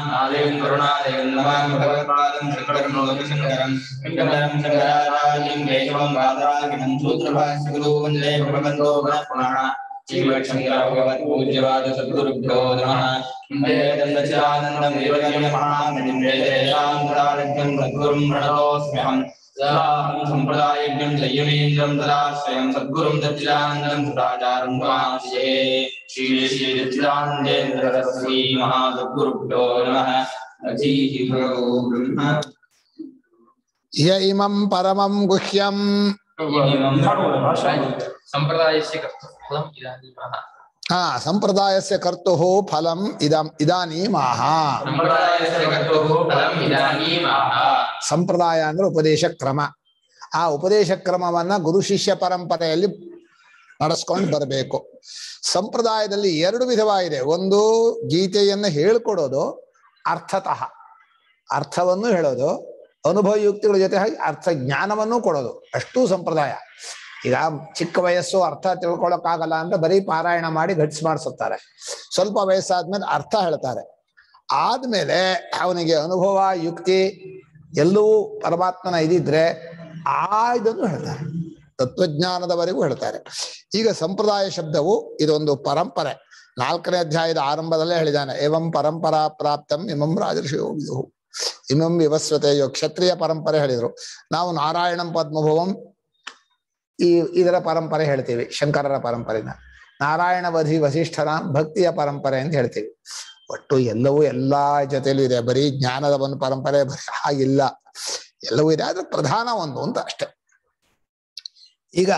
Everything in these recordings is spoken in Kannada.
आदिं करुणादयं नमां भगवत्पादं शङ्करं शङ्करं शङ्करं शङ्कराचार्यं केशवं वादरागिनं सूत्रभाष्यगुरु वन्दे भगवन्तो पुनः श्रीमच्छङ्कर भगवत्पूज्यवाद सद्गुरुभ्यो नमः वन्दे दन्दचिदानन्दं देवजनमहामणिं वेदेशां तदारभ्यं सद्गुरुं प्रणतोऽस्म्यहम् सदाहं सम्प्रदायज्ञं संयमेन्द्रं तदाश्रयं सद्गुरुं दच्चिदानन्दं सदाचारं समाश्रये श्री श्री दच्चिदानन्देन्द्र सरस्वती महासद्गुरुभ्यो नमः अधीः भगवो ब्रह्म ಯ ಇಮಂ ಪರಮಂ ಗುಹ್ಯಂ ಸಂಪ್ರದಾಯಸ್ಯ ಕರ್ತಫಲಂ ಇದಾನೀಮಃ ಹಾ ಸಂಪ್ರದಾಯಸ್ಯ ಕರ್ತು ಫಲಂ ಇದಂ ಇದಾನೀಮಾಹ ಸಂಪ್ರದಾಯಸ್ಯ ಕರ್ತುಃ ಫಲಂ ಇದಾನೀಮಃ ಸಂಪ್ರದಾಯ ಅಂದ್ರೆ ಉಪದೇಶ ಕ್ರಮ ಆ ಉಪದೇಶ ಕ್ರಮವನ್ನ ಗುರು ಶಿಷ್ಯ ಪರಂಪರೆಯಲ್ಲಿ ನಡೆಸ್ಕೊಂಡು ಬರಬೇಕು ಸಂಪ್ರದಾಯದಲ್ಲಿ ಎರಡು ವಿಧವಾಗಿದೆ ಒಂದು ಗೀತೆಯನ್ನು ಹೇಳ್ಕೊಡೋದು ಅರ್ಥತಃ ಅರ್ಥವನ್ನು ಹೇಳೋದು ಅನುಭವ ಯುಕ್ತಿಗಳ ಜೊತೆ ಹಾಗೆ ಅರ್ಥ ಜ್ಞಾನವನ್ನು ಕೊಡೋದು ಅಷ್ಟೂ ಸಂಪ್ರದಾಯ ಈಗ ಚಿಕ್ಕ ವಯಸ್ಸು ಅರ್ಥ ತಿಳ್ಕೊಳಕ್ಕಾಗಲ್ಲ ಅಂತ ಬರೀ ಪಾರಾಯಣ ಮಾಡಿ ಘಟಿಸಿ ಮಾಡಿಸುತ್ತಾರೆ ಸ್ವಲ್ಪ ವಯಸ್ಸಾದ್ಮೇಲೆ ಅರ್ಥ ಹೇಳ್ತಾರೆ ಆದ್ಮೇಲೆ ಅವನಿಗೆ ಅನುಭವ ಯುಕ್ತಿ ಎಲ್ಲವೂ ಪರಮಾತ್ಮನ ಇದಿದ್ರೆ ಆ ಇದನ್ನು ಹೇಳ್ತಾರೆ ತತ್ವಜ್ಞಾನದವರೆಗೂ ಹೇಳ್ತಾರೆ ಈಗ ಸಂಪ್ರದಾಯ ಶಬ್ದವು ಇದೊಂದು ಪರಂಪರೆ ನಾಲ್ಕನೇ ಅಧ್ಯಾಯದ ಆರಂಭದಲ್ಲೇ ಹೇಳಿದ್ದಾನೆ ಏವಂ ಪರಂಪರಾ ಪ್ರಾಪ್ತಂ ಇಮಂ ರಾಜರ್ಷಿಯೋ ವಿದುಹು ಇಮಂ ವಿವಸ್ವತೆಯೋ ಕ್ಷತ್ರಿಯ ಪರಂಪರೆ ಹೇಳಿದ್ರು ನಾವು ನಾರಾಯಣಂ ಪದ್ಮಭವಂ ಈ ಇದರ ಪರಂಪರೆ ಹೇಳ್ತೀವಿ ಶಂಕರರ ಪರಂಪರೆನ ನಾರಾಯಣ ವಧಿ ವಸಿಷ್ಠರ ಭಕ್ತಿಯ ಪರಂಪರೆ ಅಂತ ಹೇಳ್ತೀವಿ ಒಟ್ಟು ಎಲ್ಲವೂ ಎಲ್ಲಾ ಜೊತೆಲೂ ಇದೆ ಬರೀ ಜ್ಞಾನದ ಒಂದು ಪರಂಪರೆ ಬರೀ ಹಾಗಿಲ್ಲ ಎಲ್ಲವೂ ಇದೆ ಆದ್ರೆ ಪ್ರಧಾನ ಒಂದು ಅಂತ ಅಷ್ಟೆ ಈಗ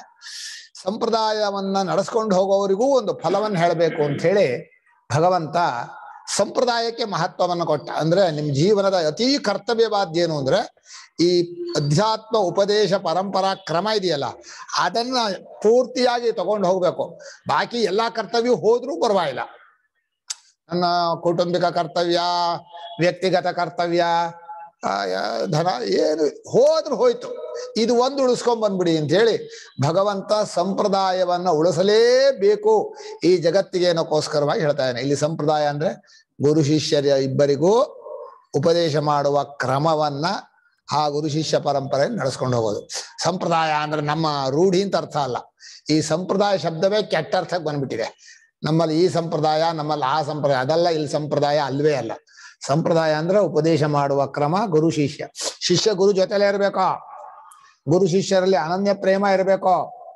ಸಂಪ್ರದಾಯವನ್ನ ನಡೆಸ್ಕೊಂಡು ಹೋಗೋವರಿಗೂ ಒಂದು ಫಲವನ್ನು ಹೇಳಬೇಕು ಅಂತ ಹೇಳಿ ಭಗವಂತ ಸಂಪ್ರದಾಯಕ್ಕೆ ಮಹತ್ವವನ್ನು ಕೊಟ್ಟ ಅಂದ್ರೆ ನಿಮ್ ಜೀವನದ ಅತಿ ಕರ್ತವ್ಯವಾದ ಏನು ಅಂದ್ರೆ ಈ ಅಧ್ಯಾತ್ಮ ಉಪದೇಶ ಪರಂಪರಾ ಕ್ರಮ ಇದೆಯಲ್ಲ ಅದನ್ನ ಪೂರ್ತಿಯಾಗಿ ತಗೊಂಡು ಹೋಗ್ಬೇಕು ಬಾಕಿ ಎಲ್ಲಾ ಕರ್ತವ್ಯ ಹೋದ್ರೂ ಪರವಾಗಿಲ್ಲ ನನ್ನ ಕೌಟುಂಬಿಕ ಕರ್ತವ್ಯ ವ್ಯಕ್ತಿಗತ ಕರ್ತವ್ಯ ಆ, ಯಾ- ಧನ ಏನು ಹೋದ್ರು ಹೋಯ್ತು ಇದು ಒಂದು ಉಳಿಸ್ಕೊಂಡ್ ಬಂದ್ಬಿಡಿ ಅಂತ ಹೇಳಿ ಭಗವಂತ ಸಂಪ್ರದಾಯವನ್ನ ಉಳಿಸಲೇಬೇಕು ಈ ಜಗತ್ತಿಗೆ ಏನಕ್ಕೋಸ್ಕರವಾಗಿ ಹೇಳ್ತಾ ಇದ್ದಾನೆ ಇಲ್ಲಿ ಸಂಪ್ರದಾಯ ಅಂದ್ರೆ ಗುರು ಶಿಷ್ಯರ ಇಬ್ಬರಿಗೂ ಉಪದೇಶ ಮಾಡುವ ಕ್ರಮವನ್ನ ಆ ಗುರು ಶಿಷ್ಯ ಪರಂಪರೆ ನಡೆಸ್ಕೊಂಡು ಹೋಗೋದು ಸಂಪ್ರದಾಯ ಅಂದ್ರೆ ನಮ್ಮ ರೂಢಿ ಅಂತ ಅರ್ಥ ಅಲ್ಲ ಈ ಸಂಪ್ರದಾಯ ಶಬ್ದವೇ ಕೆಟ್ಟ ಅರ್ಥಕ್ಕೆ ಬಂದ್ಬಿಟ್ಟಿದೆ ನಮ್ಮಲ್ಲಿ ಈ ಸಂಪ್ರದಾಯ ನಮ್ಮಲ್ಲಿ ಆ ಸಂಪ್ರದಾಯ ಅದಲ್ಲ ಇಲ್ಲಿ ಸಂಪ್ರದಾಯ ಅಲ್ವೇ ಅಲ್ಲ ಸಂಪ್ರದಾಯ ಅಂದ್ರೆ ಉಪದೇಶ ಮಾಡುವ ಕ್ರಮ ಗುರು ಶಿಷ್ಯ ಶಿಷ್ಯ ಗುರು ಜೊತೆಲೇ ಇರ್ಬೇಕೋ ಗುರು ಶಿಷ್ಯರಲ್ಲಿ ಅನನ್ಯ ಪ್ರೇಮ ಇರಬೇಕೋ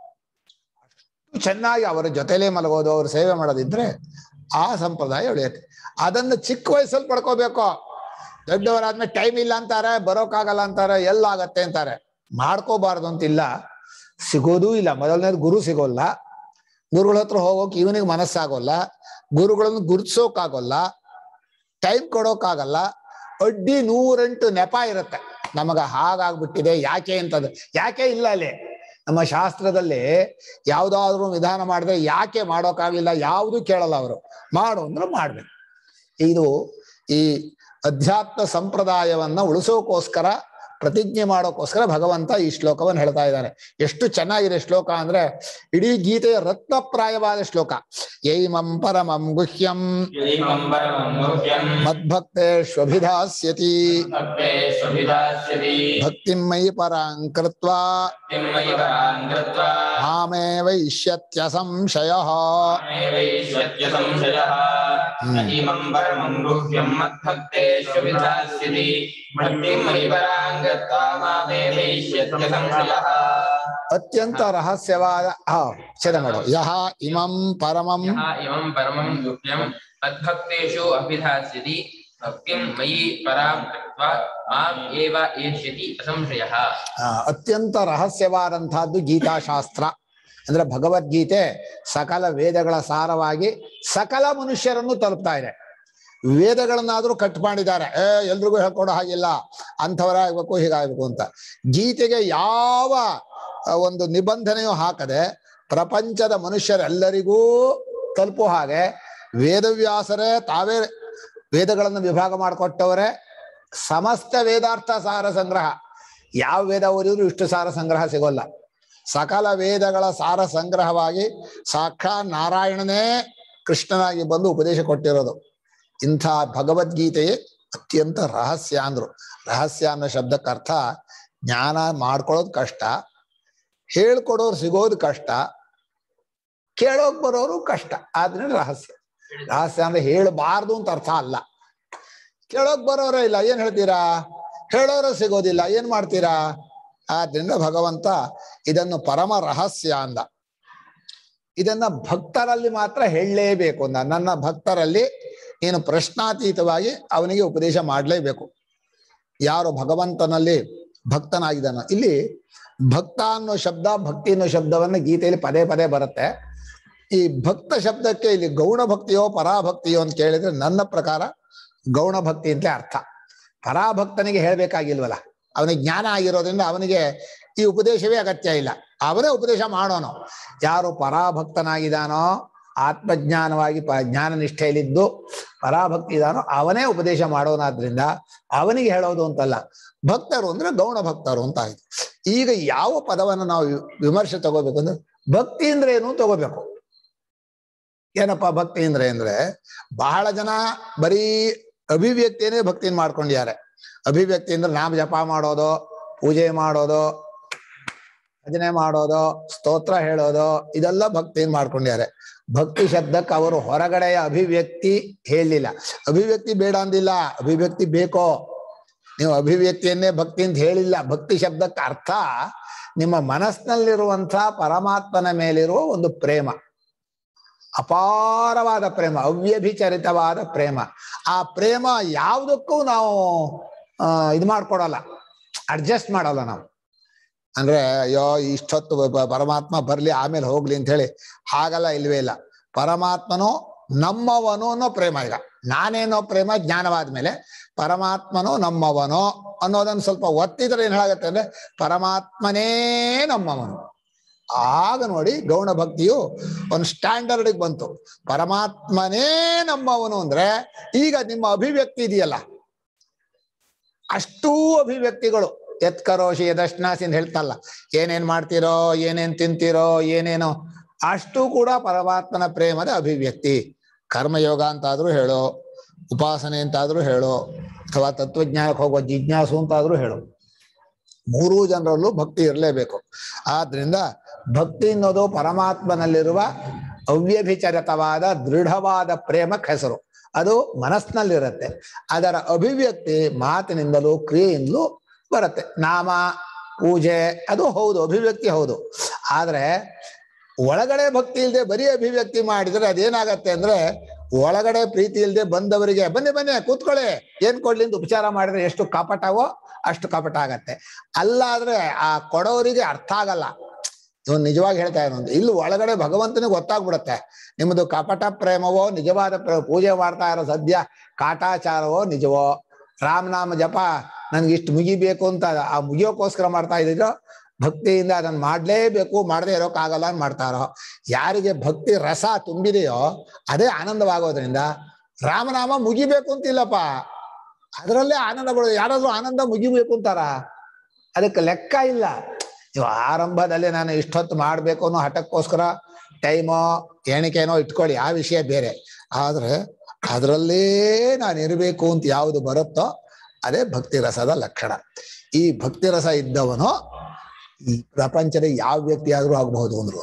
ಅಷ್ಟು ಚೆನ್ನಾಗಿ ಅವರ ಜೊತೆಲೇ ಮಲಗೋದು ಅವ್ರ ಸೇವೆ ಮಾಡೋದಿದ್ರೆ ಆ ಸಂಪ್ರದಾಯ ಉಳಿಯುತ್ತೆ ಅದನ್ನು ಚಿಕ್ಕ ವಯಸ್ಸಲ್ಲಿ ಪಡ್ಕೋಬೇಕು ದೊಡ್ಡವರಾದ್ಮೇಲೆ ಟೈಮ್ ಇಲ್ಲ ಅಂತಾರೆ ಬರೋಕ್ಕಾಗಲ್ಲ ಅಂತಾರೆ ಎಲ್ಲಾಗತ್ತೆ ಅಂತಾರೆ ಮಾಡ್ಕೋಬಾರ್ದು ಅಂತಿಲ್ಲ ಸಿಗೋದೂ ಇಲ್ಲ ಮೊದಲನೇದು ಗುರು ಸಿಗೋಲ್ಲ ಗುರುಗಳ ಹತ್ರ ಹೋಗೋಕೆ ಇವನಿಗೆ ಮನಸ್ಸಾಗೋಲ್ಲ ಗುರುಗಳನ್ನು ಗುರುತಿಸೋಕಾಗೋಲ್ಲ ಟೈಮ್ ಕೊಡೋಕ್ಕಾಗಲ್ಲ ಅಡ್ಡಿ ನೂರೆಂಟು ನೆಪ ಇರುತ್ತೆ ನಮಗ ಹಾಗಾಗ್ಬಿಟ್ಟಿದೆ ಯಾಕೆ ಅಂತದ್ದು ಯಾಕೆ ಇಲ್ಲ ಅಲ್ಲಿ ನಮ್ಮ ಶಾಸ್ತ್ರದಲ್ಲಿ ಯಾವ್ದಾದ್ರು ವಿಧಾನ ಮಾಡಿದ್ರೆ ಯಾಕೆ ಮಾಡೋಕ್ಕಾಗಲಿಲ್ಲ ಯಾವುದು ಕೇಳಲ್ಲ ಅವರು ಮಾಡು ಅಂದ್ರೆ ಮಾಡ್ಬೇಕು ಇದು ಈ ಅಧ್ಯಾತ್ಮ ಸಂಪ್ರದಾಯವನ್ನ ಉಳಿಸೋಕೋಸ್ಕರ ಪ್ರತಿಜ್ಞೆ ಮಾಡೋಕ್ಕೋಸ್ಕರ ಭಗವಂತ ಈ ಶ್ಲೋಕವನ್ನು ಹೇಳ್ತಾ ಇದ್ದಾನೆ ಎಷ್ಟು ಚೆನ್ನಾಗಿದೆ ಶ್ಲೋಕ ಅಂದ್ರೆ ಇಡೀ ಗೀತೆಯ ರತ್ನಪ್ರಾಯವಾದ ಶ್ಲೋಕ ಯೈಮಂ ಪರಮಂ ಗುಹ್ಯಂ यदिमं परमं गुह्यं ಮದ್ಭಕ್ತೇಷ್ವಭಿಧಾಸ್ಯತಿ भक्ते स्वभिधास्यति ಭಕ್ತಿಂ ಮಯಿ ಪರಾಂ ಕೃತ್ವಾ किं मयि परां कृत्वा ಮಾಮೇವ ಇಷ್ಯತ್ಯ ಸಂಶಯ मामेवैष्यत्य संशयः न इमं परमं गुह्यं मद्भक्तेष्वभिधास्यति भक्तिं मयि परां गत्वा मामेवैष्यत्य संशयः ಅತ್ಯಂತ ರಹಸ್ಯವಾದ ಹಾ ಛೇದ ಮಾಡು ಯಹ ಇಮಂ ಪರಮಂ ಯಃ ಇಮಂ ಪರಮಂ ಗುಹ್ಯಂ ಮದ್ಭಕ್ತೇಷು ಅಭಿಧಾಸ್ಯತಿ ಭಕ್ತಿಂ ಮಯಿ ಪರಾಂ ಕೃತ್ವಾ ಮಾಂ ಏವ ಏಷ್ಯತಿ ಅಸಂಶಯಃ ಆ, ಅತ್ಯಂತ ರಹಸ್ಯವಾದಂತಹದ್ದು ಗೀತಾಶಾಸ್ತ್ರ ಅಂದ್ರೆ ಭಗವದ್ಗೀತೆ ಸಕಲ ವೇದಗಳ ಸಾರವಾಗಿ ಸಕಲ ಮನುಷ್ಯರನ್ನು ತಲುಪ್ತಾ ಇದೆ ವೇದಗಳನ್ನಾದ್ರೂ ಕಟ್ ಮಾಡಿದ್ದಾರೆ ಏ ಎಲ್ರಿಗೂ ಹೇಳ್ಕೊಡೋ ಹಾಗಿಲ್ಲ ಅಂಥವರೇ ಆಗ್ಬೇಕು ಹೀಗಾಗ್ಬೇಕು ಅಂತ ಗೀತೆಗೆ ಯಾವ ಆ, ಒಂದು ನಿಬಂಧನೆಯೂ ಹಾಕದೆ ಪ್ರಪಂಚದ ಮನುಷ್ಯರೆಲ್ಲರಿಗೂ ತಲುಪೋ ಹಾಗೆ ವೇದವ್ಯಾಸರೇ ತಾವೇ ವೇದಗಳನ್ನು ವಿಭಾಗ ಮಾಡಿಕೊಟ್ಟವರೇ ಸಮಸ್ತ ವೇದಾರ್ಥ ಸಾರ ಸಂಗ್ರಹ ಯಾವ ವೇದ ಓದಿದ್ರು ಇಷ್ಟು ಸಾರ ಸಂಗ್ರಹ ಸಿಗೋಲ್ಲ ಸಕಲ ವೇದಗಳ ಸಾರ ಸಂಗ್ರಹವಾಗಿ ಸಾಕ್ಷಾತ್ ನಾರಾಯಣನೇ ಕೃಷ್ಣನಾಗಿ ಬಂದು ಉಪದೇಶ ಕೊಟ್ಟಿರೋದು ಇಂಥ ಭಗವದ್ಗೀತೆಯೇ ಅತ್ಯಂತ ರಹಸ್ಯ ಅಂದ್ರು ರಹಸ್ಯ ಅನ್ನೋ ಶಬ್ದಕ್ಕೆ ಅರ್ಥ ಜ್ಞಾನ ಮಾಡ್ಕೊಳ್ಳೋದು ಕಷ್ಟ ಹೇಳ್ಕೊಡೋರು ಸಿಗೋದು ಕಷ್ಟ ಕೇಳೋಕ್ ಬರೋರು ಕಷ್ಟ ಆದ್ರಿಂದ ರಹಸ್ಯ ರಹಸ್ಯ ಅಂದ್ರೆ ಹೇಳಬಾರ್ದು ಅಂತ ಅರ್ಥ ಅಲ್ಲ ಕೇಳೋಕ್ ಬರೋರೇ ಇಲ್ಲ ಏನ್ ಹೇಳ್ತೀರಾ ಹೇಳೋರು ಸಿಗೋದಿಲ್ಲ ಏನ್ ಮಾಡ್ತೀರಾ ಆದ್ರಿಂದ ಭಗವಂತ ಇದನ್ನು ಪರಮ ರಹಸ್ಯ ಅಂದ ಇದನ್ನ ಭಕ್ತರಲ್ಲಿ ಮಾತ್ರ ಹೇಳಲೇಬೇಕು ಅಂದ ನನ್ನ ಭಕ್ತರಲ್ಲಿ ನೀನು ಪ್ರಶ್ನಾತೀತವಾಗಿ ಅವನಿಗೆ ಉಪದೇಶ ಮಾಡಲೇಬೇಕು ಯಾರು ಭಗವಂತನಲ್ಲಿ ಭಕ್ತನಾಗಿದ್ದಾನೋ ಇಲ್ಲಿ ಭಕ್ತ ಅನ್ನೋ ಶಬ್ದ ಭಕ್ತಿ ಅನ್ನೋ ಶಬ್ದವನ್ನ ಗೀತೆಯಲ್ಲಿ ಪದೇ ಪದೇ ಬರುತ್ತೆ ಈ ಭಕ್ತ ಶಬ್ದಕ್ಕೆ ಇಲ್ಲಿ ಗೌಣ ಭಕ್ತಿಯೋ ಪರಾಭಕ್ತಿಯೋ ಅಂತ ಕೇಳಿದ್ರೆ ನನ್ನ ಪ್ರಕಾರ ಗೌಣ ಭಕ್ತಿ ಅಂತ ಅರ್ಥ ಪರಾಭಕ್ತನಿಗೆ ಹೇಳ್ಬೇಕಾಗಿಲ್ವಲ್ಲ ಅವನಿಗೆ ಜ್ಞಾನ ಆಗಿರೋದ್ರಿಂದ ಅವನಿಗೆ ಈ ಉಪದೇಶವೇ ಅಗತ್ಯ ಇಲ್ಲ ಅವನೇ ಉಪದೇಶ ಮಾಡೋನು ಯಾರು ಪರಾಭಕ್ತನಾಗಿದ್ದಾನೋ ಆತ್ಮಜ್ಞಾನವಾಗಿ ಪ ಜ್ಞಾನ ನಿಷ್ಠೆಯಲ್ಲಿದ್ದು ಪರಾಭಕ್ತಿ ಇದಾನೋ ಅವನೇ ಉಪದೇಶ ಮಾಡೋನಾದ್ರಿಂದ ಅವನಿಗೆ ಹೇಳೋದು ಅಂತಲ್ಲ ಭಕ್ತರು ಅಂದ್ರೆ ಗೌಣ ಭಕ್ತರು ಅಂತ ಆಯ್ತು ಈಗ ಯಾವ ಪದವನ್ನು ನಾವು ವಿ- ವಿಮರ್ಶೆ ತಗೋಬೇಕು ಅಂದ್ರೆ ಭಕ್ತಿ ಅಂದ್ರೆ ಏನು ತಗೋಬೇಕು ಏನಪ್ಪ ಭಕ್ತಿ ಅಂದ್ರೆ ಅಂದ್ರೆ ಬಹಳ ಜನ ಬರೀ ಅಭಿವ್ಯಕ್ತಿಯನ್ನೇ ಭಕ್ತಿನ ಮಾಡ್ಕೊಂಡಿದ್ದಾರೆ ಅಭಿವ್ಯಕ್ತಿ ಅಂದ್ರೆ ನಾಮ ಜಪ ಮಾಡೋದು ಪೂಜೆ ಮಾಡೋದು ಭಜನೆ ಮಾಡೋದು ಸ್ತೋತ್ರ ಹೇಳೋದು ಇದೆಲ್ಲ ಭಕ್ತಿನ ಮಾಡ್ಕೊಂಡಿದ್ದಾರೆ ಭಕ್ತಿ ಶಬ್ದಕ್ಕೆ ಅವರು ಹೊರಗಡೆಯ ಅಭಿವ್ಯಕ್ತಿ ಹೇಳಲಿಲ್ಲ ಅಭಿವ್ಯಕ್ತಿ ಬೇಡ ಅಂದಿಲ್ಲ ಅಭಿವ್ಯಕ್ತಿ ಬೇಕೋ ನೀವು ಅಭಿವ್ಯಕ್ತಿಯನ್ನೇ ಭಕ್ತಿ ಅಂತ ಹೇಳಿಲ್ಲ ಭಕ್ತಿ ಶಬ್ದಕ್ಕೆ ಅರ್ಥ ನಿಮ್ಮ ಮನಸ್ಸಿನಲ್ಲಿರುವಂಥ ಪರಮಾತ್ಮನ ಮೇಲಿರುವ ಒಂದು ಪ್ರೇಮ ಅಪಾರವಾದ ಪ್ರೇಮ ಅವ್ಯಭಿಚರಿತವಾದ ಪ್ರೇಮ ಆ ಪ್ರೇಮ ಯಾವುದಕ್ಕೂ ನಾವು ಆ, ಇದು ಮಾಡ್ಕೊಡಲ್ಲ ಅಡ್ಜಸ್ಟ್ ಮಾಡಲ್ಲ ನಾವು ಅಂದ್ರೆ ಅಯ್ಯೋ ಇಷ್ಟೊತ್ತು ಬ- ಪರಮಾತ್ಮ ಬರ್ಲಿ ಆಮೇಲೆ ಹೋಗ್ಲಿ ಅಂತ ಹೇಳಿ ಹಾಗಲ್ಲ ಇಲ್ವೇ ಇಲ್ಲ ಪರಮಾತ್ಮನು ನಮ್ಮವನು ಅನ್ನೋ ಪ್ರೇಮ ಈಗ ನಾನೇನೋ ಪ್ರೇಮ ಜ್ಞಾನವಾದ ಮೇಲೆ ಪರಮಾತ್ಮನು ನಮ್ಮವನು ಅನ್ನೋದನ್ನ ಸ್ವಲ್ಪ ಒತ್ತಿದ್ರೆ ಏನ್ ಹೇಳಾಗತ್ತೆ ಅಂದ್ರೆ ಪರಮಾತ್ಮನೇ ನಮ್ಮವನು ಆಗ ನೋಡಿ ಗೌಣ ಭಕ್ತಿಯು ಒಂದು ಸ್ಟ್ಯಾಂಡರ್ಡ್ ಬಂತು ಪರಮಾತ್ಮನೇ ನಮ್ಮವನು ಅಂದ್ರೆ ಈಗ ನಿಮ್ಮ ಅಭಿವ್ಯಕ್ತಿ ಇದೆಯಲ್ಲ ಅಷ್ಟೂ ಅಭಿವ್ಯಕ್ತಿಗಳು ಎತ್ಕರೋಶಿ ಯದಶ್ನಾಸಿ ಅಂತ ಹೇಳ್ತಲ್ಲ ಏನೇನ್ ಮಾಡ್ತೀರೋ ಏನೇನ್ ತಿಂತೀರೋ ಏನೇನೋ ಅಷ್ಟು ಕೂಡ ಪರಮಾತ್ಮನ ಪ್ರೇಮದ ಅಭಿವ್ಯಕ್ತಿ ಕರ್ಮಯೋಗ ಅಂತಾದ್ರೂ ಹೇಳೋ ಉಪಾಸನೆ ಅಂತಾದ್ರೂ ಹೇಳೋ ಅಥವಾ ತತ್ವಜ್ಞಾನಕ್ಕೆ ಹೋಗೋ ಜಿಜ್ಞಾಸು ಅಂತಾದ್ರೂ ಹೇಳು ಮೂರೂ ಜನರಲ್ಲೂ ಭಕ್ತಿ ಇರಲೇಬೇಕು ಆದ್ರಿಂದ ಭಕ್ತಿ ಅನ್ನೋದು ಪರಮಾತ್ಮನಲ್ಲಿರುವ ಅವ್ಯಭಿಚರಿತವಾದ ದೃಢವಾದ ಪ್ರೇಮಕ್ಕೆ ಹೆಸರು ಅದು ಮನಸ್ಸಿನಲ್ಲಿರುತ್ತೆ ಅದರ ಅಭಿವ್ಯಕ್ತಿ ಮಾತಿನಿಂದಲೂ ಕ್ರಿಯೆಯಿಂದಲೂ ಬರುತ್ತೆ ನಾಮ ಪೂಜೆ ಅದು ಹೌದು ಅಭಿವ್ಯಕ್ತಿ ಹೌದು ಆದ್ರೆ ಒಳಗಡೆ ಭಕ್ತಿ ಇಲ್ಲದೆ ಬರೀ ಅಭಿವ್ಯಕ್ತಿ ಮಾಡಿದ್ರೆ ಅದೇನಾಗತ್ತೆ ಅಂದ್ರೆ ಒಳಗಡೆ ಪ್ರೀತಿ ಇಲ್ಲದೆ ಬಂದವರಿಗೆ ಬನ್ನಿ ಬನ್ನಿ ಕೂತ್ಕೊಳ್ಳಿ ಏನ್ ಕೊಡ್ಲಿ ಅಂತ ಉಪಚಾರ ಮಾಡಿದ್ರೆ ಎಷ್ಟು ಕಪಟವೋ ಅಷ್ಟು ಕಪಟ ಆಗತ್ತೆ ಅಲ್ಲಾದ್ರೆ ಆ ಕೊಡೋರಿಗೆ ಅರ್ಥ ಆಗಲ್ಲ ಇವನು ನಿಜವಾಗಿ ಹೇಳ್ತಾ ಇರೋದು ಇಲ್ಲಿ ಒಳಗಡೆ ಭಗವಂತನಿಗೆ ಗೊತ್ತಾಗ್ಬಿಡುತ್ತೆ ನಿಮ್ಮದು ಕಪಟ ಪ್ರೇಮವೋ ನಿಜವಾದ ಪ್ರೇಮ ಪೂಜೆ ಮಾಡ್ತಾ ಇರೋ ಸದ್ಯ ಕಾಟಾಚಾರವೋ ನಿಜವೋ ರಾಮನಾಮ ಜಪ ನನ್ಗೆ ಇಷ್ಟು ಮುಗಿಬೇಕು ಅಂತ ಆ ಮುಗಿಯೋಕ್ಕೋಸ್ಕರ ಮಾಡ್ತಾ ಇದ್ದೀರೋ ಭಕ್ತಿಯಿಂದ ಅದನ್ನ ಮಾಡ್ಲೇಬೇಕು ಮಾಡದೇ ಇರೋಕ್ಕಾಗಲ್ಲ ಅಂತ ಮಾಡ್ತಾರೋ ಯಾರಿಗೆ ಭಕ್ತಿ ರಸ ತುಂಬಿದೆಯೋ ಅದೇ ಆನಂದವಾಗೋದ್ರಿಂದ ರಾಮನಾಮ ಮುಗಿಬೇಕು ಅಂತಿಲ್ಲಪ್ಪ ಅದರಲ್ಲೇ ಆನಂದ ಬರೋದು ಯಾರಾದ್ರೂ ಆನಂದ ಮುಗಿಬೇಕು ಅಂತಾರ ಅದಕ್ಕೆ ಲೆಕ್ಕ ಇಲ್ಲ ನೀವು ಆರಂಭದಲ್ಲಿ ನಾನು ಇಷ್ಟೊತ್ತು ಮಾಡ್ಬೇಕು ಅನ್ನೋ ಹಠಕ್ಕೋಸ್ಕರ ಟೈಮೋ ಎಣಿಕೆನೋ ಇಟ್ಕೊಳ್ಳಿ ಆ ವಿಷಯ ಬೇರೆ ಆದ್ರೆ ಅದರಲ್ಲೇ ನಾನು ಇರಬೇಕು ಅಂತ ಯಾವುದು ಬರುತ್ತೋ ಅದೇ ಭಕ್ತಿ ರಸದ ಲಕ್ಷಣ ಈ ಭಕ್ತಿ ರಸ ಇದ್ದವನು ಈ ಪ್ರಪಂಚದ ಯಾವ ವ್ಯಕ್ತಿ ಆದ್ರೂ ಆಗಬಹುದು ಅಂದ್ರು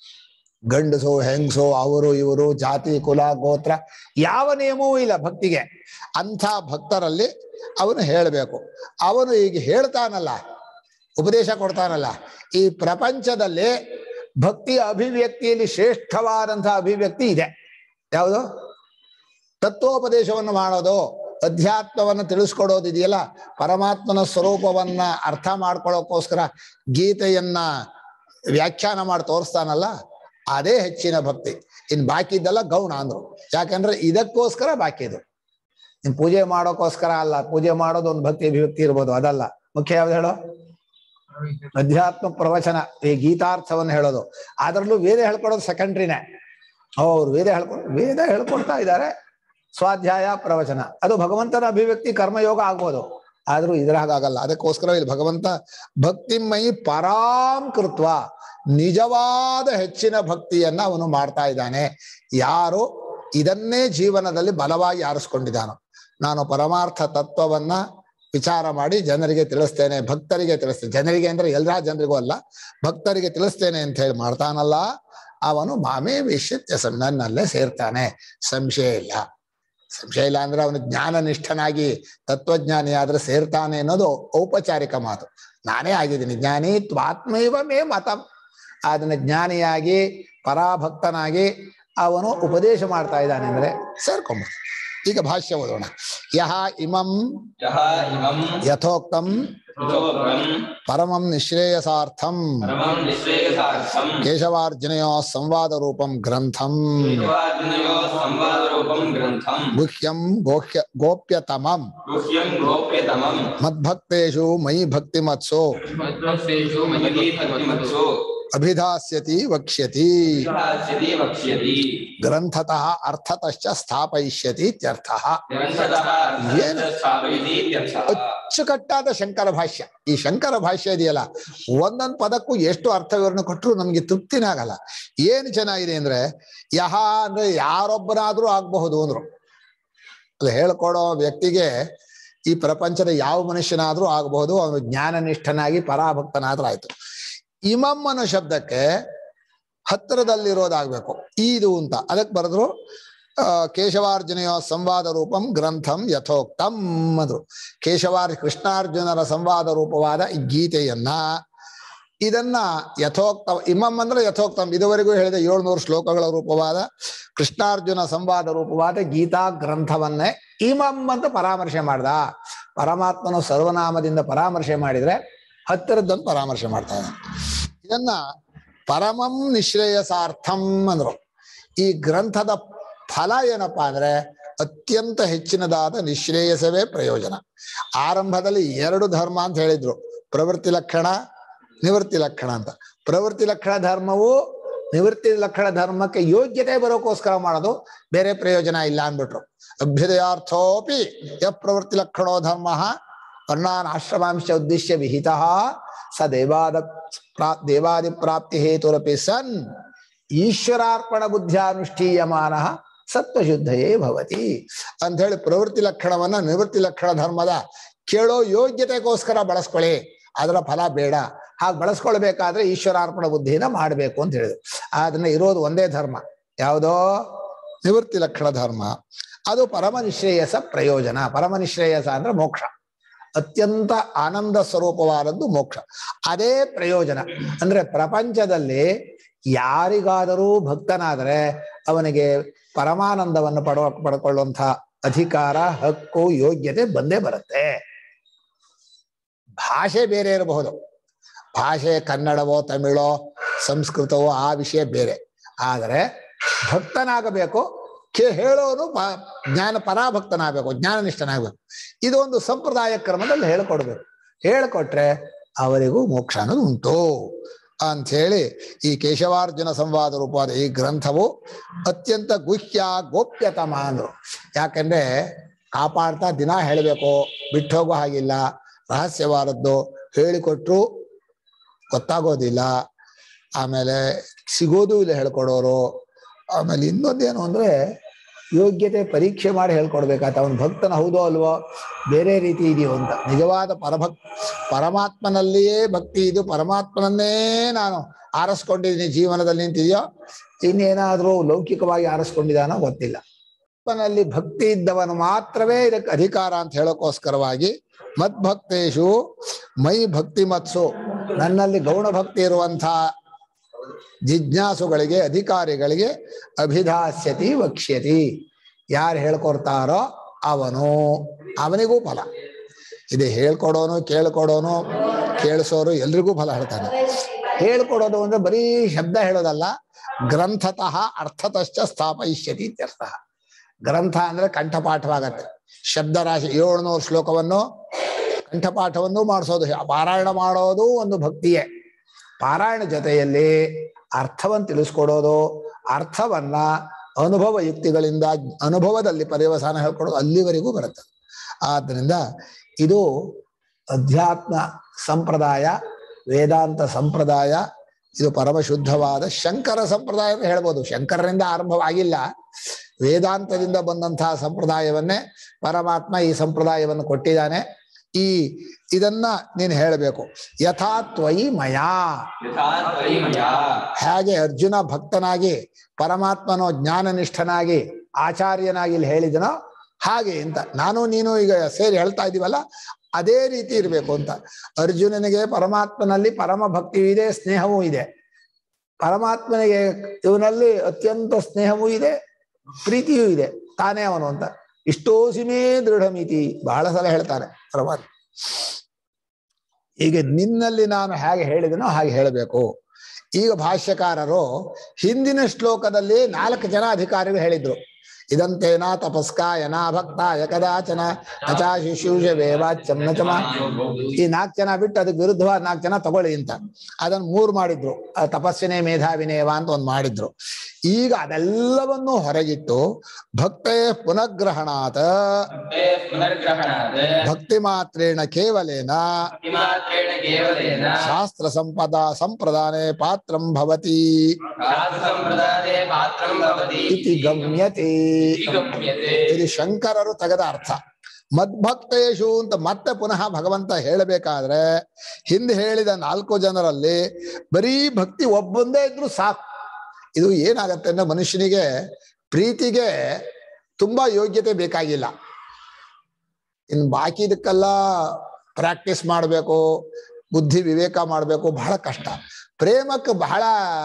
ಗಂಡಸು ಹೆಂಗಸು ಅವರು ಇವರು ಜಾತಿ ಕುಲ ಗೋತ್ರ ಯಾವ ನಿಯಮವೂ ಇಲ್ಲ ಭಕ್ತಿಗೆ ಅಂಥ ಭಕ್ತರಲ್ಲಿ ಅವನು ಹೇಳಬೇಕು ಅವನು ಈಗ ಹೇಳ್ತಾನಲ್ಲ ಉಪದೇಶ ಕೊಡ್ತಾನಲ್ಲ ಈ ಪ್ರಪಂಚದಲ್ಲಿ ಭಕ್ತಿಯ ಅಭಿವ್ಯಕ್ತಿಯಲ್ಲಿ ಶ್ರೇಷ್ಠವಾದಂತಹ ಅಭಿವ್ಯಕ್ತಿ ಇದೆ ಯಾವುದು ತತ್ವೋಪದೇಶವನ್ನು ಮಾಡೋದು ಅಧ್ಯಾತ್ಮವನ್ನು ತಿಳಿಸ್ಕೊಡೋದು ಇದೆಯಲ್ಲ ಪರಮಾತ್ಮನ ಸ್ವರೂಪವನ್ನ ಅರ್ಥ ಮಾಡ್ಕೊಳ್ಳೋಕ್ಕೋಸ್ಕರ ಗೀತೆಯನ್ನ ವ್ಯಾಖ್ಯಾನ ಮಾಡಿ ತೋರಿಸ್ತಾನಲ್ಲ ಅದೇ ಹೆಚ್ಚಿನ ಭಕ್ತಿ ಇನ್ ಬಾಕಿ ಇದ್ದಲ್ಲ ಗೌಣ ಅಂದ್ರು ಯಾಕಂದ್ರೆ ಇದಕ್ಕೋಸ್ಕರ ಬಾಕಿ ಇದು ಇನ್ ಪೂಜೆ ಮಾಡೋಕ್ಕೋಸ್ಕರ ಅಲ್ಲ ಪೂಜೆ ಮಾಡೋದು ಒಂದು ಭಕ್ತಿ ಅಭಿವ್ಯಕ್ತಿ ಇರ್ಬೋದು ಅದಲ್ಲ ಮುಖ್ಯ ಯಾವ್ದು ಹೇಳೋ ಅಧ್ಯಾತ್ಮ ಪ್ರವಚನ ಈ ಗೀತಾರ್ಥವನ್ನು ಹೇಳೋದು ಅದರಲ್ಲೂ ವೇದ ಹೇಳ್ಕೊಡೋದು ಸೆಕೆಂಡ್ರಿನೇ ಅವ್ರು ವೇದ ಹೇಳ್ಕೊಡ್ ವೇದ ಹೇಳ್ಕೊಡ್ತಾ ಇದ್ದಾರೆ ಸ್ವಾಧ್ಯಾಯ ಪ್ರವಚನ ಅದು ಭಗವಂತನ ಅಭಿವ್ಯಕ್ತಿ ಕರ್ಮಯೋಗ ಆಗ್ಬೋದು ಆದ್ರೂ ಇದ್ರ ಹಾಗಾಗಲ್ಲ ಅದಕ್ಕೋಸ್ಕರ ಇಲ್ಲಿ ಭಗವಂತ ಭಕ್ತಿಮಯಿ ಪರಾಂ ಕೃತ್ವ ನಿಜವಾದ ಹೆಚ್ಚಿನ ಭಕ್ತಿಯನ್ನ ಅವನು ಮಾಡ್ತಾ ಇದ್ದಾನೆ ಯಾರು ಇದನ್ನೇ ಜೀವನದಲ್ಲಿ ಬಲವಾಗಿ ಆರಿಸ್ಕೊಂಡಿದ್ದಾನೋ ನಾನು ಪರಮಾರ್ಥ ತತ್ವವನ್ನ ವಿಚಾರ ಮಾಡಿ ಜನರಿಗೆ ತಿಳಿಸ್ತೇನೆ ಭಕ್ತರಿಗೆ ತಿಳಿಸ್ತೇನೆ ಜನರಿಗೆ ಅಂದ್ರೆ ಎಲ್ಲಾ ಜನರಿಗೂ ಅಲ್ಲ ಭಕ್ತರಿಗೆ ತಿಳಿಸ್ತೇನೆ ಅಂತ ಹೇಳಿ ಮಾಡ್ತಾನಲ್ಲ ಅವನು ಮಾಮೇ ವಿಶ್ಯತ್ಯ ಸಂ- ನನ್ನಲ್ಲೇ ಸೇರ್ತಾನೆ ಸಂಶಯ ಇಲ್ಲ ಸಂಶಯ ಇಲ್ಲ ಅಂದ್ರೆ ಅವನು ಜ್ಞಾನನಿಷ್ಠನಾಗಿ ತತ್ವಜ್ಞಾನಿ ಆದ್ರೆ ಸೇರ್ತಾನೆ ಅನ್ನೋದು ಔಪಚಾರಿಕ ಮಾತು ನಾನೇ ಆಗಿದ್ದೀನಿ ಜ್ಞಾನಿ ತ್ವಾತ್ಮೈವ ಮೇ ಮತಂ ಅದನ್ನ ಜ್ಞಾನಿಯಾಗಿ ಪರಾಭಕ್ತನಾಗಿ ಅವನು ಉಪದೇಶ ಮಾಡ್ತಾ ಇದ್ದಾನೆ ಅಂದ್ರೆ ಸೇರ್ಕೊಂಡ್ಬಿಡ್ತಾನೆ ಈಗ ಭಾಷ್ಯ ಓದೋಣ ಯಹ ಇಮಂ ಯಹ ಇಮಂ ಯಥೋಕ್ತಂ ಯಥೋಕ್ತಂ ಪರಮಂ ನಿಶ್ರೇಯಸಾರ್ಥಂ ಪರಮಂ ನಿಶ್ರೇಯಸಾರ್ಥಂ ಕೇಶವಾರ್ಜುನಯೋ ಸಂವಾದ ರೂಪಂ ಗ್ರಂಥಂ ಕೇಶವಾರ್ಜುನಯೋ ಸಂವಾದರೂಪಂ ಗ್ರಂಥಂ ಗುಹ್ಯಂ ಗೋಹ್ಯ ಗೋಪ್ಯತಮಂ ಗುಹ್ಯಂ ಗೋಪ್ಯತಮಂ ಮದ್ಭಕ್ತೇಷು ಮಯಿ ಭಕ್ತಿಮತ್ಸು ಮಧ್ವಸ್ಸೇಷು ಮಯೀ ಮಹಿಮೀ ಭಕ್ತಿಮತ್ಸು ಅಭಿಧಾಸ್ಯತಿ ವಕ್ಷ್ಯತಿ ವಿಭಾಸ್ಯತಿ ವಕ್ಷ್ಯತಿ ಗ್ರಂಥತಃ ಅರ್ಥತಶ್ಚ ಸ್ಥಾಪಯಿಷ್ಯತಿ ಇತ್ಯರ್ಥಃ ಗ್ರಂಥತಃ ಏನು? ಸ್ಥಾಪಯತಿ ಇತ್ಯರ್ಥಃ. ಅಚ್ಚುಕಟ್ಟಾದ ಶಂಕರ ಭಾಷ್ಯ ಈ ಶಂಕರ ಭಾಷ್ಯ ಇದೆಯಲ್ಲ ಒಂದೊಂದು ಪದಕ್ಕೂ ಎಷ್ಟು ಅರ್ಥ ವಿವರಣೆ ಕೊಟ್ಟರು ನಮಗೆ ತೃಪ್ತಿನೇ ಆಗಲ್ಲ ಏನು ಚೆನ್ನಾಗಿದೆ ಅಂದ್ರೆ ಯಹ ಅಂದ್ರೆ ಯಾರೊಬ್ಬನಾದ್ರೂ ಆಗಬಹುದು ಅಂದ್ರು ಅಲ್ಲ ಹೇಳ್ಕೊಡೋ ವ್ಯಕ್ತಿಗೆ ಈ ಪ್ರಪಂಚದ ಯಾವ ಮನುಷ್ಯನಾದ್ರೂ ಆಗಬಹುದು ಅವನು ಜ್ಞಾನನಿಷ್ಠನಾಗಿ ಪರಾಭಕ್ತನಾದ್ರೂ ಆಯ್ತು ಇಮಂ ಅನ್ನೋ ಶಬ್ದಕ್ಕೆ ಹತ್ತಿರದಲ್ಲಿರೋದಾಗ್ಬೇಕು ಇದು ಅಂತ ಅದಕ್ಕೆ ಬರೆದ್ರು ಆ, ಕೇಶವಾರ್ಜುನೆಯ ಸಂವಾದ ರೂಪಂ ಗ್ರಂಥಂ ಯಥೋಕ್ತಂ ಅಂದ್ರು ಕೇಶವಾರ್ ಕೃಷ್ಣಾರ್ಜುನರ ಸಂವಾದ ರೂಪವಾದ ಈ ಗೀತೆಯನ್ನ ಇದನ್ನ ಯಥೋಕ್ತ ಇಮಂ ಅಂದ್ರೆ ಯಥೋಕ್ತಂ ಇದುವರೆಗೂ ಹೇಳಿದ ಏಳ್ನೂರು ಶ್ಲೋಕಗಳ ರೂಪವಾದ ಕೃಷ್ಣಾರ್ಜುನ ಸಂವಾದ ರೂಪವಾದ ಗೀತಾ ಗ್ರಂಥವನ್ನೇ ಇಮಂ ಅಂತ ಪರಾಮರ್ಶೆ ಮಾಡ್ದ ಪರಮಾತ್ಮನು ಸರ್ವನಾಮದಿಂದ ಪರಾಮರ್ಶೆ ಮಾಡಿದ್ರೆ ಹತ್ತಿರದ್ದನ್ನು ಪರಾಮರ್ಶೆ ಮಾಡ್ತಾ ಇದ್ದಾನೆ ಇದನ್ನ ಪರಮಂ ನಿಶ್ರೇಯಸಾರ್ಥಂ ಅಂದ್ರು ಈ ಗ್ರಂಥದ ಫಲ ಏನಪ್ಪಾ ಅಂದ್ರೆ ಅತ್ಯಂತ ಹೆಚ್ಚಿನದಾದ ನಿಶ್ರೇಯಸವೇ ಪ್ರಯೋಜನ ಆರಂಭದಲ್ಲಿ ಎರಡು ಧರ್ಮ ಅಂತ ಹೇಳಿದ್ರು ಪ್ರವೃತ್ತಿ ಲಕ್ಷಣ ನಿವೃತ್ತಿ ಲಕ್ಷಣ ಅಂತ ಪ್ರವೃತ್ತಿ ಲಕ್ಷಣ ಧರ್ಮವು ನಿವೃತ್ತಿ ಲಕ್ಷಣ ಧರ್ಮಕ್ಕೆ ಯೋಗ್ಯತೆ ಬರೋಕ್ಕೋಸ್ಕರ ಮಾಡೋದು ಬೇರೆ ಪ್ರಯೋಜನ ಇಲ್ಲ ಅಂದ್ಬಿಟ್ರು ಅಭ್ಯುದಯಾರ್ಥೋಪಿ ಯ ಪ್ರವೃತ್ತಿ ಲಕ್ಷಣೋ ಧರ್ಮ ವರ್ಣಾನ್ ಆಶ್ರಮಾಂಶ ಉದ್ದೇಶ್ಯ ವಿಹಿತ ಸ ದೇವಾದ ಪ್ರಾ- ದೇವಾದಿ ಪ್ರಾಪ್ತಿ ಹೇತುರಪಿ ಸನ್ ಈಶ್ವರಾರ್ಪಣ ಬುದ್ಧ್ಯಾನುಷ್ಠೀಯಮಾನ ಸತ್ವಶುದ್ಧಯೇ ಭವತಿ ಅಂತ ಹೇಳಿ ಪ್ರವೃತ್ತಿ ಲಕ್ಷಣವನ್ನ ನಿವೃತ್ತಿ ಲಕ್ಷಣ ಧರ್ಮದ ಕೇಳೋ ಯೋಗ್ಯತೆಗೋಸ್ಕರ ಬಳಸ್ಕೊಳ್ಳಿ ಅದರ ಫಲ ಬೇಡ ಹಾಗೆ ಬಳಸ್ಕೊಳ್ಬೇಕಾದ್ರೆ ಈಶ್ವರಾರ್ಪಣ ಬುದ್ಧಿನ ಮಾಡಬೇಕು ಅಂತ ಹೇಳಿದ್ರು ಅದನ್ನ ಇರೋದು ಒಂದೇ ಧರ್ಮ ಯಾವುದೋ ನಿವೃತ್ತಿ ಲಕ್ಷಣ ಧರ್ಮ ಅದು ಪರಮ ನಿಶ್ರೇಯಸ ಪ್ರಯೋಜನ ಪರಮ ನಿಶ್ರೇಯಸ ಅಂದ್ರೆ ಮೋಕ್ಷ ಅತ್ಯಂತ ಆನಂದ ಸ್ವರೂಪವಾದದ್ದು ಮೋಕ್ಷ ಅದೇ ಪ್ರಯೋಜನ ಅಂದ್ರೆ ಪ್ರಪಂಚದಲ್ಲಿ ಯಾರಿಗಾದರೂ ಭಕ್ತನಾದರೆ ಅವನಿಗೆ ಪರಮಾನಂದವನ್ನು ಪಡ ಪಡ್ಕೊಳ್ಳುವಂಥ ಅಧಿಕಾರ ಹಕ್ಕು ಯೋಗ್ಯತೆ ಬಂದೇ ಬರುತ್ತೆ ಭಾಷೆ ಬೇರೆ ಇರಬಹುದು ಭಾಷೆ ಕನ್ನಡವೋ ತಮಿಳೋ ಸಂಸ್ಕೃತವೋ ಆ ವಿಷಯ ಬೇರೆ ಆದರೆ ಭಕ್ತನಾಗಬೇಕು ಕೇ ಹೇಳೋನು ಪ- ಜ್ಞಾನ ಪರಾಭಕ್ತನಾಗಬೇಕು ಜ್ಞಾನನಿಷ್ಠನಾಗಬೇಕು ಇದೊಂದು ಸಂಪ್ರದಾಯ ಕ್ರಮದಲ್ಲಿ ಹೇಳ್ಕೊಡ್ಬೇಕು ಹೇಳ್ಕೊಟ್ರೆ ಅವರಿಗೂ ಮೋಕ್ಷ ಅನ್ನೋದು ಉಂಟು ಅಂಥೇಳಿ ಈ ಕೇಶವಾರ್ಜುನ ಸಂವಾದ ರೂಪವಾದ ಈ ಗ್ರಂಥವು ಅತ್ಯಂತ ಗುಹ್ಯ ಗೋಪ್ಯತಮ ಅಂದ್ರು ಯಾಕಂದ್ರೆ ಕಾಪಾಡ್ತಾ ದಿನ ಹೇಳಬೇಕು ಬಿಟ್ಟು ಹೋಗೋ ಹಾಗಿಲ್ಲ ರಹಸ್ಯವಾದದ್ದು ಹೇಳಿಕೊಟ್ರು ಗೊತ್ತಾಗೋದಿಲ್ಲ ಆಮೇಲೆ ಸಿಗೋದು ಇಲ್ಲ ಹೇಳ್ಕೊಡೋರು ಆಮೇಲೆ ಇನ್ನೊಂದೇನು ಅಂದ್ರೆ ಯೋಗ್ಯತೆ ಪರೀಕ್ಷೆ ಮಾಡಿ ಹೇಳ್ಕೊಡ್ಬೇಕಾತ ಅವನು ಭಕ್ತನ ಹೌದೋ ಅಲ್ವೋ ಬೇರೆ ರೀತಿ ಇದೆಯೋ ಅಂತ ನಿಜವಾದ ಪರಭಕ್ ಪರಮಾತ್ಮನಲ್ಲಿಯೇ ಭಕ್ತಿ ಇದು ಪರಮಾತ್ಮನನ್ನೇ ನಾನು ಆರಿಸ್ಕೊಂಡಿದ್ದೀನಿ ಜೀವನದಲ್ಲಿ ನಿಂತಿದೆಯೋ ಇನ್ನೇನಾದ್ರೂ ಲೌಕಿಕವಾಗಿ ಆರಿಸ್ಕೊಂಡಿದಾನೋ ಗೊತ್ತಿಲ್ಲ ಆತ್ಮನಲ್ಲಿ ಭಕ್ತಿ ಇದ್ದವನು ಮಾತ್ರವೇ ಇದಕ್ಕೆ ಅಧಿಕಾರ ಅಂತ ಹೇಳೋಕ್ಕೋಸ್ಕರವಾಗಿ ಮದ್ಭಕ್ತೇಶು ಮೈ ಭಕ್ತಿ ಮತ್ಸು ನನ್ನಲ್ಲಿ ಗೌಣ ಭಕ್ತಿ ಇರುವಂತಹ ಜಿಜ್ಞಾಸುಗಳಿಗೆ ಅಧಿಕಾರಿಗಳಿಗೆ ಅಭಿಧಾಸ್ಯತಿ ವಕ್ಷ್ಯತಿ ಯಾರು ಹೇಳ್ಕೊಡ್ತಾರೋ ಅವನು ಅವನಿಗೂ ಫಲ ಇದು ಹೇಳ್ಕೊಡೋನು ಕೇಳ್ಕೊಡೋನು ಕೇಳಿಸೋರು ಎಲ್ರಿಗೂ ಫಲ ಹೇಳ್ತಾನೆ ಹೇಳ್ಕೊಡೋದು ಅಂದ್ರೆ ಬರೀ ಶಬ್ದ ಹೇಳೋದಲ್ಲ ಗ್ರಂಥತಃ ಅರ್ಥತಶ್ಚ ಸ್ಥಾಪಯಿಷ್ಯತಿ ಇತ್ಯರ್ಥ ಗ್ರಂಥ ಅಂದ್ರೆ ಕಂಠಪಾಠವಾಗತ್ತೆ ಶಬ್ದರಾಶಿ ಏಳ್ನೂರು ಶ್ಲೋಕವನ್ನು ಕಂಠಪಾಠವನ್ನು ಮಾಡಿಸೋದು ಪಾರಾಯಣ ಮಾಡೋದು ಒಂದು ಭಕ್ತಿಯೇ ಪಾರಾಯಣ ಜೊತೆಯಲ್ಲಿ ಅರ್ಥವನ್ನು ತಿಳಿಸ್ಕೊಡೋದು ಅರ್ಥವನ್ನ ಅನುಭವ ಯುಕ್ತಿಗಳಿಂದ ಅನುಭವದಲ್ಲಿ ಪರ್ಯವಸಾನ ಹೇಳ್ಕೊಡೋದು ಅಲ್ಲಿವರೆಗೂ ಬರುತ್ತೆ ಆದ್ದರಿಂದ ಇದು ಅಧ್ಯಾತ್ಮ ಸಂಪ್ರದಾಯ ವೇದಾಂತ ಸಂಪ್ರದಾಯ ಇದು ಪರಮ ಶುದ್ಧವಾದ ಶಂಕರ ಸಂಪ್ರದಾಯ ಅಂತ ಹೇಳ್ಬೋದು ಶಂಕರರಿಂದ ಆರಂಭವಾಗಿಲ್ಲ ವೇದಾಂತದಿಂದ ಬಂದಂತಹ ಸಂಪ್ರದಾಯವನ್ನೇ ಪರಮಾತ್ಮ ಈ ಸಂಪ್ರದಾಯವನ್ನು ಕೊಟ್ಟಿದ್ದಾನೆ ಈ ಇದನ್ನ ನೀನು ಹೇಳಬೇಕು ಯಥಾ ತ್ವಯಿ ಮಯಾ ಯಥಾ ತ್ವಯಿ ಮಯಾ ಹೇಗೆ ಅರ್ಜುನ ಭಕ್ತನಾಗಿ ಪರಮಾತ್ಮನೋ ಜ್ಞಾನನಿಷ್ಠನಾಗಿ ಆಚಾರ್ಯನಾಗಿ ಇಲ್ಲಿ ಹೇಳಿದನೋ ಹಾಗೆ ಅಂತ ನಾನು ನೀನು ಈಗ ಸೇರಿ ಹೇಳ್ತಾ ಇದೀವಲ್ಲ ಅದೇ ರೀತಿ ಇರಬೇಕು ಅಂತ ಅರ್ಜುನನಿಗೆ ಪರಮಾತ್ಮನಲ್ಲಿ ಪರಮ ಭಕ್ತಿಯೂ ಇದೆ ಸ್ನೇಹವೂ ಇದೆ ಪರಮಾತ್ಮನಿಗೆ ಇವನಲ್ಲಿ ಅತ್ಯಂತ ಸ್ನೇಹವೂ ಇದೆ ಪ್ರೀತಿಯೂ ಇದೆ ತಾನೇ ಅವನು ಅಂತ ಇಷ್ಟೋಸಿಮೇ ದೃಢ ಮಿತಿ ಬಹಳ ಸಲ ಹೇಳ್ತಾರೆ ಪರಮಾತ್ಮ ಈಗ ನಿನ್ನಲ್ಲಿ ನಾನು ಹೇಗೆ ಹೇಳಿದನೋ ಹಾಗೆ ಹೇಳಬೇಕು ಈಗ ಭಾಷ್ಯಕಾರರು ಹಿಂದಿನ ಶ್ಲೋಕದಲ್ಲಿ ನಾಲ್ಕು ಜನ ಅಧಿಕಾರಿಗಳು ಹೇಳಿದ್ರು ಇದಂತೇನ ತಪಸ್ಕಾಯನ ಭಕ್ತಾಯ ಕದಾಚನ ನಚಾ ಶಿಶುಷವೇ ವಾಚ್ಯಂ ನಚಮ ಈ ನಾಲ್ಕು ಜನ ಬಿಟ್ಟು ಅದಕ್ಕೆ ವಿರುದ್ಧವಾದ ನಾಲ್ಕು ಜನ ತಗೊಳ್ಳಿ ಅಂತ ಅದನ್ನ ಮೂರು ಮಾಡಿದ್ರು ಆ ತಪಸ್ವಿನೇ ಮೇಧಾವಿನೇವ ಅಂತ ಒಂದು ಮಾಡಿದ್ರು ಈಗ ಅದೆಲ್ಲವನ್ನು ಹೊರಗಿಟ್ಟು ಭಕ್ತೇ ಪುನಃಗ್ರಹಣಾತ್ ಭಕ್ತೇ ಪುನರ್ಗ್ರಹಣಾತ್ ಭಕ್ತಿ ಮಾತ್ರೇಣ ಕೇವಲೇನ ಭಕ್ತಿಮಾತ್ರೇಣ ಕೇವಲೇನ ಶಾಸ್ತ್ರ ಸಂಪದ ಸಂಪ್ರದಾನೆ ಪಾತ್ರಂ ಭವತಿ ಶಾಸ್ತ್ರ ಸಂಪ್ರದಾಯೇ ಪಾತ್ರಂ ಭವತಿ ಇತಿ ಗಮ್ಯತೆ ಇತಿ ಗಮ್ಯತೆ ಇದು ಶಂಕರರು ತೆಗೆದ ಅರ್ಥ ಮದ್ಭಕ್ತೇಶು ಅಂತ ಮತ್ತೆ ಪುನಃ ಭಗವಂತ ಹೇಳಬೇಕಾದ್ರೆ ಹಿಂದೆ ಹೇಳಿದ ನಾಲ್ಕು ಜನರಲ್ಲಿ ಬರೀ ಭಕ್ತಿ ಒಬ್ಬೊಂದೇ ಇದ್ರು ಸಾಕು ಇದು ಏನಾಗತ್ತೆ ಅಂದ್ರೆ ಮನುಷ್ಯನಿಗೆ ಪ್ರೀತಿಗೆ ತುಂಬಾ ಯೋಗ್ಯತೆ ಬೇಕಾಗಿಲ್ಲ ಇನ್ನು ಬಾಕಿ ಇದಕ್ಕೆಲ್ಲ ಪ್ರಾಕ್ಟೀಸ್ ಮಾಡಬೇಕು ಬುದ್ಧಿ ವಿವೇಕ ಮಾಡಬೇಕು ಬಹಳ ಕಷ್ಟ ಪ್ರೇಮಕ್ಕೆ ಬಹಳ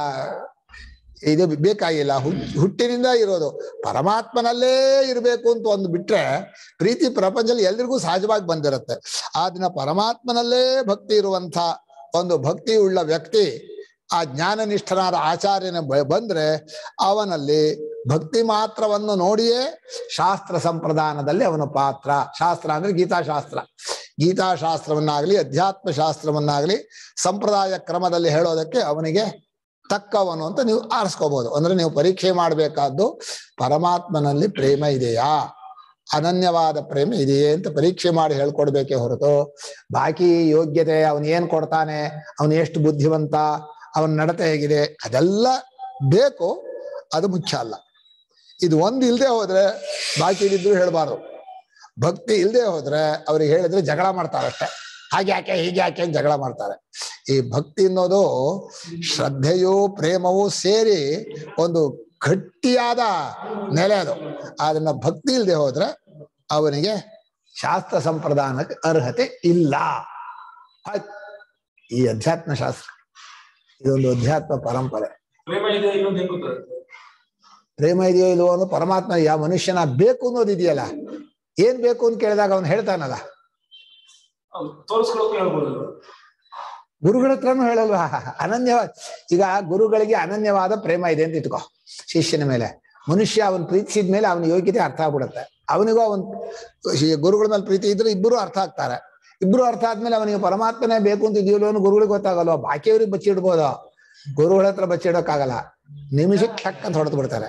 ಇದು ಬೇಕಾಗಿಲ್ಲ ಹುಟ್- ಹುಟ್ಟಿನಿಂದ ಇರೋದು ಪರಮಾತ್ಮನಲ್ಲೇ ಇರಬೇಕು ಅಂತ ಒಂದು ಬಿಟ್ರೆ ಪ್ರೀತಿ ಪ್ರಪಂಚದಲ್ಲಿ ಎಲ್ರಿಗೂ ಸಹಜವಾಗಿ ಬಂದಿರುತ್ತೆ ಆ ದಿನ ಪರಮಾತ್ಮನಲ್ಲೇ ಭಕ್ತಿ ಇರುವಂತ ಒಂದು ಭಕ್ತಿ ಉಳ್ಳ ವ್ಯಕ್ತಿ ಆ ಜ್ಞಾನನಿಷ್ಠನಾದ ಆಚಾರ್ಯನ ಬ- ಬಂದ್ರೆ ಅವನಲ್ಲಿ ಭಕ್ತಿ ಮಾತ್ರವನ್ನು ನೋಡಿಯೇ ಶಾಸ್ತ್ರ ಸಂಪ್ರದಾನದಲ್ಲಿ ಅವನ ಪಾತ್ರ ಶಾಸ್ತ್ರ ಅಂದ್ರೆ ಗೀತಾಶಾಸ್ತ್ರ ಗೀತಾಶಾಸ್ತ್ರವನ್ನಾಗ್ಲಿ ಅಧ್ಯಾತ್ಮ ಶಾಸ್ತ್ರವನ್ನಾಗ್ಲಿ ಸಂಪ್ರದಾಯ ಕ್ರಮದಲ್ಲಿ ಹೇಳೋದಕ್ಕೆ ಅವನಿಗೆ ತಕ್ಕವನು ಅಂತ ನೀವು ಆರಿಸ್ಕೋಬಹುದು ಅಂದ್ರೆ ನೀವು ಪರೀಕ್ಷೆ ಮಾಡಬೇಕಾದ್ದು ಪರಮಾತ್ಮನಲ್ಲಿ ಪ್ರೇಮ ಇದೆಯಾ ಅನನ್ಯವಾದ ಪ್ರೇಮ ಇದೆಯೇ ಅಂತ ಪರೀಕ್ಷೆ ಮಾಡಿ ಹೇಳ್ಕೊಡ್ಬೇಕೇ ಹೊರತು ಬಾಕಿ ಯೋಗ್ಯತೆ ಅವನು ಏನ್ ಕೊಡ್ತಾನೆ ಅವನು ಎಷ್ಟು ಬುದ್ಧಿವಂತ ಅವನ ನಡತೆ ಹೇಗಿದೆ ಅದೆಲ್ಲ ಬೇಕು ಅದು ಮುಖ್ಯ ಅಲ್ಲ ಇದು ಒಂದು ಇಲ್ಲದೆ ಹೋದ್ರೆ ಬಾಕಿ ಇದ್ದಿದ್ರು ಹೇಳ್ಬಾರ್ದು ಭಕ್ತಿ ಇಲ್ಲದೆ ಹೋದ್ರೆ ಅವ್ರಿಗೆ ಹೇಳಿದ್ರೆ ಜಗಳ ಮಾಡ್ತಾರೆ ಅಷ್ಟೇ ಹಾಗೆ ಯಾಕೆ ಹೀಗೆ ಯಾಕೆ ಅಂತ ಜಗಳ ಮಾಡ್ತಾರೆ ಈ ಭಕ್ತಿ ಅನ್ನೋದು ಶ್ರದ್ಧೆಯು ಪ್ರೇಮವು ಸೇರಿ ಒಂದು ಗಟ್ಟಿಯಾದ ನೆಲೆ ಅದು ಅದನ್ನ ಭಕ್ತಿ ಇಲ್ಲದೆ ಹೋದ್ರೆ ಅವನಿಗೆ ಶಾಸ್ತ್ರ ಸಂಪ್ರದಾನಕ್ಕೆ ಅರ್ಹತೆ ಇಲ್ಲ ಆಯ್ತ್. ಈ ಅಧ್ಯಾತ್ಮ ಶಾಸ್ತ್ರ ಇದೊಂದು ಅಧ್ಯಾತ್ಮ ಪರಂಪರೆ ಪ್ರೇಮ ಇದೆ ಇನ್ನೊಂದು ಹೆಂಗ್ ಗೊತ್ತಾಗುತ್ತೆ ಪ್ರೇಮ ಇದೆಯೋ ಇಲ್ವೋ ಅನ್ನೋ ಪರಮಾತ್ಮ ಯಾವ ಮನುಷ್ಯನ ಬೇಕು ಅನ್ನೋದು ಇದೆಯಲ್ಲ ಏನ್ ಬೇಕು ಅಂತ ಕೇಳಿದಾಗ ಅವನು ಹೇಳ್ತಾನಲ್ಲ ಅವ್ನು ತೋರಿಸ್ಕೊಳಕ್ಕೂ ಹೇಳ್ಬೋದು ಗುರುಗಳ ಹತ್ರನೂ ಹೇಳಲ್ವಾ ಅನನ್ಯವಾದ ಈಗ ಗುರುಗಳಿಗೆ ಅನನ್ಯವಾದ ಪ್ರೇಮ ಇದೆ ಅಂತ ಇಟ್ಕೋ ಶಿಷ್ಯನ ಮೇಲೆ ಮನುಷ್ಯ ಅವನ್ ಪ್ರೀತಿಸಿದ ಮೇಲೆ ಅವನ ಯೋಗ್ಯತೆ ಅರ್ಥ ಆಗ್ಬಿಡುತ್ತೆ ಅವನಿಗೂ ಅವನ್ ಶಿ- ಗುರುಗಳ ಮೇಲೆ ಪ್ರೀತಿ ಇದ್ರೆ ಇಬ್ಬರು ಅರ್ಥ ಆಗ್ತಾರೆ ಇಬ್ರು ಅರ್ಥ ಆದ್ಮೇಲೆ ಅವನಿಗೆ ಪರಮಾತ್ಮನೇ ಬೇಕು ಅಂತ ಇದೆಯಲ್ಲೋ ಅನ್ನೋ ಗುರುಗಳಿಗೆ ಗೊತ್ತಾಗಲ್ವ ಬಾಕಿಯವ್ರಿಗೆ ಬಚ್ಚಿಡ್ಬೋದು ಗುರುಗಳ ಹತ್ರ ಬಚ್ಚಿಡೋಕ್ಕಾಗಲ್ಲ ನಿಮಿಷಕ್ಕೆ ಠಕ್ ಅಂತ ಹೊಡೆದು ಬಿಡ್ತಾರೆ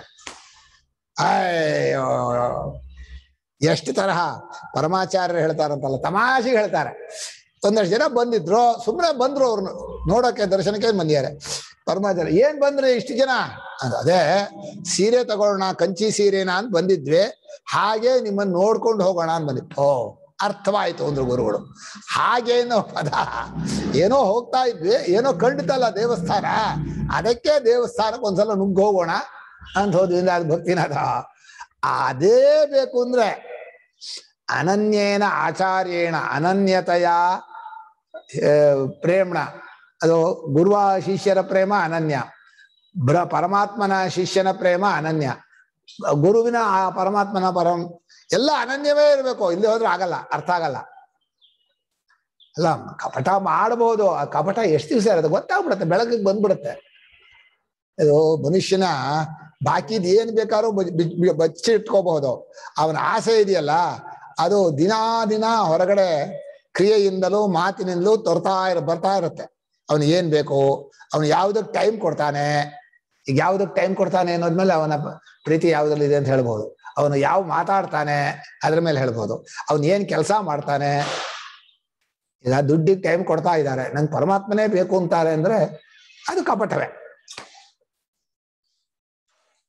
ಅಯ್ಯೋ ಎಷ್ಟು ತರಹ ಪರಮಾಚಾರ್ಯರು ಹೇಳ್ತಾರಂತಲ್ಲ ತಮಾಷೆಗೆ ಹೇಳ್ತಾರೆ ಒಂದಷ್ಟು ಜನ ಬಂದಿದ್ರು ಸುಮ್ಮನೆ ಬಂದ್ರು ಅವ್ರನ್ನ ನೋಡೋಕೆ ದರ್ಶನಕ್ಕೆ ಬಂದಿದ್ದಾರೆ ಪರಮಾಚಾರ್ಯ ಏನ್ ಬಂದ್ರೆ ಇಷ್ಟು ಜನ ಅಂದ, ಅದೇ ಸೀರೆ ತಗೊಳ್ಳೋಣ ಕಂಚಿ ಸೀರೆನ ಅಂತ ಬಂದಿದ್ವಿ ಹಾಗೆ ನಿಮ್ಮನ್ನ ನೋಡ್ಕೊಂಡು ಹೋಗೋಣ ಅಂತ ಬಂದಿದ್ದು ಓ ಅರ್ಥವಾಯ್ತು ಅಂದ್ರು ಗುರುಗಳು ಹಾಗೇನೋ ಪದ ಏನೋ ಹೋಗ್ತಾ ಇದ್ವಿ ಏನೋ ಖಂಡಿತಲ್ಲ ದೇವಸ್ಥಾನ ಅದಕ್ಕೆ ದೇವಸ್ಥಾನಕ್ಕೆ ಒಂದ್ಸಲ ನುಗ್ಗಿ ಹೋಗೋಣ ಅಂತ ಹೋದ್ವಿ ಅಂದ್ರೆ ಅದು ಭಕ್ತಿನಾದ ಅದೇ ಬೇಕು ಅಂದ್ರೆ ಅನನ್ಯೇನ ಆಚಾರ್ಯೇಣ ಅನನ್ಯತೆಯ ಆ, ಪ್ರೇಮ್ಣ ಅದು ಗುರುವ ಶಿಷ್ಯರ ಪ್ರೇಮ ಅನನ್ಯ ಬ್ರ ಪರಮಾತ್ಮನ ಶಿಷ್ಯನ ಪ್ರೇಮ ಅನನ್ಯ ಗುರುವಿನ ಆ ಪರಮಾತ್ಮನ ಪರಂ ಎಲ್ಲ ಅನನ್ಯವೇ ಇರಬೇಕು ಇಲ್ಲಿ ಹೋದ್ರೆ ಆಗಲ್ಲ ಅರ್ಥ ಆಗಲ್ಲ ಅಲ್ಲ ಕಪಟ ಮಾಡಬಹುದು ಆ ಕಪಟ ಎಷ್ಟು ದಿವಸ ಇರುತ್ತೆ ಗೊತ್ತಾಗ್ಬಿಡುತ್ತೆ ಬೆಳಗ್ಗೆ ಬಂದ್ಬಿಡುತ್ತೆ ಇದು ಮನುಷ್ಯನ ಬಾಕಿದ್ ಏನ್ ಬೇಕಾದ್ರೂ ಬಚ್- ಬಿಚ್- ಬಿ- ಬಚ್ಚಿ ಇಟ್ಕೋಬಹುದು ಅವನ ಆಸೆ ಇದೆಯಲ್ಲ ಅದು ದಿನಾ ದಿನ ಹೊರಗಡೆ ಕ್ರಿಯೆಯಿಂದಲೂ ಮಾತಿನಿಂದಲೂ ತರ್ತಾ ಇರ ಬರ್ತಾ ಇರುತ್ತೆ ಅವನು ಏನ್ ಬೇಕು ಅವನು ಯಾವ್ದಕ್ ಟೈಮ್ ಕೊಡ್ತಾನೆ ಈಗ ಯಾವ್ದಕ್ ಟೈಮ್ ಕೊಡ್ತಾನೆ ಅನ್ನೋದ್ಮೇಲೆ ಅವನ ಪ- ಪ್ರೀತಿ ಯಾವ್ದ್ರಲ್ಲಿ ಇದೆ ಅಂತ ಹೇಳ್ಬೋದು ಅವನು ಯಾವ ಮಾತಾಡ್ತಾನೆ ಅದ್ರ ಮೇಲೆ ಹೇಳ್ಬೋದು ಅವನು ಏನ್ ಕೆಲಸ ಮಾಡ್ತಾನೆ ಈಗ ದುಡ್ಡಿಗೆ ಟೈಮ್ ಕೊಡ್ತಾ ಇದ್ದಾರೆ ನಂಗೆ ಪರಮಾತ್ಮನೇ ಬೇಕು ಅಂತಾರೆ ಅಂದ್ರೆ ಅದು ಕಪಟವೇ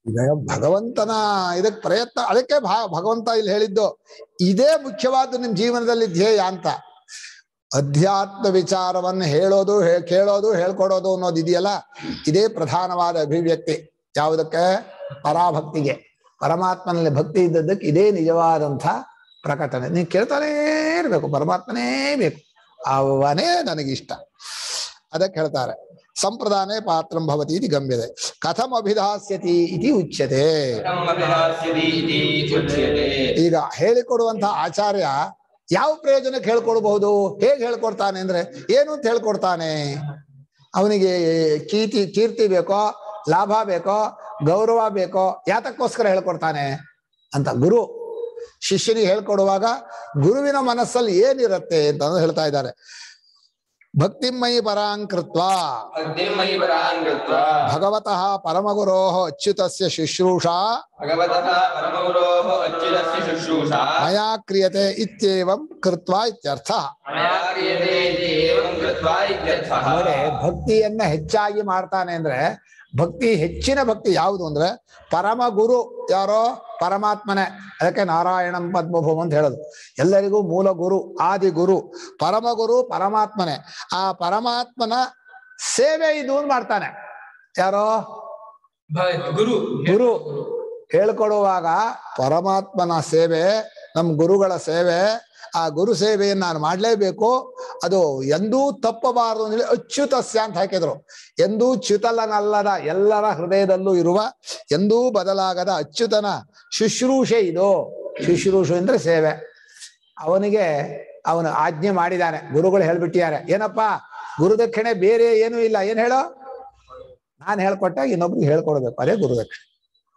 ಈಗ ಭಗವಂತನ ಇದಕ್ಕೆ ಪ್ರಯತ್ನ ಅದಕ್ಕೆ ಭಾ ಭಗವಂತ ಇಲ್ಲಿ ಹೇಳಿದ್ದು ಇದೇ ಮುಖ್ಯವಾದ ನಿಮ್ ಜೀವನದಲ್ಲಿ ಧ್ಯೇಯ ಅಂತ ಅಧ್ಯಾತ್ಮ ವಿಚಾರವನ್ನು ಹೇಳೋದು ಹೇ ಕೇಳೋದು ಹೇಳ್ಕೊಡೋದು ಅನ್ನೋದು ಇದೆಯಲ್ಲ ಇದೇ ಪ್ರಧಾನವಾದ ಅಭಿವ್ಯಕ್ತಿ ಯಾವುದಕ್ಕೆ ಪರಾಭಕ್ತಿಗೆ ಪರಮಾತ್ಮನಲ್ಲಿ ಭಕ್ತಿ ಇದ್ದದ್ದಕ್ಕೆ ಇದೇ ನಿಜವಾದಂಥ ಪ್ರಕಟಣೆ ನೀವು ಕೇಳ್ತಾನೇ ಇರ್ಬೇಕು ಪರಮಾತ್ಮನೇ ಬೇಕು ಅವನೇ ನನಗಿಷ್ಟ ಅದಕ್ಕೆ ಹೇಳ್ತಾರೆ ಸಂಪ್ರದಾನೇ ಪಾತ್ರಂ ಭವತಿ ಇದು ಗಮ್ಯತೆ ಕಥಂ ಅಭಿಧಾಸ್ಯತಿ ಇತಿ ಉಚ್ಯತೆ ಕಥಂ ಅಭಿಲಾಷಿತಿ ಇತಿ ಉಚ್ಯತೆ. ಈಗ ಹೇಳಿಕೊಡುವಂತಹ ಆಚಾರ್ಯ ಯಾವ ಪ್ರಯೋಜನಕ್ಕೆ ಹೇಳ್ಕೊಡ್ಬಹುದು ಹೇಗೆ ಹೇಳ್ಕೊಡ್ತಾನೆ ಅಂದ್ರೆ ಏನು ಅಂತ ಹೇಳ್ಕೊಡ್ತಾನೆ ಅವನಿಗೆ ಕೀರ್ತಿ ಕೀರ್ತಿ ಬೇಕೋ ಲಾಭ ಬೇಕೋ ಗೌರವ ಬೇಕೋ ಯಾತಕ್ಕೋಸ್ಕರ ಹೇಳ್ಕೊಡ್ತಾನೆ ಅಂತ ಗುರು ಶಿಷ್ಯನಿಗೆ ಹೇಳ್ಕೊಡುವಾಗ ಗುರುವಿನ ಮನಸ್ಸಲ್ಲಿ ಏನಿರುತ್ತೆ ಅಂತ ಹೇಳ್ತಾ ಇದ್ದಾರೆ ಭಕ್ತಿಮಯಿ ಪರಾಂಕೃತ್ವ ಭಕ್ತಿರ್ಮಯಿ ಪರಾಂ ಕೃತ್ವಾ ಭಗವತಃ ಪರಮಗುರೋ ಅಚ್ಯುತಸ್ಯ ಶುಶ್ರೂಷಾ ಭಗವತಃ ಪರಮಗುರೋಃ ಅಚ್ಯುತಸ್ಯ ಶುಶ್ರೂಷಾ ಮಯಾ ಕ್ರಿಯತೆ ಇತ್ಯೇವಂ ಕೃತ್ವ ಇತ್ಯರ್ಥ ಮಯಾ ಕ್ರಿಯತೆ ಇತಿ ಏವಂ ಕೃತ್ವಾ ಇತ್ಯರ್ಥಃ. ನೋಡಿ ಭಕ್ತಿಯನ್ನ ಹೆಚ್ಚಾಗಿ ಮಾಡ್ತಾನೆ ಅಂದ್ರೆ ಭಕ್ತಿ ಹೆಚ್ಚಿನ ಭಕ್ತಿ ಯಾವುದು ಅಂದ್ರೆ ಪರಮ ಗುರು ಯಾರೋ ಪರಮಾತ್ಮನೇ ಅದಕ್ಕೆ ನಾರಾಯಣಂ ಪದ್ಮಭೂಮ ಅಂತ ಹೇಳೋದು ಎಲ್ಲರಿಗೂ ಮೂಲ ಗುರು ಆದಿ ಗುರು ಪರಮ ಗುರು ಪರಮಾತ್ಮನೇ ಆ ಪರಮಾತ್ಮನ ಸೇವೆ ಇದು ಅಂತ ಮಾಡ್ತಾನೆ ಯಾರೋ ಭ- ಗುರು ಗುರು ಹೇಳ್ಕೊಡುವಾಗ ಪರಮಾತ್ಮನ ಸೇವೆ ನಮ್ಮ ಗುರುಗಳ ಸೇವೆ ಆ ಗುರು ಸೇವೆಯನ್ನು ನಾನು ಮಾಡಲೇಬೇಕು ಅದು ಎಂದೂ ತಪ್ಪಬಾರದು ಅಂತೇಳಿ ಅಚ್ಯುತಸ್ಯ ಅಂತ ಹಾಕಿದ್ರು ಎಂದೂ ಚ್ಯುತಲನಲ್ಲದ ಎಲ್ಲರ ಹೃದಯದಲ್ಲೂ ಇರುವ ಎಂದೂ ಬದಲಾಗದ ಅಚ್ಯುತನ ಶುಶ್ರೂಷೆ ಇದು ಶುಶ್ರೂಷೆ ಅಂದ್ರೆ ಸೇವೆ ಅವನಿಗೆ ಅವನು ಆಜ್ಞೆ ಮಾಡಿದ್ದಾನೆ ಗುರುಗಳು ಹೇಳ್ಬಿಟ್ಟಿದ್ದಾರೆ ಏನಪ್ಪಾ ಗುರುದಕ್ಷಿಣೆ ಬೇರೆ ಏನೂ ಇಲ್ಲ ಏನ್ ಹೇಳೋ ನಾನು ಹೇಳ್ಕೊಟ್ಟಾಗ ಇನ್ನೊಬ್ರಿಗೆ ಹೇಳ್ಕೊಡ್ಬೇಕು ಅದೇ ಗುರುದಕ್ಷಿಣೆ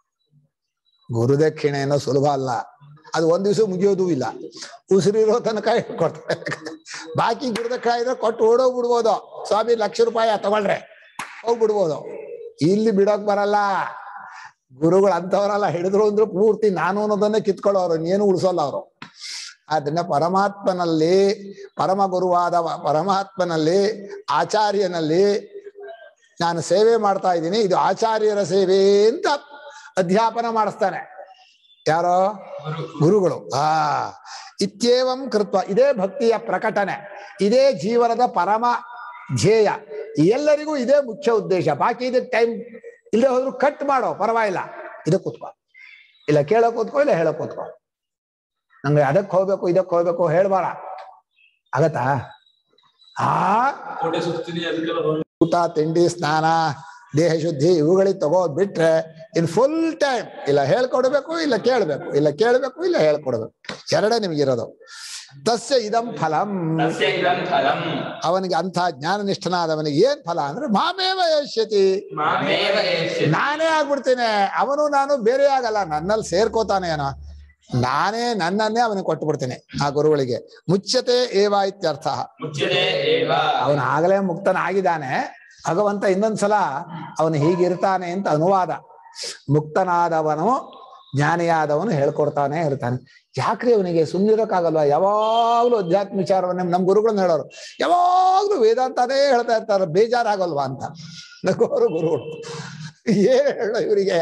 ಗುರುದಕ್ಷಿಣೆ ಅನ್ನೋ ಸುಲಭ ಅಲ್ಲ ಅದು ಒಂದ್ ದಿವಸ ಮುಗಿಯೋದು ಇಲ್ಲ ಉಸಿರಿರೋ ತನಕ ಹೇಳ್ಕೊಡ್ತಾರೆ ಬಾಕಿ ಗುರುದಕ್ಷಿಣೆ ಇದ್ರೆ ಕೊಟ್ಟು ಓಡೋಗ್ಬಿಡ್ಬೋದು ಸ್ವಾಮಿ ಲಕ್ಷ ರೂಪಾಯಿ ತಗೊಳ್ರೆ ಹೋಗ್ಬಿಡ್ಬೋದು ಇಲ್ಲಿ ಬಿಡೋಕ್ ಬರಲ್ಲ ಗುರುಗಳು ಅಂತವರಲ್ಲ ಹಿಡಿದ್ರು ಅಂದ್ರೆ ಪೂರ್ತಿ ನಾನು ಅನ್ನೋದನ್ನೇ ಕಿತ್ಕೊಳ್ಳೋರು ಇನ್ನೇನು ಉಳಿಸೋಲ್ಲ ಅವರು ಆದ್ರಿಂದ ಪರಮಾತ್ಮನಲ್ಲಿ ಪರಮ ಗುರುವಾದ ವ- ಪರಮಾತ್ಮನಲ್ಲಿ ಆಚಾರ್ಯನಲ್ಲಿ ನಾನು ಸೇವೆ ಮಾಡ್ತಾ ಇದ್ದೀನಿ ಇದು ಆಚಾರ್ಯರ ಸೇವೆ ಅಂತ ಅಧ್ಯಾಪನ ಮಾಡಿಸ್ತಾನೆ ಯಾರೋ ಗುರುಗಳು ಆ ಇತ್ಯೇವಂ ಕೃತ್ವ ಇದೇ ಭಕ್ತಿಯ ಪ್ರಕಟಣೆ ಇದೇ ಜೀವನದ ಪರಮ ಧ್ಯೇಯ ಎಲ್ಲರಿಗೂ ಇದೇ ಮುಖ್ಯ ಉದ್ದೇಶ ಬಾಕಿ ಇದಕ್ಕೆ ಟೈಮ್ ಇಲ್ಲದೆ ಹೋದ್ರು ಕಟ್ ಮಾಡೋ ಪರವಾಗಿಲ್ಲ ಇದಕ್ಕೆ ಕೂತ್ಕೋ ಇಲ್ಲ ಕೇಳೋ ಕೂತ್ಕೋ ಇಲ್ಲ ಹೇಳೋ ಕೂತ್ಕೋ ನಂಗೆ ಅದಕ್ಕೆ ಹೋಗ್ಬೇಕು ಇದಕ್ಕೆ ಹೋಗ್ಬೇಕು ಹೇಳ್ಬಾರ ಆಗತ್ತಾ ಆ ಕೋಟೆ ಸುತ್ತೀನಿ ಅದಕ್ಕೆಲ್ಲ ಹೋಗಿ ಊಟ ತಿಂಡಿ ಸ್ನಾನ ದೇಹ ಶುದ್ಧಿ ಇವುಗಳಿಗೆ ತಗೋದ್ ಬಿಟ್ರೆ ಇನ್ ಫುಲ್ ಟೈಮ್ ಇಲ್ಲ ಹೇಳ್ಕೊಡ್ಬೇಕು ಇಲ್ಲ ಕೇಳ್ಬೇಕು ಇಲ್ಲ ಕೇಳ್ಬೇಕು ಇಲ್ಲ ಹೇಳ್ಕೊಡ್ಬೇಕು ಎರಡೇ ನಿಮ್ಗಿರೋದು ತಸ್ಯ ಇದಂ ಫಲಂ ತಸ್ಯ ಇದಂ ಫಲಂ ಅವನಿಗೆ ಅಂಥ ಜ್ಞಾನನಿಷ್ಠನಾದವನಿಗೆ ಏನ್ ಫಲ ಅಂದ್ರೆ ಮಾಮೇವ ಯಶ್ಯತಿ ಮಾಮೇವ ಏಷ್ಯತಿ. ನಾನೇ ಆಗ್ಬಿಡ್ತೇನೆ ಅವನು ನಾನು ಬೇರೆ ಆಗಲ್ಲ ನನ್ನಲ್ಲಿ ಸೇರ್ಕೋತಾನೆ ಏನೋ ನಾನೇ ನನ್ನನ್ನೇ ಅವನಿಗೆ ಕೊಟ್ಟು ಬಿಡ್ತೇನೆ ಆ ಗುರುಗಳಿಗೆ ಮುಚ್ಚತೆ ಏವ ಇತ್ಯರ್ಥ ಮುಚ್ಯತೆ ಏವ ಅವನು ಆಗಲೇ ಮುಕ್ತನಾಗಿದ್ದಾನೆ ಭಗವಂತ ಇನ್ನೊಂದ್ಸಲ ಅವನು ಹೀಗಿರ್ತಾನೆ ಅಂತ ಅನುವಾದ ಮುಕ್ತನಾದವನು ಜ್ಞಾನಿಯಾದವನು ಹೇಳ್ಕೊಡ್ತಾನೆ ಇರ್ತಾನೆ ಯಾಕ್ರಿ ಅವನಿಗೆ ಸುಮ್ಮನಿರೋಕ್ಕಾಗಲ್ವಾ ಯಾವಾಗ್ಲೂ ಅಧ್ಯಾತ್ಮ ವಿಚಾರವನ್ನೇ ನಮ್ಮ ಗುರುಗಳನ್ನ ಹೇಳೋರು ಯಾವಾಗ್ಲೂ ವೇದಾಂತ ಅದೇ ಹೇಳ್ತಾ ಇರ್ತಾರೆ ಬೇಜಾರಾಗಲ್ವಾ ಅಂತ ನಗೋರು ಗುರುಗಳು ಏನ್ ಹೇಳೋ ಇವರಿಗೆ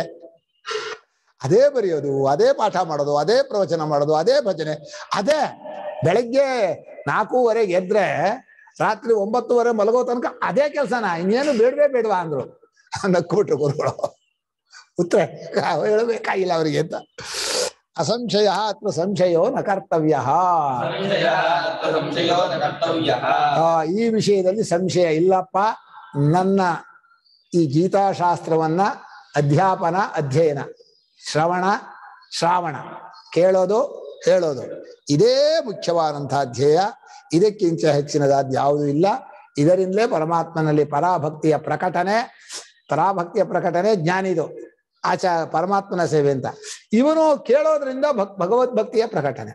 ಅದೇ ಬರೆಯೋದು ಅದೇ ಪಾಠ ಮಾಡೋದು ಅದೇ ಪ್ರವಚನ ಮಾಡೋದು ಅದೇ ಭಜನೆ ಅದೇ ಬೆಳಗ್ಗೆ ನಾಲ್ಕೂವರೆಗೆ ಎದ್ರೆ ರಾತ್ರಿ ಒಂಬತ್ತುವರೆ ಮಲಗೋ ತನಕ ಅದೇ ಕೆಲಸನ ಇನ್ನೇನು ಬೇಡವೇ ಬೇಡವಾ ಅಂದ್ರು ನಕ್ಬಿಟ್ರು ಗುರುಗಳು ಉತ್ತರ ಹೇಳಬೇಕಾಗಿಲ್ಲ ಅವರಿಗೆ ಅಂತ ಅಸಂಶಯ ಅಥವಾ ಸಂಶಯೋ ನ ಕರ್ತವ್ಯ ಸಂಶಯ ಅತ್ರ ಸಂಶಯೋ ನ ಕರ್ತವ್ಯಃ ಈ ವಿಷಯದಲ್ಲಿ ಸಂಶಯ ಇಲ್ಲಪ್ಪ ನನ್ನ ಈ ಗೀತಾಶಾಸ್ತ್ರವನ್ನ ಅಧ್ಯಾಪನ ಅಧ್ಯಯನ ಶ್ರವಣ ಶ್ರಾವಣ ಕೇಳೋದು ಹೇಳೋದು ಇದೇ ಮುಖ್ಯವಾದಂತಹ ಧ್ಯೇಯ ಇದಕ್ಕಿಂತ ಹೆಚ್ಚಿನದಾದ ಯಾವುದೂ ಇಲ್ಲ ಇದರಿಂದಲೇ ಪರಮಾತ್ಮನಲ್ಲಿ ಪರಾಭಕ್ತಿಯ ಪ್ರಕಟಣೆ ಪರಾಭಕ್ತಿಯ ಪ್ರಕಟಣೆ ಜ್ಞಾನಿದು ಆಚ ಪರಮಾತ್ಮನ ಸೇವೆ ಅಂತ ಇವನು ಕೇಳೋದ್ರಿಂದ ಭಕ್ ಭಗವದ್ಭಕ್ತಿಯ ಪ್ರಕಟಣೆ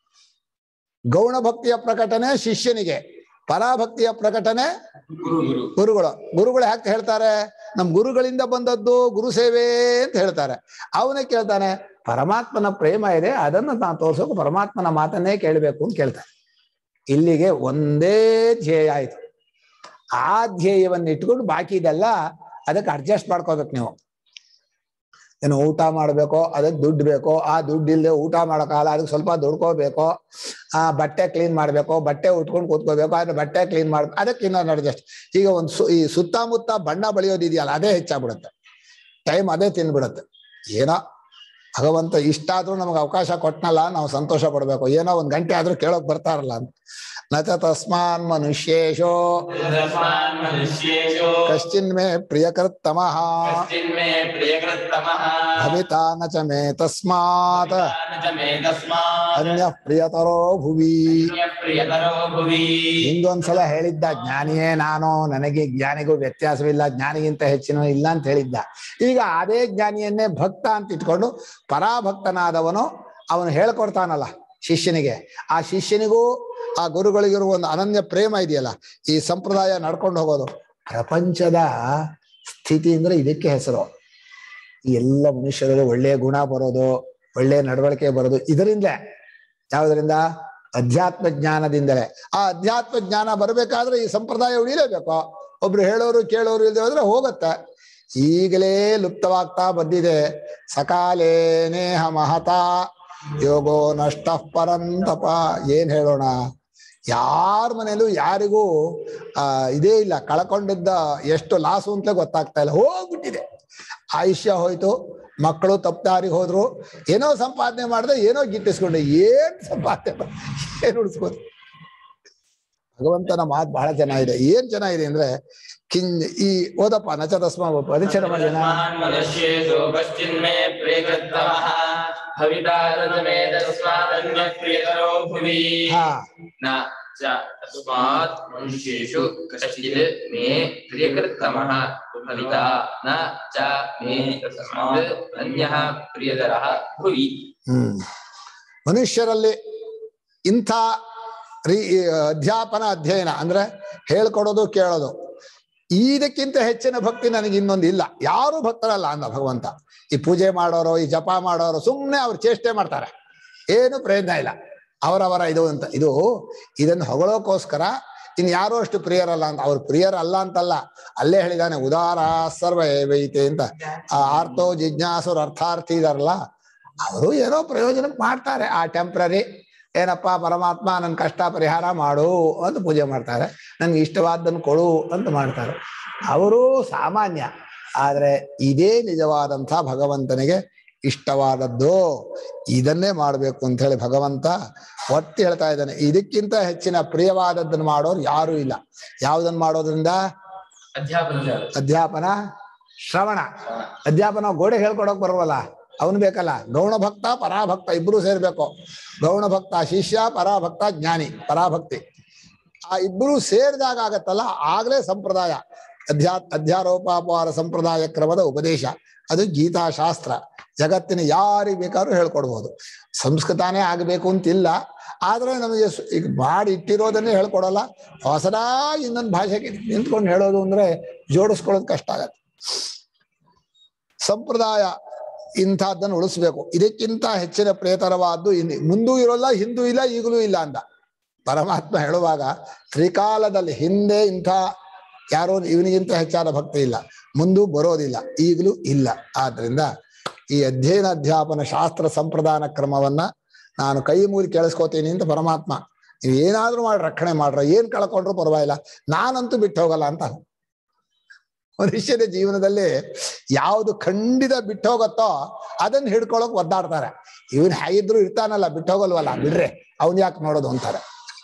ಗೌಣ ಭಕ್ತಿಯ ಪ್ರಕಟಣೆ ಶಿಷ್ಯನಿಗೆ ಪರಾಭಕ್ತಿಯ ಪ್ರಕಟಣೆ ಗುರು ಗುರು ಗುರುಗಳು ಗುರುಗಳು ಯಾಕೆ ಹೇಳ್ತಾರೆ ನಮ್ ಗುರುಗಳಿಂದ ಬಂದದ್ದು ಗುರು ಸೇವೆ ಅಂತ ಹೇಳ್ತಾರೆ ಅವನೇ ಕೇಳ್ತಾನೆ ಪರಮಾತ್ಮನ ಪ್ರೇಮ ಇದೆ ಅದನ್ನು ನಾನು ತೋರ್ಸೋಕೆ ಪರಮಾತ್ಮನ ಮಾತನ್ನೇ ಕೇಳಬೇಕು ಅಂತ ಕೇಳ್ತಾನೆ ಇಲ್ಲಿಗೆ ಒಂದೇ ಧ್ಯೇಯ ಆಯ್ತು ಆ ಧ್ಯೇಯವನ್ನು ಇಟ್ಕೊಂಡು ಬಾಕಿ ಇದೆಲ್ಲ ಅದಕ್ಕೆ ಅಡ್ಜಸ್ಟ್ ಮಾಡ್ಕೋಬೇಕು ನೀವು ಏನು ಊಟ ಮಾಡ್ಬೇಕೋ ಅದಕ್ಕೆ ದುಡ್ಡು ಬೇಕೋ ಆ ದುಡ್ಡು ಇಲ್ಲದೆ ಊಟ ಮಾಡೋಕ್ಕಾಗಲ್ಲ ಅದಕ್ಕೆ ಸ್ವಲ್ಪ ದುಡ್ಕೋಬೇಕು ಆ ಬಟ್ಟೆ ಕ್ಲೀನ್ ಮಾಡ್ಬೇಕು ಬಟ್ಟೆ ಉಟ್ಕೊಂಡು ಕೂತ್ಕೋಬೇಕು ಆದ್ರೆ ಬಟ್ಟೆ ಕ್ಲೀನ್ ಮಾಡ್ ಅದಕ್ಕೆ ಇನ್ನೂ ನಡೆದಷ್ಟು ಈಗ ಒಂದು ಸು ಈ ಸುತ್ತಮುತ್ತ ಬಣ್ಣ ಬಳಿಯೋದು ಇದೆಯಲ್ಲ ಅದೇ ಹೆಚ್ಚಾಗ್ಬಿಡುತ್ತೆ ಟೈಮ್ ಅದೇ ತಿಂದ್ಬಿಡುತ್ತೆ ಏನೋ ಭಗವಂತ ಇಷ್ಟ ಆದ್ರೂ ನಮಗೆ ಅವಕಾಶ ಕೊಟ್ನಲ್ಲ ನಾವು ಸಂತೋಷ ಪಡ್ಬೇಕು ಏನೋ ಒಂದ್ ಗಂಟೆ ಆದ್ರೂ ಕೇಳೋಕ್ ಬರ್ತಾರಲ್ಲ ಅಂತ ನಚ ತಸ್ಮಾನ್ ಮನುಷ್ಯೇಶೋ तस्मान् मनुष्येषु ಕಶ್ಚಿನ್ ಮೇ ಪ್ರಿಯಕೃತ್ತಮಃ कश्चिन्मे प्रियकृत्तमः ಭವಿತಾ ನ ಚ ಮೇ ತಸ್ಮಾತ್ न च मे तस्मात् ಅನ್ಯ ಪ್ರಿಯತರೋ ಭುವಿ प्रियतरो भुवि ಹಿಂದೊಂದ್ಸಲ ಹೇಳಿದ್ದ ಜ್ಞಾನಿಯೇ ನಾನು ನನಗೆ ಜ್ಞಾನಿಗೂ ವ್ಯತ್ಯಾಸವಿಲ್ಲ ಜ್ಞಾನಿಗಿಂತ ಹೆಚ್ಚಿನ ಇಲ್ಲ ಅಂತ ಹೇಳಿದ್ದ ಈಗ ಅದೇ ಜ್ಞಾನಿಯನ್ನೇ ಭಕ್ತ ಅಂತ ಇಟ್ಕೊಂಡು ಪರಾಭಕ್ತನಾದವನು ಅವನು ಹೇಳ್ಕೊಡ್ತಾನಲ್ಲ ಶಿಷ್ಯನಿಗೆ ಆ ಶಿಷ್ಯನಿಗೂ ಆ ಗುರುಗಳಿಗಿರುವ ಒಂದು ಅನನ್ಯ ಪ್ರೇಮ ಇದೆಯಲ್ಲ ಈ ಸಂಪ್ರದಾಯ ನಡ್ಕೊಂಡು ಹೋಗೋದು ಪ್ರಪಂಚದ ಸ್ಥಿತಿ ಅಂದ್ರೆ ಇದಕ್ಕೆ ಹೆಸರು ಈ ಎಲ್ಲ ಮನುಷ್ಯರಲ್ಲಿ ಒಳ್ಳೆಯ ಗುಣ ಬರೋದು ಒಳ್ಳೆಯ ನಡವಳಿಕೆ ಬರೋದು ಇದರಿಂದಲೇ ಯಾವುದರಿಂದ ಅಧ್ಯಾತ್ಮ ಜ್ಞಾನದಿಂದಲೇ ಆ ಅಧ್ಯಾತ್ಮ ಜ್ಞಾನ ಬರಬೇಕಾದ್ರೆ ಈ ಸಂಪ್ರದಾಯ ಉಳಿಲೇಬೇಕು ಒಬ್ರು ಹೇಳೋರು ಕೇಳೋರು ಇಲ್ಲದೆ ಹೋದ್ರೆ ಹೋಗತ್ತೆ ಈಗಲೇ ಲುಪ್ತವಾಗ್ತಾ ಬಂದಿದೆ ಸಕಾಲೇ ನೇಹ ಮಹತಾ ಯೋಗೋ ನಷ್ಟ ಪರಂತಪ ಏನ್ ಹೇಳೋಣ ಯಾರ ಮನೇಲೂ ಯಾರಿಗೂ ಆ ಇದೇ ಇಲ್ಲ ಕಳ್ಕೊಂಡಿದ್ದ ಎಷ್ಟು ಲಾಸು ಅಂತಲೇ ಗೊತ್ತಾಗ್ತಾ ಇಲ್ಲ ಹೋಗ್ಬಿಟ್ಟಿದೆ ಆಯುಷ್ಯ ಹೋಯ್ತು ಮಕ್ಕಳು ತಪ್ಪದಾರಿಗೆ ಹೋದ್ರು ಏನೋ ಸಂಪಾದನೆ ಮಾಡಿದ್ರೆ ಏನೋ ಗಿಟ್ಟಿಸ್ಕೊಂಡೆ ಏನ್ ಸಂಪಾದನೆ ಮಾಡ್- ಏನ್ ಉಳಿಸ್ಬೋದು ಭಗವಂತನ ಮಾತು ಬಹಳ ಚೆನ್ನಾಗಿದೆ ಏನ್ ಚೆನ್ನಾಗಿದೆ ಅಂದ್ರೆ ಕಿನ್ ಈ ಓದಪ್ಪ ನಚ ತಸ್ಮ ಪರಿಚಯ ಮಾಡಿದ तस्मान् मनुष्येषु कश्चिन्मे प्रियकृत्तमः भविता न च मे तस्मादन्यः प्रियतरो भुवि ಹಾ न च तस्मात् मनुष्येषु कश्चित् मे प्रियकृत्तमः भविता न च मे तस्मात् अन्यः प्रियतरः भुवि ಹ್ಮ್ ಮನುಷ್ಯರಲ್ಲಿ ಇಂಥ ರೀ ಅಧ್ಯಾಪನ ಅಧ್ಯಯನ ಅಂದ್ರೆ ಹೇಳ್ಕೊಡೋದು ಕೇಳೋದು ಇದಕ್ಕಿಂತ ಹೆಚ್ಚಿನ ಭಕ್ತಿ ನನಗೆ ಇನ್ನೊಂದು ಇಲ್ಲ ಯಾರು ಭಕ್ತರಲ್ಲ ಅಂದ ಭಗವಂತ ಈ ಪೂಜೆ ಮಾಡೋರು ಈ ಜಪ ಮಾಡೋರು ಸುಮ್ಮನೆ ಅವ್ರು ಚೇಷ್ಟೆ ಮಾಡ್ತಾರೆ ಏನು ಪ್ರಯೋಜನ ಇಲ್ಲ ಅವರವರ ಇದು ಅಂತ ಇದು ಇದನ್ನು ಹೊಗಳೋಕೋಸ್ಕರ ಇನ್ ಯಾರು ಅಷ್ಟು ಪ್ರಿಯರಲ್ಲ ಅಂತ ಅವ್ರು ಪ್ರಿಯರಲ್ಲ ಅಂತಲ್ಲ ಅಲ್ಲೇ ಹೇಳಿದಾನೆ ಉದಾರ ಸರ್ವ ವೈತೆ ಅಂತ ಆ ಆರ್ತೋ ಜಿಜ್ಞಾಸುರ ಅರ್ಥಾರ್ಥಿ ಇದಾರಲ್ಲ ಅವರು ಏನೋ ಪ್ರಯೋಜನಕ್ಕೆ ಮಾಡ್ತಾರೆ ಆ ಟೆಂಪ್ರರಿ ಏನಪ್ಪ ಪರಮಾತ್ಮ ನನ್ನ ಕಷ್ಟ ಪರಿಹಾರ ಮಾಡು ಅಂತ ಪೂಜೆ ಮಾಡ್ತಾರೆ ನನ್ಗೆ ಇಷ್ಟವಾದ್ದನ್ನು ಕೊಡು ಅಂತ ಮಾಡ್ತಾರೆ ಅವರು ಸಾಮಾನ್ಯ ಆದ್ರೆ ಇದೇ ನಿಜವಾದಂಥ ಭಗವಂತನಿಗೆ ಇಷ್ಟವಾದದ್ದು ಇದನ್ನೇ ಮಾಡಬೇಕು ಅಂತ ಹೇಳಿ ಭಗವಂತ ಒತ್ತಿ ಹೇಳ್ತಾ ಇದ್ದಾನೆ ಇದಕ್ಕಿಂತ ಹೆಚ್ಚಿನ ಪ್ರಿಯವಾದದ್ದನ್ನು ಮಾಡೋರು ಯಾರೂ ಇಲ್ಲ ಯಾವುದನ್ನು ಮಾಡೋದ್ರಿಂದ अध्यापन ಅಧ್ಯಾಪನ ಶ್ರವಣ ಅಧ್ಯಾಪನ ಗೋಡೆ ಹೇಳ್ಕೊಡಕ್ ಬರವಲ್ಲ ಅವನು ಬೇಕಲ್ಲ ಗೌಣ ಭಕ್ತ ಪರಾಭಕ್ತ ಇಬ್ರು ಸೇರ್ಬೇಕು ಗೌಣ ಭಕ್ತ ಶಿಷ್ಯ ಪರಾಭಕ್ತ ಜ್ಞಾನಿ ಪರಾಭಕ್ತಿ ಆ ಇಬ್ರು ಸೇರಿದಾಗ ಆಗತ್ತಲ್ಲ ಆಗ್ಲೇ ಸಂಪ್ರದಾಯ ಅಧ್ಯಾ ಅಧ್ಯಾರೋಪಾಪಾರ ಸಂಪ್ರದಾಯ ಕ್ರಮದ ಉಪದೇಶ ಅದು ಗೀತಾಶಾಸ್ತ್ರ ಜಗತ್ತಿನ ಯಾರಿಗೆ ಬೇಕಾದ್ರೂ ಹೇಳ್ಕೊಡ್ಬೋದು ಸಂಸ್ಕೃತನೇ ಆಗಬೇಕು ಅಂತಿಲ್ಲ ಆದ್ರೆ ನಮಗೆ ಸು- ಈಗ ಮಾಡಿ ಇಟ್ಟಿರೋದನ್ನೇ ಹೇಳ್ಕೊಡಲ್ಲ ಹೊಸದಾಗಿ ಇನ್ನೊಂದು ಭಾಷೆಗೆ ನಿಂತ್ಕೊಂಡು ಹೇಳೋದು ಅಂದ್ರೆ ಜೋಡಿಸ್ಕೊಳ್ಳೋದು ಕಷ್ಟ ಆಗತ್ತೆ ಸಂಪ್ರದಾಯ ಇಂಥದ್ದನ್ನು ಉಳಿಸ್ಬೇಕು ಇದಕ್ಕಿಂತ ಹೆಚ್ಚಿನ ಪ್ರೇತರವಾದ್ದು ಇನ್ನು ಮುಂದೂ ಇರೋಲ್ಲ ಹಿಂದೂ ಇಲ್ಲ ಈಗಲೂ ಇಲ್ಲ ಅಂದ ಪರಮಾತ್ಮ ಹೇಳುವಾಗ ತ್ರಿಕಾಲದಲ್ಲಿ ಹಿಂದೆ ಇಂಥ ಯಾರೋ ಇವನಿಗಿಂತ ಹೆಚ್ಚಾದ ಭಕ್ತಿ ಇಲ್ಲ ಮುಂದೂ ಬರೋದಿಲ್ಲ ಈಗಲೂ ಇಲ್ಲ ಆದ್ರಿಂದ ಈ ಅಧ್ಯಯನ ಅಧ್ಯಾಪನ ಶಾಸ್ತ್ರ ಸಂಪ್ರದಾನ ಕ್ರಮವನ್ನ ನಾನು ಕೈ ಮೂರಿ ಕೇಳಿಸ್ಕೋತೀನಿ ಅಂತ ಪರಮಾತ್ಮ ನೀವು ಏನಾದ್ರೂ ಮಾಡಿ ರಕ್ಷಣೆ ಮಾಡ್ರ ಏನ್ ಕಳ್ಕೊಂಡ್ರು ಪರವಾಗಿಲ್ಲ ನಾನಂತೂ ಬಿಟ್ಟು ಹೋಗಲ್ಲ ಅಂತ ಮನುಷ್ಯನ ಜೀವನದಲ್ಲಿ ಯಾವುದು ಖಂಡಿತ ಬಿಟ್ಟು ಹೋಗತ್ತೋ ಅದನ್ನ ಹಿಡ್ಕೊಳಕ್ ಒದ್ದಾಡ್ತಾರೆ ಇವನ್ ಹೇಗಿದ್ರು ಇರ್ತಾನಲ್ಲ ಬಿಟ್ಟು ಹೋಗಲ್ವಲ್ಲ ಬಿಡ್ರೆ ಅವನ್ ಯಾಕೆ ನೋಡೋದು ಅಂತಾರೆ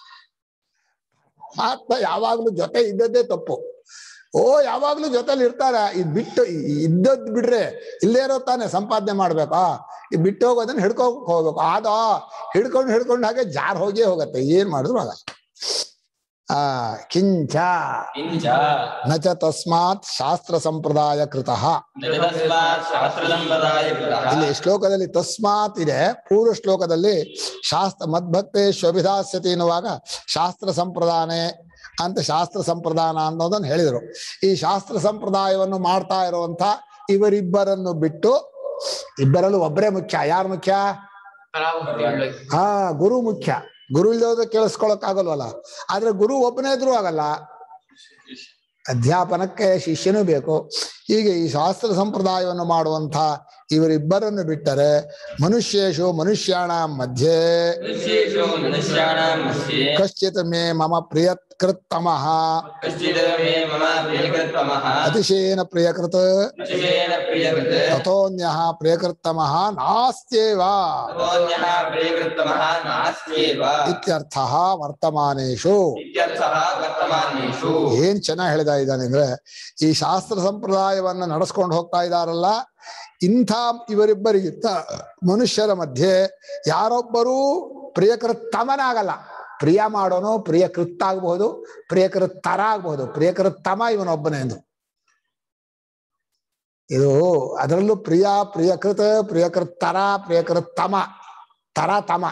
ಆತ್ಮ ಯಾವಾಗ್ಲೂ ಜೊತೆ ಇದ್ದದ್ದೇ ತಪ್ಪು ಓ ಯಾವಾಗ್ಲೂ ಜೊತೆಲಿ ಇರ್ತಾರೆ ಇದ್ ಬಿಟ್ಟು ಇ- ಇದ್ದದ್ ಬಿಡ್ರೆ ಇಲ್ಲೇ ಇರೋ ತಾನೆ ಸಂಪಾದನೆ ಮಾಡ್ಬೇಕಾ ಈ ಬಿಟ್ಟು ಹೋಗೋದನ್ನ ಹಿಡ್ಕೊಂಡ್ ಹೋಗ್ಬೇಕು ಆದ ಹಿಡ್ಕೊಂಡು ಹಿಡ್ಕೊಂಡು ಹಾಗೆ ಜಾರ್ ಹೋಗೇ ಹೋಗತ್ತೆ ಏನ್ ಮಾಡಿದ್ರು ಆಗಲ್ಲ ಆ ಕಿಂಚ किञ्च ನಚ ತಸ್ಮಾತ್ ಶಾಸ್ತ್ರ ಸಂಪ್ರದಾಯ ಕೃತಃ तस्मात् शास्त्रसम्प्रदायकृतः ಇಲ್ಲಿ ಶ್ಲೋಕದಲ್ಲಿ ತಸ್ಮಾತ್ ಇದೆ ಪೂರ್ವ ಶ್ಲೋಕದಲ್ಲಿ ಶಾಸ್ತ್ರ ಮದ್ಭಕ್ತೆ ಶೋಭಿದಾಸ್ಯತಿ ಎನ್ನುವಾಗ ಶಾಸ್ತ್ರ ಸಂಪ್ರದಾನೆ ಅಂತ ಶಾಸ್ತ್ರ ಸಂಪ್ರದಾನ ಅನ್ನೋದನ್ನ ಹೇಳಿದರು ಈ ಶಾಸ್ತ್ರ ಸಂಪ್ರದಾಯವನ್ನು ಮಾಡ್ತಾ ಇರುವಂತ ಇವರಿಬ್ಬರನ್ನು ಬಿಟ್ಟು ಇಬ್ಬರಲ್ಲೂ ಒಬ್ಬರೇ ಮುಖ್ಯ ಯಾರು ಮುಖ್ಯ ಪರಾಭಕ್ತಿಗಳು ಹಾ ಗುರು ಮುಖ್ಯ ಗುರು ಇಲ್ಲದ ಕೇಳಿಸ್ಕೊಳಕ್ ಆಗಲ್ವಲ್ಲ ಆದ್ರೆ ಗುರು ಒಬ್ಬನೇ ಇದ್ರೂ ಆಗಲ್ಲ ಅಧ್ಯಾಪನಕ್ಕೆ ಶಿಷ್ಯನೂ ಬೇಕು ಹೀಗೆ ಈ ಶಾಸ್ತ್ರ ಸಂಪ್ರದಾಯವನ್ನು ಮಾಡುವಂಥ ಇವರಿಬ್ಬರನ್ನು ಬಿಟ್ಟರೆ ಮನುಷ್ಯೇಶು ಮನುಷ್ಯಾಣ ಮಧ್ಯೆ मनुष्येषु मनुष्याणां मध्ये ಕಶ್ಚಿತ್ ಮೇ ಮಮ ಪ್ರಿಯಕೃತ್ತಮಃ कश्चित् मे मम प्रियकृतमः ಅತಿಶಯೇನ ಪ್ರಿಯಕೃತ विशेषेण प्रियकृत् ತಥೋನ್ಯಃ ಪ್ರಿಯಕೃತ್ತಮಃ ನಾಸ್ತ್ಯೇವ ततोऽन्यः प्रियकृतमः नास्त्येव ಇತ್ಯರ್ಥಃ ವರ್ತಮಾನೇಶು इत्यर्थः वर्तमानेषु ಏನ್ ಚೆನ್ನಾಗಿ ಹೇಳಿದ ಇದ್ದಾನೆ ಅಂದ್ರೆ ಈ ಶಾಸ್ತ್ರ ಸಂಪ್ರದಾಯವನ್ನ ನಡೆಸ್ಕೊಂಡು ಹೋಗ್ತಾ ಇದಾರಲ್ಲ ಇಂಥ ಇವರಿಬ್ಬರಿಗಿಂತ ಮನುಷ್ಯರ ಮಧ್ಯೆ ಯಾರೊಬ್ಬರೂ ಪ್ರಿಯಕೃತ್ತಮನಾಗಲ್ಲ ಪ್ರಿಯ ಮಾಡೋನು ಪ್ರಿಯಕೃತ್ತ ಆಗಬಹುದು ಪ್ರಿಯಕೃತ್ತರ ಆಗಬಹುದು ಪ್ರಿಯಕೃತ್ತಮ ಇವನೊಬ್ಬನೇ ಎಂದು ಇದು ಅದರಲ್ಲೂ ಪ್ರಿಯ ಪ್ರಿಯಕೃತ ಪ್ರಿಯಕೃತ್ತರ ಪ್ರಿಯಕೃತ್ತಮ ತರ ತಮ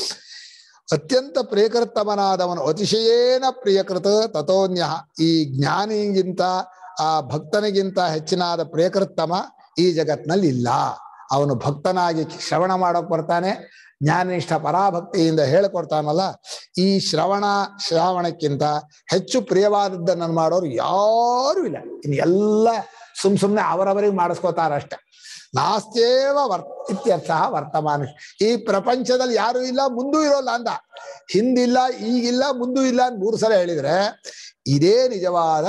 ಅತ್ಯಂತ ಪ್ರಿಯಕೃತ್ತಮನಾದವನು ಅತಿಶಯೇನ ಪ್ರಿಯಕೃತ ತಥೋನ್ಯ ಈ ಜ್ಞಾನಿಗಿಂತ ಆ ಭಕ್ತನಿಗಿಂತ ಹೆಚ್ಚಿನಾದ ಪ್ರಿಯಕೃತ್ತಮ ಈ ಜಗತ್ನಲ್ಲಿ ಇಲ್ಲ ಅವನು ಭಕ್ತನಾಗಿ ಶ್ರವಣ ಮಾಡೋಕ್ ಬರ್ತಾನೆ ಜ್ಞಾನಿಷ್ಠ ಪರಾಭಕ್ತಿಯಿಂದ ಹೇಳಿಕೊಡ್ತಾನಲ್ಲ ಈ ಶ್ರವಣ ಶ್ರಾವಣಕ್ಕಿಂತ ಹೆಚ್ಚು ಪ್ರಿಯವಾದದ್ದನ್ನು ಮಾಡೋರು ಯಾರೂ ಇಲ್ಲ ಇನ್ನು ಎಲ್ಲ ಸುಮ್ ಸುಮ್ನೆ ಅವರವರಿಗೆ ಮಾಡಿಸ್ಕೋತಾರಷ್ಟೆ ನಾಸ್ತೇವ ವರ್ ಇತ್ಯರ್ಥ ವರ್ತಮಾನ ಈ ಪ್ರಪಂಚದಲ್ಲಿ ಯಾರು ಇಲ್ಲ ಮುಂದೂ ಇರೋಲ್ಲ ಅಂದ ಹಿಂದಿಲ್ಲ ಈಗಿಲ್ಲ ಮುಂದೂ ಇಲ್ಲ ಅಂತ ಮೂರು ಸಲ ಹೇಳಿದ್ರೆ ಇದೇ ನಿಜವಾದ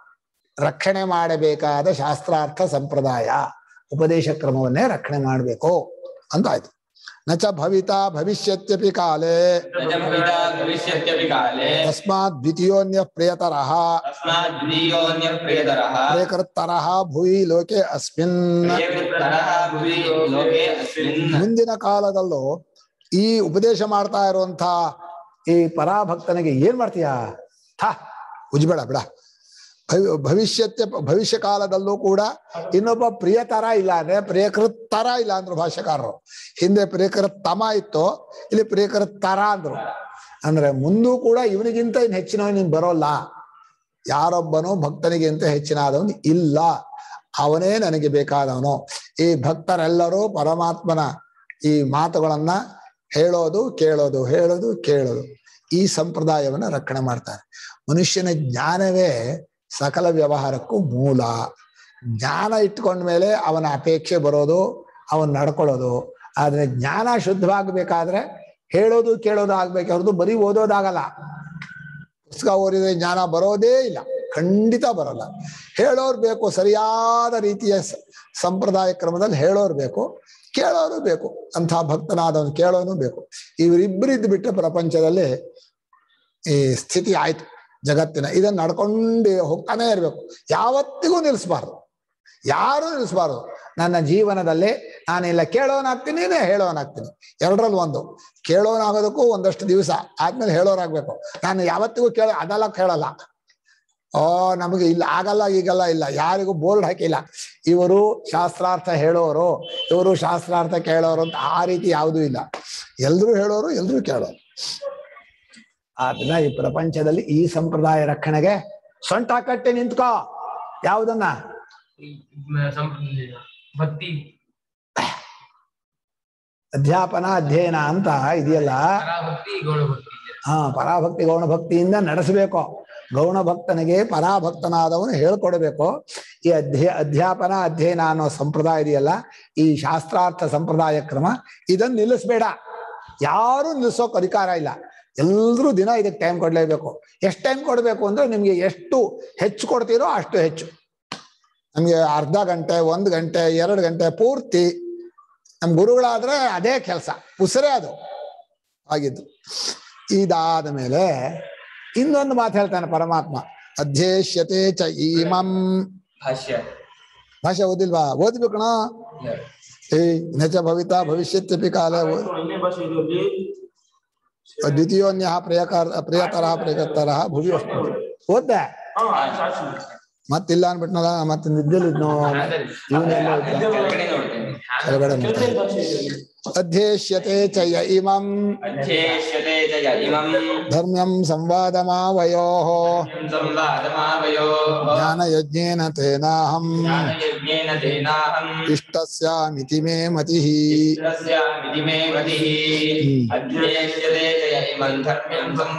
ರಕ್ಷಣೆ ಮಾಡಬೇಕಾದ ಶಾಸ್ತ್ರಾರ್ಥ ಸಂಪ್ರದಾಯ ಉಪದೇಶ ಕ್ರಮವನ್ನೇ ರಕ್ಷಣೆ ಮಾಡಬೇಕು ಅಂತ ಆಯ್ತು ನಚ ಭವಿತಾ ಭವಿಷ್ಯತ್ಯಪಿ ಕಾಲೇ न च भविता भविष्यत्यपि काले ತಸ್ಮಾತ್ ದ್ವಿತೀಯೋನ್ಯ ಪ್ರಿಯತರಃ तस्मात् द्वितीयोऽन्यः प्रियतरः ಪ್ರಿಯಕರ್ತರಃ ಭುವಿ ಲೋಕೆ ಅಸ್ಮಿನ್ प्रियकृतरः भुवि लोके अस्मिन् ಮುಂದಿನ ಕಾಲದಲ್ಲೂ ಈ ಉಪದೇಶ ಮಾಡ್ತಾ ಇರುವಂತ ಈ ಪರಾಭಕ್ತನಿಗೆ ಏನ್ ಮಾಡ್ತೀಯಾ ಥಾ ಉಜ್ಬೇಡ ಬಿಡ ಭವಿ ಭವಿಷ್ಯತ್ಯ ಭವಿಷ್ಯ ಕಾಲದಲ್ಲೂ ಕೂಡ ಇನ್ನೊಬ್ಬ ಪ್ರಿಯತರ ಇಲ್ಲ ಅಂದ್ರೆ ಪ್ರಿಯಕೃತ್ತರ ಇಲ್ಲ ಅಂದ್ರು ಭಾಷ್ಯಕಾರರು ಹಿಂದೆ ಪ್ರಿಯಕೃತ್ತಮ ಇತ್ತು ಇಲ್ಲಿ ಪ್ರಿಯಕೃತ್ತರ ಅಂದ್ರು ಅಂದ್ರೆ ಮುಂದೂ ಕೂಡ ಇವನಿಗಿಂತ ಇನ್ ಹೆಚ್ಚಿನವನು ನೀನ್ ಬರೋಲ್ಲ ಯಾರೊಬ್ಬನು ಭಕ್ತನಿಗಿಂತ ಹೆಚ್ಚಿನಾದವನು ಇಲ್ಲ ಅವನೇ ನನಗೆ ಬೇಕಾದವನು ಈ ಭಕ್ತರೆಲ್ಲರೂ ಪರಮಾತ್ಮನ ಈ ಮಾತುಗಳನ್ನ ಹೇಳೋದು ಕೇಳೋದು ಹೇಳೋದು ಕೇಳೋದು ಈ ಸಂಪ್ರದಾಯವನ್ನ ರಕ್ಷಣೆ ಮಾಡ್ತಾರೆ ಮನುಷ್ಯನ ಜ್ಞಾನವೇ ಸಕಲ ವ್ಯವಹಾರಕ್ಕೂ ಮೂಲ ಜ್ಞಾನ ಇಟ್ಕೊಂಡ್ಮೇಲೆ ಅವನ ಅಪೇಕ್ಷೆ ಬರೋದು ಅವನ್ ನಡ್ಕೊಳ್ಳೋದು ಆದ್ರೆ ಜ್ಞಾನ ಶುದ್ಧವಾಗಬೇಕಾದ್ರೆ ಹೇಳೋದು ಕೇಳೋದು ಆಗ್ಬೇಕೆ ಹೊರತು ಬರೀ ಓದೋದಾಗಲ್ಲ ಪುಸ್ತಕ ಓದಿದ್ರೆ ಜ್ಞಾನ ಬರೋದೇ ಇಲ್ಲ ಖಂಡಿತ ಬರಲ್ಲ ಹೇಳೋರು ಬೇಕು ಸರಿಯಾದ ರೀತಿಯ ಸ- ಸಂಪ್ರದಾಯ ಕ್ರಮದಲ್ಲಿ ಹೇಳೋರು ಬೇಕು ಕೇಳೋರು ಬೇಕು ಅಂಥ ಭಕ್ತನಾದವನು ಕೇಳೋನು ಬೇಕು ಇವರಿಬ್ಬರಿದ್ದು ಬಿಟ್ಟರೆ ಪ್ರಪಂಚದಲ್ಲಿ ಈ ಸ್ಥಿತಿ ಆಯ್ತು ಜಗತ್ತಿನ ಇದನ್ನ ನಡ್ಕೊಂಡು ಹೋಗ್ತಾನೆ ಇರ್ಬೇಕು ಯಾವತ್ತಿಗೂ ನಿಲ್ಲಿಸ್ಬಾರ್ದು ಯಾರು ನಿಲ್ಲಿಸ್ಬಾರ್ದು ನನ್ನ ಜೀವನದಲ್ಲಿ ನಾನಿಲ್ಲ ಕೇಳೋನಾಗ್ತೀನಿ ಹೇಳೋನಾಗ್ತೀನಿ ಎರಡರಲ್ಲಿ ಒಂದು ಕೇಳೋನಾಗೋದಕ್ಕೂ ಒಂದಷ್ಟು ದಿವಸ ಆದ್ಮೇಲೆ ಹೇಳೋರಾಗ್ಬೇಕು ನಾನು ಯಾವತ್ತಿಗೂ ಕೇಳ ಅದೆಲ್ಲ ಕೇಳಲ್ಲ ಓ ನಮಗೆ ಇಲ್ಲ ಆಗಲ್ಲ ಈಗಲ್ಲ ಇಲ್ಲ ಯಾರಿಗೂ ಬೋರ್ಡ್ ಹಾಕಿಲ್ಲ ಇವರು ಶಾಸ್ತ್ರಾರ್ಥ ಹೇಳೋರು ಇವರು ಶಾಸ್ತ್ರಾರ್ಥ ಕೇಳೋರು ಅಂತ ಆ ರೀತಿ ಯಾವುದೂ ಇಲ್ಲ ಎಲ್ರೂ ಹೇಳೋರು ಎಲ್ರೂ ಕೇಳೋರು ಆದ್ರಿಂದ ಈ ಪ್ರಪಂಚದಲ್ಲಿ ಈ ಸಂಪ್ರದಾಯ ರಕ್ಷಣೆಗೆ ಸೊಂಟ ಕಟ್ಟಿ ನಿಂತ್ಕೋ ಯಾವುದನ್ನ ಭಕ್ತಿ ಅಧ್ಯಾಪನ ಅಧ್ಯಯನ ಅಂತ ಇದೆಯಲ್ಲ ಪರಾಭಕ್ತಿ ಗೌಣಭಕ್ತಿ ಹಾ ಪರಾಭಕ್ತಿ ಗೌಣ ಭಕ್ತಿಯಿಂದ ನಡೆಸಬೇಕು ಗೌಣ ಭಕ್ತನಿಗೆ ಪರಾಭಕ್ತನಾದವನು ಹೇಳ್ಕೊಡ್ಬೇಕು ಈ ಅಧ್ಯ ಅಧ್ಯಾಪನ ಅಧ್ಯಯನ ಅನ್ನೋ ಸಂಪ್ರದಾಯ ಇದೆಯಲ್ಲ ಈ ಶಾಸ್ತ್ರಾರ್ಥ ಸಂಪ್ರದಾಯ ಕ್ರಮ ಇದನ್ನ ನಿಲ್ಲಿಸ್ಬೇಡ ಯಾರು ನಿಲ್ಲಿಸೋಕ್ ಅಧಿಕಾರ ಇಲ್ಲ ಎಲ್ರೂ ದಿನ ಇದಕ್ಕೆ ಟೈಮ್ ಕೊಡ್ಲೇಬೇಕು ಎಷ್ಟು ಟೈಮ್ ಕೊಡ್ಬೇಕು ಅಂದ್ರೆ ನಿಮ್ಗೆ ಎಷ್ಟು ಹೆಚ್ಚು ಕೊಡ್ತೀರೋ ಅಷ್ಟು ಹೆಚ್ಚು ನಮ್ಗೆ ಅರ್ಧ ಗಂಟೆ ಒಂದು ಗಂಟೆ ಎರಡು ಗಂಟೆ ಪೂರ್ತಿ ನಮ್ ಗುರುಗಳಾದ್ರೆ ಅದೇ ಕೆಲಸ ಉಸಿರೇ ಅದು ಆಗಿದ್ದು ಇದಾದ ಮೇಲೆ ಇನ್ನೊಂದು ಮಾತು ಹೇಳ್ತಾನೆ ಪರಮಾತ್ಮ ಅಧ್ಯೇಶ್ಯತೆ ಚ ಈಮಂ भाष्य ಭಾಷೆ ಓದಿಲ್ವಾ ಓದ್ಬೇಕಣ ಏ ನಚ ಭವಿತಾ ಭವಿಷ್ಯತ್ಯಪಿ ಕಾಲ ಓ- ಅನ್ಯ ಭಾಷೆ ಇದರಲ್ಲಿ ದ್ವಿತೀಯೋನ್ಯ ಪ್ರಿಯಕರ್ ಪ್ರಿಯತರ ಪ್ರಿಯಕರ್ತರ ಭುವಿ ಅಷ್ಟು ಓದ್ದೆ ಹಾ ಸಾಕ್ಷಿ ಮತ್ತಿಲ್ಲ ಅನ್ಬಿಟ್ನಲ್ಲ ಮತ್ತೆ ನಿದ್ದೆಲಿದ್ನೋ ಇವನೆಲ್ಲ ಇದ್ದ. ಕೆಳಗಡೆ ನೋಡ್ತೇನೆ ಕೆಳಗಡೆ ಕೆಲಸ ನೋಡ್ತಾನೆ. ಭಾಷೆ ಇದರಲ್ಲಿ ಅಧ್ಯೇಶ್ಯತೆ ಚ ಯ ಇಮಂ अध्येष्यते च य इमम् ಧರ್ಮ್ಯಂ ಸಂವಾದಮಾವಯೋ संवादमावयोः ಜ್ಞಾನಯಜ್ಞೇನ ತೇನಾಹಂ ज्ञानयज्ञेन तेनाहम् ಇಷ್ಟಸ್ಯಾಮಿತಿ ಮೇ ಮತಿಃ इष्टस्यामिति मे मतिः हम्म। अध्येष्यते च य इमम् धर्म्यम् संवादमावयोः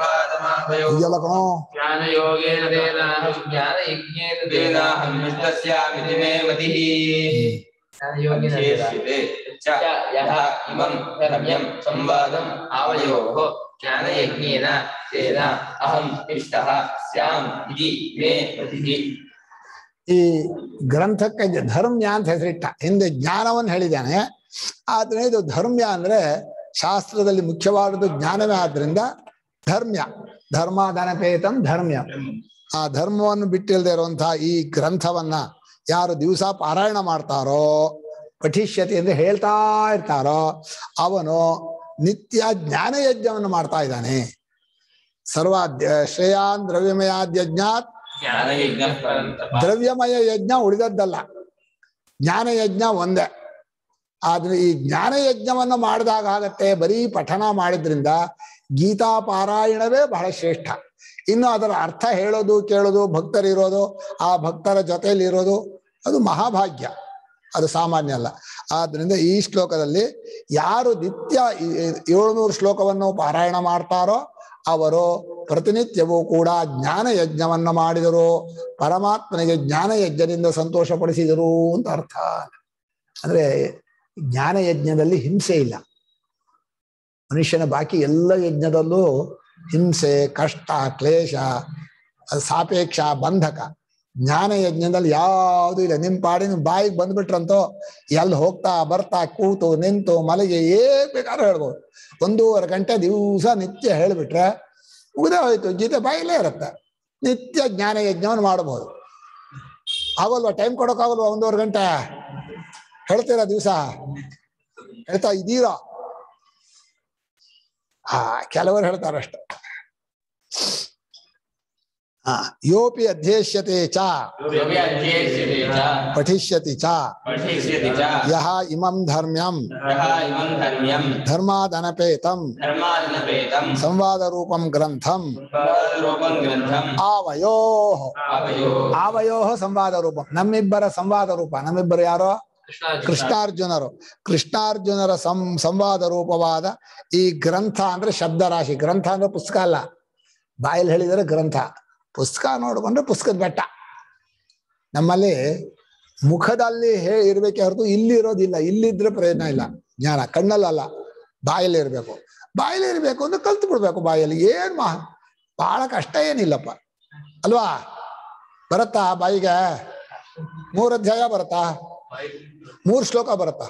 ಇದೆಯಲ್ಲ ಕಣೋ ಜ್ಞಾನಯೋಗೇನ ದೇನಾಹಂ ಜ್ಞಾನಯಜ್ಞೇನ तेनाहं निष्टस्यामिति मे मतिः ಜ್ಞಾನಯೋಗೇನ अध्येष्यते च यः इमं रम्यं संवादम् आवयोः ज्ञानयज्ञेन तेन अहम् इष्टः स्याम् इति मे मतिः ಈ ಗ್ರಂಥಕ್ಕೆ ಜ- ಧರ್ಮ್ಯ ಅಂತ ಹೆಸರಿಟ್ಟ ಹಿಂದೆ ಜ್ಞಾನವನ್ನು ಹೇಳಿದ್ದಾನೆ ಆದ್ರೆ ಇದು ಧರ್ಮ್ಯ ಅಂದ್ರೆ ಶಾಸ್ತ್ರದಲ್ಲಿ ಮುಖ್ಯವಾದದ್ದು ಜ್ಞಾನವೇ ಆದ್ರಿಂದ ಧರ್ಮ್ಯ ಧರ್ಮ ಧನಪೇತಂ ಧರ್ಮ್ಯ ಆ ಧರ್ಮವನ್ನು ಬಿಟ್ಟಿಲ್ಲದೆ ಇರುವಂತಹ ಈ ಗ್ರಂಥವನ್ನ ಯಾರು ದಿವಸ ಪಾರಾಯಣ ಮಾಡ್ತಾರೋ ಪಠಿಷ್ಯತಿ ಅಂದ್ರೆ ಹೇಳ್ತಾ ಇರ್ತಾರೋ ಅವನು ನಿತ್ಯ ಜ್ಞಾನ ಯಜ್ಞವನ್ನು ಮಾಡ್ತಾ ಇದ್ದಾನೆ ಸರ್ವ ಶ್ರೇಯಾನ್ ದ್ರವ್ಯಮಯಾದ್ಯಜ್ಞಾತ್ ज्ञानयज्ञः परन्तप ದ್ರವ್ಯಮಯ ಯಜ್ಞ ಉಳಿದದ್ದಲ್ಲ ಜ್ಞಾನ ಯಜ್ಞ ಒಂದೇ ಆದ್ರೆ ಈ ಜ್ಞಾನ ಯಜ್ಞವನ್ನು ಮಾಡಿದಾಗ ಆಗತ್ತೆ ಬರೀ ಪಠನ ಮಾಡಿದ್ರಿಂದ ಗೀತಾ ಪಾರಾಯಣವೇ ಬಹಳ ಶ್ರೇಷ್ಠ ಇನ್ನು ಅದರ ಅರ್ಥ ಹೇಳೋದು ಕೇಳೋದು ಭಕ್ತರಿರೋದು ಆ ಭಕ್ತರ ಜೊತೆಯಲ್ಲಿ ಇರೋದು ಅದು ಮಹಾಭಾಗ್ಯ ಅದು ಸಾಮಾನ್ಯ ಅಲ್ಲ ಆದ್ರಿಂದ ಈ ಶ್ಲೋಕದಲ್ಲಿ ಯಾರು ನಿತ್ಯ ಈ- ಈ ಏಳ್ನೂರು ಶ್ಲೋಕವನ್ನು ಪಾರಾಯಣ ಮಾಡ್ತಾರೋ ಅವರು ಪ್ರತಿನಿತ್ಯವೂ ಕೂಡ ಜ್ಞಾನ ಯಜ್ಞವನ್ನ ಮಾಡಿದರು ಪರಮಾತ್ಮನಿಗೆ ಜ್ಞಾನ ಯಜ್ಞದಿಂದ ಸಂತೋಷ ಪಡಿಸಿದರು ಅಂತ ಅರ್ಥ ಅಂದ್ರೆ ಜ್ಞಾನ ಯಜ್ಞದಲ್ಲಿ ಹಿಂಸೆ ಇಲ್ಲ ಮನುಷ್ಯನ ಬಾಕಿ ಎಲ್ಲ ಯಜ್ಞದಲ್ಲೂ ಹಿಂಸೆ ಕಷ್ಟ ಕ್ಲೇಶ ಅದು ಸಾಪೇಕ್ಷ ಬಂಧಕ ಜ್ಞಾನ ಯಜ್ಞದಲ್ಲಿ ಯಾವುದು ಇಲ್ಲ ನಿಮ್ ಪಾಡಿನ ಬಾಯಿಗೆ ಬಂದ್ಬಿಟ್ರಂತೋ ಎಲ್ಲಿ ಹೋಗ್ತಾ ಬರ್ತಾ ಕೂತು ನಿಂತು ಮಲಗಿ ಏನ್ ಬೇಕಾದ್ರೂ ಹೇಳ್ಬೋದು ಒಂದೂವರೆ ಗಂಟೆ ದಿವಸ ನಿತ್ಯ ಹೇಳ್ಬಿಟ್ರೆ ಮುಗ್ದೇ ಹೋಯ್ತು ಗೀತೆ ಬಾಯಿಲೇ ಇರುತ್ತೆ ನಿತ್ಯ ಜ್ಞಾನ ಯಜ್ಞವನ್ನು ಮಾಡಬಹುದು ಆಗಲ್ವಾ ಟೈಮ್ ಕೊಡೋಕ್ಕಾಗಲ್ವಾ ಒಂದೂವರೆ ಗಂಟೆ ಹೇಳ್ತೀರಾ ದಿವಸ ಹೇಳ್ತಾ ಇದ್ದೀರಾ ಹಾ ಕೆಲವರು ಹೇಳ್ತಾರಷ್ಟ ಹಾ ಯೋಪಿ ಅಧ್ಯೇಷ್ಯತೆ ಚ योऽपि अध्येष्यते च ಪಠಿಷ್ಯತಿ ಚ पठिष्यति च ಯಹ ಇಮಂ ಧರ್ಮ್ಯಂ यः इमं धर्म्यम् ಧರ್ಮಾದನಪೇತಂ धर्मादिनपेतम् ಸಂವಾದ ರೂಪಂ ಗ್ರಂಥಂ रूपं ग्रन्थम् ಆವಯೋ आवयोः ಆವಯೋ ಸಂವಾದ ರೂಪಂ ನಮ್ಮಿಬ್ಬರ ಸಂವಾದ ರೂಪ ನಮ್ಮಿಬ್ಬರು ಯಾರೋ ಕೃಷ್ಣಾರ್ಜುನ ಕೃಷ್ಣಾರ್ಜುನರು ಕೃಷ್ಣಾರ್ಜುನರ ಸಂ ಸಂವಾದ ರೂಪವಾದ ಈ ಗ್ರಂಥ ಅಂದ್ರೆ ಶಬ್ದರಾಶಿ ಗ್ರಂಥ ಅಂದ್ರೆ ಪುಸ್ತಕ ಅಲ್ಲ ಬಾಯಲ್ಲಿ ಹೇಳಿದರೆ ಗ್ರಂಥ ಪುಸ್ತಕ ನೋಡ್ಕೊಂಡ್ರೆ ಪುಸ್ತಕದ ಬೆಟ್ಟ ನಮ್ಮಲ್ಲಿ ಮುಖದಲ್ಲಿ ಹೇ ಇರ್ಬೇಕೆ ಹೊರತು ಇಲ್ಲಿ ಇರೋದಿಲ್ಲ ಇಲ್ಲಿದ್ರೆ ಪ್ರಯೋಜನ ಇಲ್ಲ ಜ್ಞಾನ ಕಣ್ಣಲ್ಲಲ್ಲ ಬಾಯಲ್ಲಿ ಇರ್ಬೇಕು ಬಾಯಲ್ಲಿ ಇರ್ಬೇಕು ಅಂದ್ರೆ ಕಲ್ತು ಬಿಡ್ಬೇಕು ಬಾಯಲ್ಲಿ ಏನ್ ಮಾ ಬಹಳ ಕಷ್ಟ ಏನಿಲ್ಲಪ್ಪ ಅಲ್ವಾ ಬರುತ್ತಾ ಬಾಯಿಗೆ ಮೂರ್ ಅಧ್ಯಾಯ ಬರುತ್ತಾ ಮೂರ್ ಶ್ಲೋಕ ಬರುತ್ತಾ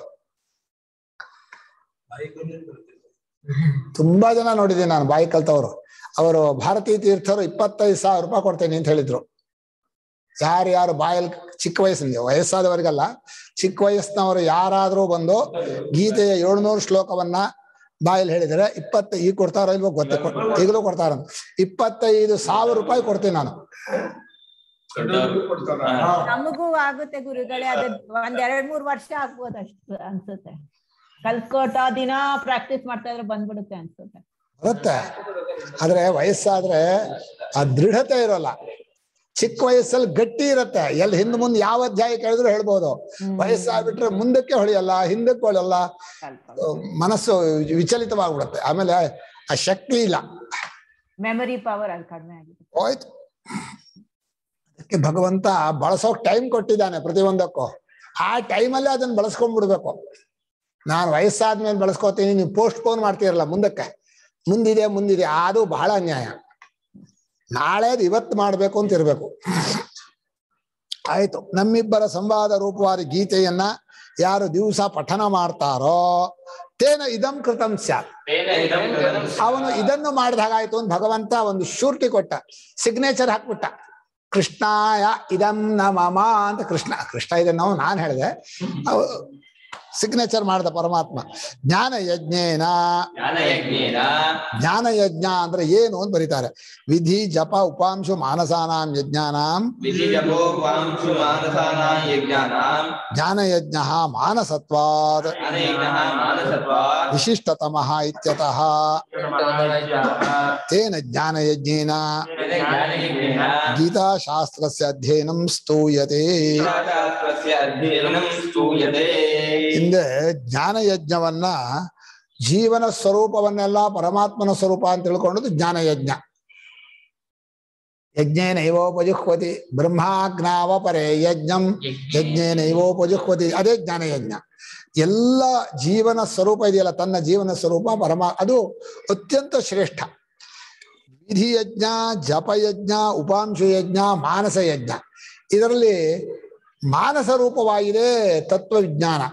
ತುಂಬಾ ಜನ ನೋಡಿದ್ದೀನಿ ನಾನು ಬಾಯಿ ಕಲ್ತವ್ರು ಅವರು ಭಾರತೀಯ ತೀರ್ಥರು ಇಪ್ಪತ್ತೈದು ಸಾವಿರ ರೂಪಾಯಿ ಕೊಡ್ತೇನೆ ಅಂತ ಹೇಳಿದ್ರು ಯಾರು ಯಾರು ಬಾಯಲ್ಲಿ ಚಿಕ್ಕ ವಯಸ್ಸಿನ ವಯಸ್ಸಾದವರಿಗಲ್ಲ ಚಿಕ್ಕ ವಯಸ್ಸಿನವರು ಯಾರಾದ್ರೂ ಬಂದು ಗೀತೆಯ ಏಳ್ನೂರು ಶ್ಲೋಕವನ್ನ ಬಾಯಲ್ಲಿ ಹೇಳಿದರೆ ಇಪ್ಪತ್ತ ಈಗ ಕೊಡ್ತಾರೋ ಇಲ್ವೋ ಗೊತ್ತೇ ಈಗಲೂ ಕೊಡ್ತಾರ ಇಪ್ಪತ್ತೈದು ಸಾವಿರ ರೂಪಾಯಿ ಕೊಡ್ತೀನಿ ನಾನು ನಮಗೂ ಆಗುತ್ತೆ ಗುರುಗಳೇ ಅದ ಒಂದ್ ಎರಡ್ ಮೂರ್ ವರ್ಷ ಆಗ್ಬೋದು ಅಷ್ಟು ಅನ್ಸುತ್ತೆ ಕಲ್ತ್ಕೋಟ ದಿನ ಪ್ರಾಕ್ಟೀಸ್ ಮಾಡ್ತಾ ಇದ್ರೆ ಬಂದ್ಬಿಡುತ್ತೆ ಅನ್ಸುತ್ತೆ ಬರುತ್ತೆ ಆದ್ರೆ ವಯಸ್ಸಾದ್ರೆ ಆ ದೃಢತೆ ಇರೋಲ್ಲ ಚಿಕ್ಕ ವಯಸ್ಸಲ್ಲಿ ಗಟ್ಟಿ ಇರತ್ತೆ ಎಲ್ಲಿ ಹಿಂದ್ ಮುಂದೆ ಯಾವ ಅಧ್ಯಾಯ ಕೇಳಿದ್ರು ಹೇಳ್ಬೋದು ವಯಸ್ಸಾಗ್ಬಿಟ್ರೆ ಮುಂದಕ್ಕೆ ಹೊಳಿಯಲ್ಲ ಹಿಂದಕ್ಕೆ ಹೊಳಿಯಲ್ಲ ಅಹ್, ಮನಸ್ಸು ವಿಚಲಿತವಾಗ್ಬಿಡುತ್ತೆ ಆಮೇಲೆ ಆ ಶಕ್ತಿ ಇಲ್ಲ ಮೆಮೊರಿ ಪವರ್ ಅಲ್ಲಿ ಕಡಿಮೆ ಆಗಿದೆ ಹೋಯ್ತು ಅದಕ್ಕೆ ಭಗವಂತ ಬಳಸೋಕ್ ಟೈಮ್ ಕೊಟ್ಟಿದ್ದಾನೆ ಪ್ರತಿಯೊಂದಕ್ಕೂ ಆ ಟೈಮಲ್ಲೇ ಅದನ್ನ ಬಳಸ್ಕೊಂಡ್ಬಿಡ್ಬೇಕು ನಾನು ವಯಸ್ಸಾದ್ಮೇಲೆ ಬಳಸ್ಕೋತೀನಿ ನೀವು ಪೋಸ್ಟ್ ಪೋನ್ ಮಾಡ್ತೀರಲ್ಲ ಮುಂದಕ್ಕೆ ಮುಂದಿದೆ ಮುಂದಿದೆ ಅದು ಬಹಳ ಅನ್ಯಾಯ ನಾಳೆದು ಇವತ್ತು ಮಾಡ್ಬೇಕು ಅಂತ ಇರ್ಬೇಕು ಆಯ್ತು ನಮ್ಮಿಬ್ಬರ ಸಂವಾದ ರೂಪವಾದ ಗೀತೆಯನ್ನ ಯಾರು ದಿವಸ ಪಠನ ಮಾಡ್ತಾರೋ ತೇನ ಇದಂ ಕೃತಂ ಸ್ಯಾತ್ तेन इदं कृतं ಅವನು ಇದನ್ನು ಮಾಡಿದ ಹಾಗಾಯ್ತು ಅಂತ ಭಗವಂತ ಒಂದು ಶೂರ್ಟಿ ಕೊಟ್ಟ ಸಿಗ್ನೇಚರ್ ಹಾಕ್ಬಿಟ್ಟ ಕೃಷ್ಣಾಯ ಇದಂ ನಮಮ ಅಂತ ಕೃಷ್ಣ ಕೃಷ್ಣ ಇದನ್ನು ನಾನು ಹೇಳಿದೆ ಸಿಗ್ನೇಚರ್ ಮಾಡಿದ ಪರಮಾತ್ಮ ಜ್ಞಾನ ಯಜ್ಞೇನ ज्ञानयज्ञेन ಜ್ಞಾನ ಯಜ್ಞ ಅಂದ್ರೆ ಏನು ಅಂತ ಬರೀತಾರೆ ವಿಧಿ ಜಪ ಉಪಾಂಶು ಮಾನಸಾನಾಂ ಯಜ್ಞಾನಾಂ विधिजपो वांशु मानसानां यज्ञानां ಜ್ಞಾನ ಯಜ್ಞ ಮಾನಸತ್ವಾದ್ ज्ञानयज्ञः मानसत्वात् ವಿಶಿಷ್ಟತಮಃ ಇತ್ಯತಃ ತೇನ ಜ್ಞಾನ ಯಜ್ಞೇನ तेन ज्ञानयज्ञेन ಗೀತಾಶಾಸ್ತ್ರಸ್ಯ ಅಧ್ಯಯನಂ ಸ್ತೂಯತೆ गीताशास्त्रस्य अध्ययनं स्तूयते ಹಿಂದೆ ಜ್ಞಾನ ಯಜ್ಞವನ್ನ ಜೀವನ ಸ್ವರೂಪವನ್ನೆಲ್ಲ ಪರಮಾತ್ಮನ ಸ್ವರೂಪ ಅಂತ ತಿಳ್ಕೊಂಡದ್ದು ಜ್ಞಾನ ಯಜ್ಞ ಯಜ್ಞೇನೈವೋಪಜುಹ್ವತಿ ಬ್ರಹ್ಮಾಜ್ಞಾವಪರೆ ಯಜ್ಞಂ ಯಜ್ಞೇನೈವೋಪಜುಹ್ವತಿ ಅದೇ ಜ್ಞಾನ ಯಜ್ಞ ಎಲ್ಲ ಜೀವನ ಸ್ವರೂಪ ಇದೆಯಲ್ಲ ತನ್ನ ಜೀವನ ಸ್ವರೂಪ ಪರಮ ಅದು ಅತ್ಯಂತ ಶ್ರೇಷ್ಠ ವಿಧಿ ಯಜ್ಞ ಜಪಯಜ್ಞ ಉಪಾಂಶು ಯಜ್ಞ ಮಾನಸ ಯಜ್ಞ ಇದರಲ್ಲಿ ಮಾನಸ ರೂಪವಾಗಿದೆ ತತ್ವವಿಜ್ಞಾನ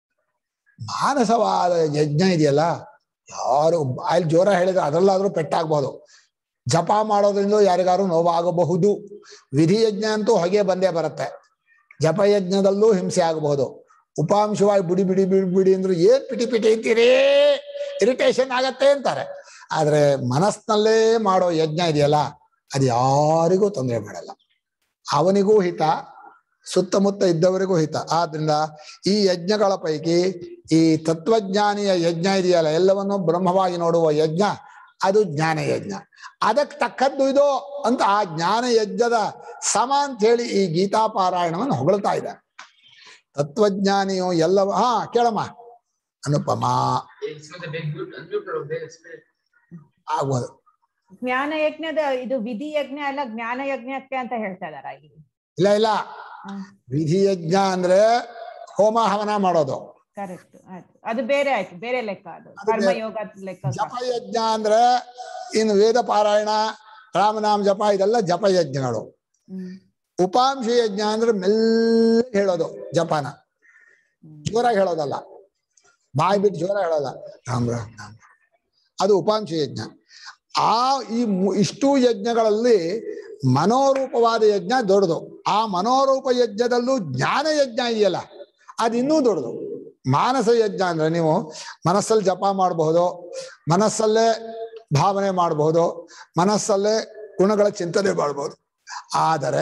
ಮಾನಸವಾದ ಯಜ್ಞ ಇದೆಯಲ್ಲ ಯಾರು ಅಲ್ಲಿ ಜೋರ ಹೇಳಿದ್ರೆ ಅದರಲ್ಲಾದ್ರೂ ಪೆಟ್ಟಾಗ್ಬೋದು ಜಪ ಮಾಡೋದ್ರಿಂದ ಯಾರಿಗಾರು ನೋವಾಗಬಹುದು ವಿಧಿ ಯಜ್ಞ ಅಂತೂ ಹೊಗೆ ಬಂದೇ ಬರುತ್ತೆ ಜಪಯಜ್ಞದಲ್ಲೂ ಹಿಂಸೆ ಆಗಬಹುದು ಉಪಾಂಶವಾಗಿ ಬಿಡಿ ಬಿಡಿ ಬಿಡಿ ಬಿಡಿ ಅಂದ್ರು ಏನ್ ಪಿಟಿ ಪಿಟಿ ಅಂತೀರಿ ಇರಿಟೇಷನ್ ಆಗತ್ತೆ ಅಂತಾರೆ ಆದ್ರೆ ಮನಸ್ಸಿನಲ್ಲೇ ಮಾಡೋ ಯಜ್ಞ ಇದೆಯಲ್ಲ ಅದು ಯಾರಿಗೂ ತೊಂದರೆ ಮಾಡಲ್ಲ ಅವನಿಗೂ ಹಿತ ಸುತ್ತಮುತ್ತ ಇದ್ದವರಿಗೂ ಹಿತ ಆದ್ರಿಂದ ಈ ಯಜ್ಞಗಳ ಪೈಕಿ ಈ ತತ್ವಜ್ಞಾನಿಯ ಯಜ್ಞ ಇದೆಯಲ್ಲ ಎಲ್ಲವನ್ನು ಬ್ರಹ್ಮವಾಗಿ ನೋಡುವ ಯಜ್ಞ ಅದು ಜ್ಞಾನ ಯಜ್ಞ ಅದಕ್ಕೆ ತಕ್ಕದ್ದು ಇದು ಅಂತ ಆ ಜ್ಞಾನ ಯಜ್ಞದ ಸಮ ಅಂತ ಹೇಳಿ ಈ ಗೀತಾ ಪಾರಾಯಣವನ್ನು ಹೊಗಳ್ತಾ ಇದ್ದಾರೆ ತತ್ವಜ್ಞಾನಿಯು ಎಲ್ಲವ ಹಾ ಕೇಳಮ್ಮ ಅನುಪಮ It's not a big good unmuted of their spirit. ಆಗ್ಬೋದು ಜ್ಞಾನ ಯಜ್ಞದ ಇದು ವಿಧಿ ಯಜ್ಞ ಎಲ್ಲ ಜ್ಞಾನ ಯಜ್ಞಕ್ಕೆ ಅಂತ ಹೇಳ್ತಾ ಇದಾರ ಇಲ್ಲಿ ಇಲ್ಲ ಇಲ್ಲ ಹ್ಮ್. ವಿಧಿ ಯಜ್ಞ ಅಂದ್ರೆ ಹೋಮ ಹವನ ಮಾಡೋದು ಕರೆಕ್ಟ್ ಆಯ್ತು ಅದು ಬೇರೆ ಆಯ್ತು ಬೇರೆ ಲೆಕ್ಕ ಅದು ಅದು ಬೇರೆ. ಕರ್ಮಯೋಗ ಲೆಕ್ಕ ಜಪಯಜ್ಞ ಅಂದ್ರೆ ಇನ್ನು ವೇದ ಪಾರಾಯಣ ರಾಮನಾಮ ಜಪ ಇದೆಲ್ಲ ಜಪಯಜ್ಞಗಳು ಹ್ಮ್ ಉಪಾಂಶ ಯಜ್ಞ ಅಂದ್ರೆ ಮೆಲ್ಲ ಹೇಳೋದು ಜಪಾನ ಹ್ಮ್. ಜೋರಾಗಿ ಹೇಳೋದಲ್ಲ ಬಾಯಿ ಬಿಟ್ಟು ಜೋರ ಹೇಳೋಲ್ಲ ರಾಮ್ ರಾಮ್ ರಾಮ್ ಅದು ಉಪಾಂಶ ಯಜ್ಞ ಆ ಈ ಮು- ಇಷ್ಟೂ ಯಜ್ಞಗಳಲ್ಲಿ ಮನೋರೂಪವಾದ ಯಜ್ಞ ದೊಡ್ಡದು ಆ ಮನೋರೂಪ ಯಜ್ಞದಲ್ಲೂ ಜ್ಞಾನ ಯಜ್ಞ ಇದೆಯಲ್ಲ ಅದು ಇನ್ನೂ ದೊಡ್ಡದು ಮಾನಸ ಯಜ್ಞ ಅಂದ್ರೆ ನೀವು ಮನಸ್ಸಲ್ಲಿ ಜಪ ಮಾಡಬಹುದು ಮನಸ್ಸಲ್ಲೇ ಭಾವನೆ ಮಾಡಬಹುದು ಮನಸ್ಸಲ್ಲೇ ಗುಣಗಳ ಚಿಂತನೆ ಮಾಡಬಹುದು ಆದರೆ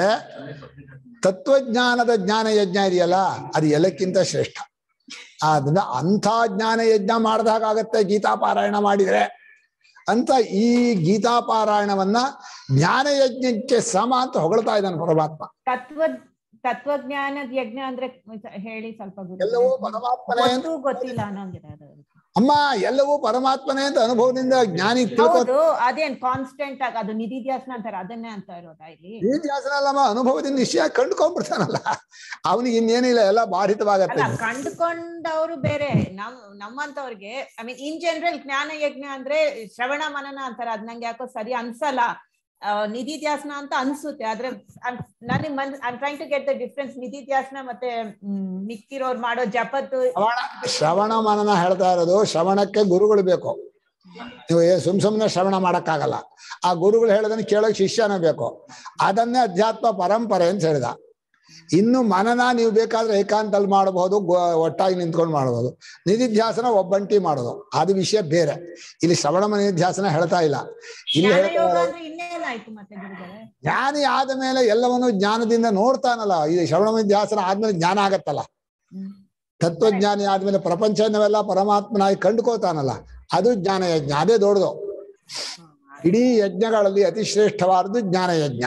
ತತ್ವಜ್ಞಾನದ ಜ್ಞಾನ ಯಜ್ಞ ಇದೆಯಲ್ಲ ಅದು ಎಲ್ಲಕ್ಕಿಂತ ಶ್ರೇಷ್ಠ ಆದ್ರಿಂದ ಅಂಥ ಜ್ಞಾನ ಯಜ್ಞ ಮಾಡಿದಾಗತ್ತೆ ಗೀತಾ ಪಾರಾಯಣ ಮಾಡಿದ್ರೆ ಅಂತ ಈ ಗೀತಾ ಪಾರಾಯಣವನ್ನ ಜ್ಞಾನ ಯಜ್ಞಕ್ಕೆ ಸಮ ಅಂತ ಹೊಗಳ್ತಾ ಇದ್ದಾನೆ ಪರಮಾತ್ಮ ತತ್ವ ತತ್ವಜ್ಞಾನದ ಯಜ್ಞ ಅಂದ್ರೆ ಹೇಳಿ ಸ್ವಲ್ಪ ಗುರು ಎಲ್ಲವೂ ಪರಮಾತ್ಮನೇ ಅಂತ ಗೊತ್ತೂ ಗೊತ್ತಿಲ್ಲ ಅನ್ನೋಂಗಿದೆ ಅದು ಅಮ್ಮ ಎಲ್ಲವೂ ಪರಮಾತ್ಮನೇ ಅಂತ ಅನುಭವದಿಂದ ಜ್ಞಾನಿ ತಿಳ್ಕೊ ಹೌದು ಅದೇನ್ ಕಾನ್ಸ್ಟೆಂಟ್ ಆಗಿ ಅದು ನಿಧಿಧ್ಯಾಸನ ಅಂತಾರೆ ಅದನ್ನೇ ಅಂತ ಇರೋದಾ ಇಲ್ಲಿ ಇತಿಹಾಸನಲ್ಲಮ್ಮ ಅನುಭವದಿಂದ ನಿಶ್ಚಯ ಕಂಡುಕೊಂಡ್ಬಿಡ್ತಾನಲ್ಲ ಅವನಿಗೆ ಇನ್ನೇನಿಲ್ಲ ಎಲ್ಲ ಬಾಧಿತವಾಗತ್ತೆ ಅಲ್ಲ ಕಂಡುಕೊಂಡವ್ರು ಬೇರೆ ನಮ್ ನಮ್ಮಂತವ್ರಿಗೆ ಐ ಮೀನ್ ಇನ್ ಜನರಲ್ ಜ್ಞಾನ ಯಜ್ಞ ಅಂದ್ರೆ ಶ್ರವಣ ಮನನ ಅಂತಾರೆ ಅದ್ ನಂಗೆ ಯಾಕೋ ಸರಿ ಅನ್ಸಲ್ಲ ಆ, ನಿಧಿಧ್ಯಾಸನ ಅಂತ ಅನ್ಸುತ್ತೆ ಆದ್ರೆ ನನಗೆ man I trying to get the difference ನಿಧಿಧ್ಯಾಸನ ಮತ್ತೆ ಮ್, ಮಿಕ್ಕಿರೋರ್ ಮಾಡೋ ಜಪತ್ತು ಶ್ರವಣ ಶ್ರವಣ ಮನನ ಹೇಳ್ತಾ ಇರೋದು ಶ್ರವಣಕ್ಕೆ ಗುರುಗಳು ಬೇಕು ನೀವು ಏ ಸುಮ್ ಸುಮ್ನೆ ಶ್ರವಣ ಮಾಡಕ್ಕಾಗಲ್ಲ ಆ ಗುರುಗಳು ಹೇಳೋದನ್ನ ಕೇಳೋಕ್ ಶಿಷ್ಯನ ಬೇಕು ಅದನ್ನೇ ಅಧ್ಯಾತ್ಮ ಪರಂಪರೆ ಅಂತ ಹೇಳಿದ ಇನ್ನು ಮನನ ನೀವು ಬೇಕಾದ್ರೆ ಏಕಾಂತಲ್ಲಿ ಮಾಡಬಹುದು ಗೊ- ಒಟ್ಟಾಗಿ ನಿಂತ್ಕೊಂಡು ಮಾಡಬಹುದು ನಿಧಿಧ್ಯಾಸನ ಒಬ್ಬಂಟಿ ಮಾಡೋದು ಅದು ವಿಷಯ ಬೇರೆ ಇಲ್ಲಿ ಶ್ರವಣ ನಿಧಿಧ್ಯಾಸನ ಹೇಳ್ತಾ ಇಲ್ಲ ಇಲ್ಲಿ ಜ್ಞಾನ ಹೇಳ್ತಾ ಯೋಗ ಇರೋದು ಅಂದ್ರೆ ಇನ್ನೇನಾಯ್ತು ಮತ್ತೆ ಗುರುಗಳೇ ಜ್ಞಾನಿ ಆದ ಮೇಲೆ ಎಲ್ಲವನ್ನು ಜ್ಞಾನದಿಂದ ನೋಡ್ತಾನಲ್ಲ ಇದು ಶ್ರವಣ ನಿಧ್ಯಾಸನ ಆದ್ಮೇಲೆ ಜ್ಞಾನ ಆಗತ್ತಲ್ಲ ಹ್ಮ್. ತತ್ವಜ್ಞಾನಿ ಆದ್ಮೇಲೆ ಪ್ರಪಂಚವನ್ನೆಲ್ಲ ಪರಮಾತ್ಮನಾಗಿ ಕಂಡುಕೋತಾನಲ್ಲ ಅದು ಜ್ಞಾನ ಯಜ್ಞ ಅದೇ ದೊಡ್ಡದು ಇಡೀ ಯಜ್ಞಗಳಲ್ಲಿ ಅತಿ ಶ್ರೇಷ್ಠವಾದದ್ದು ಜ್ಞಾನ ಯಜ್ಞ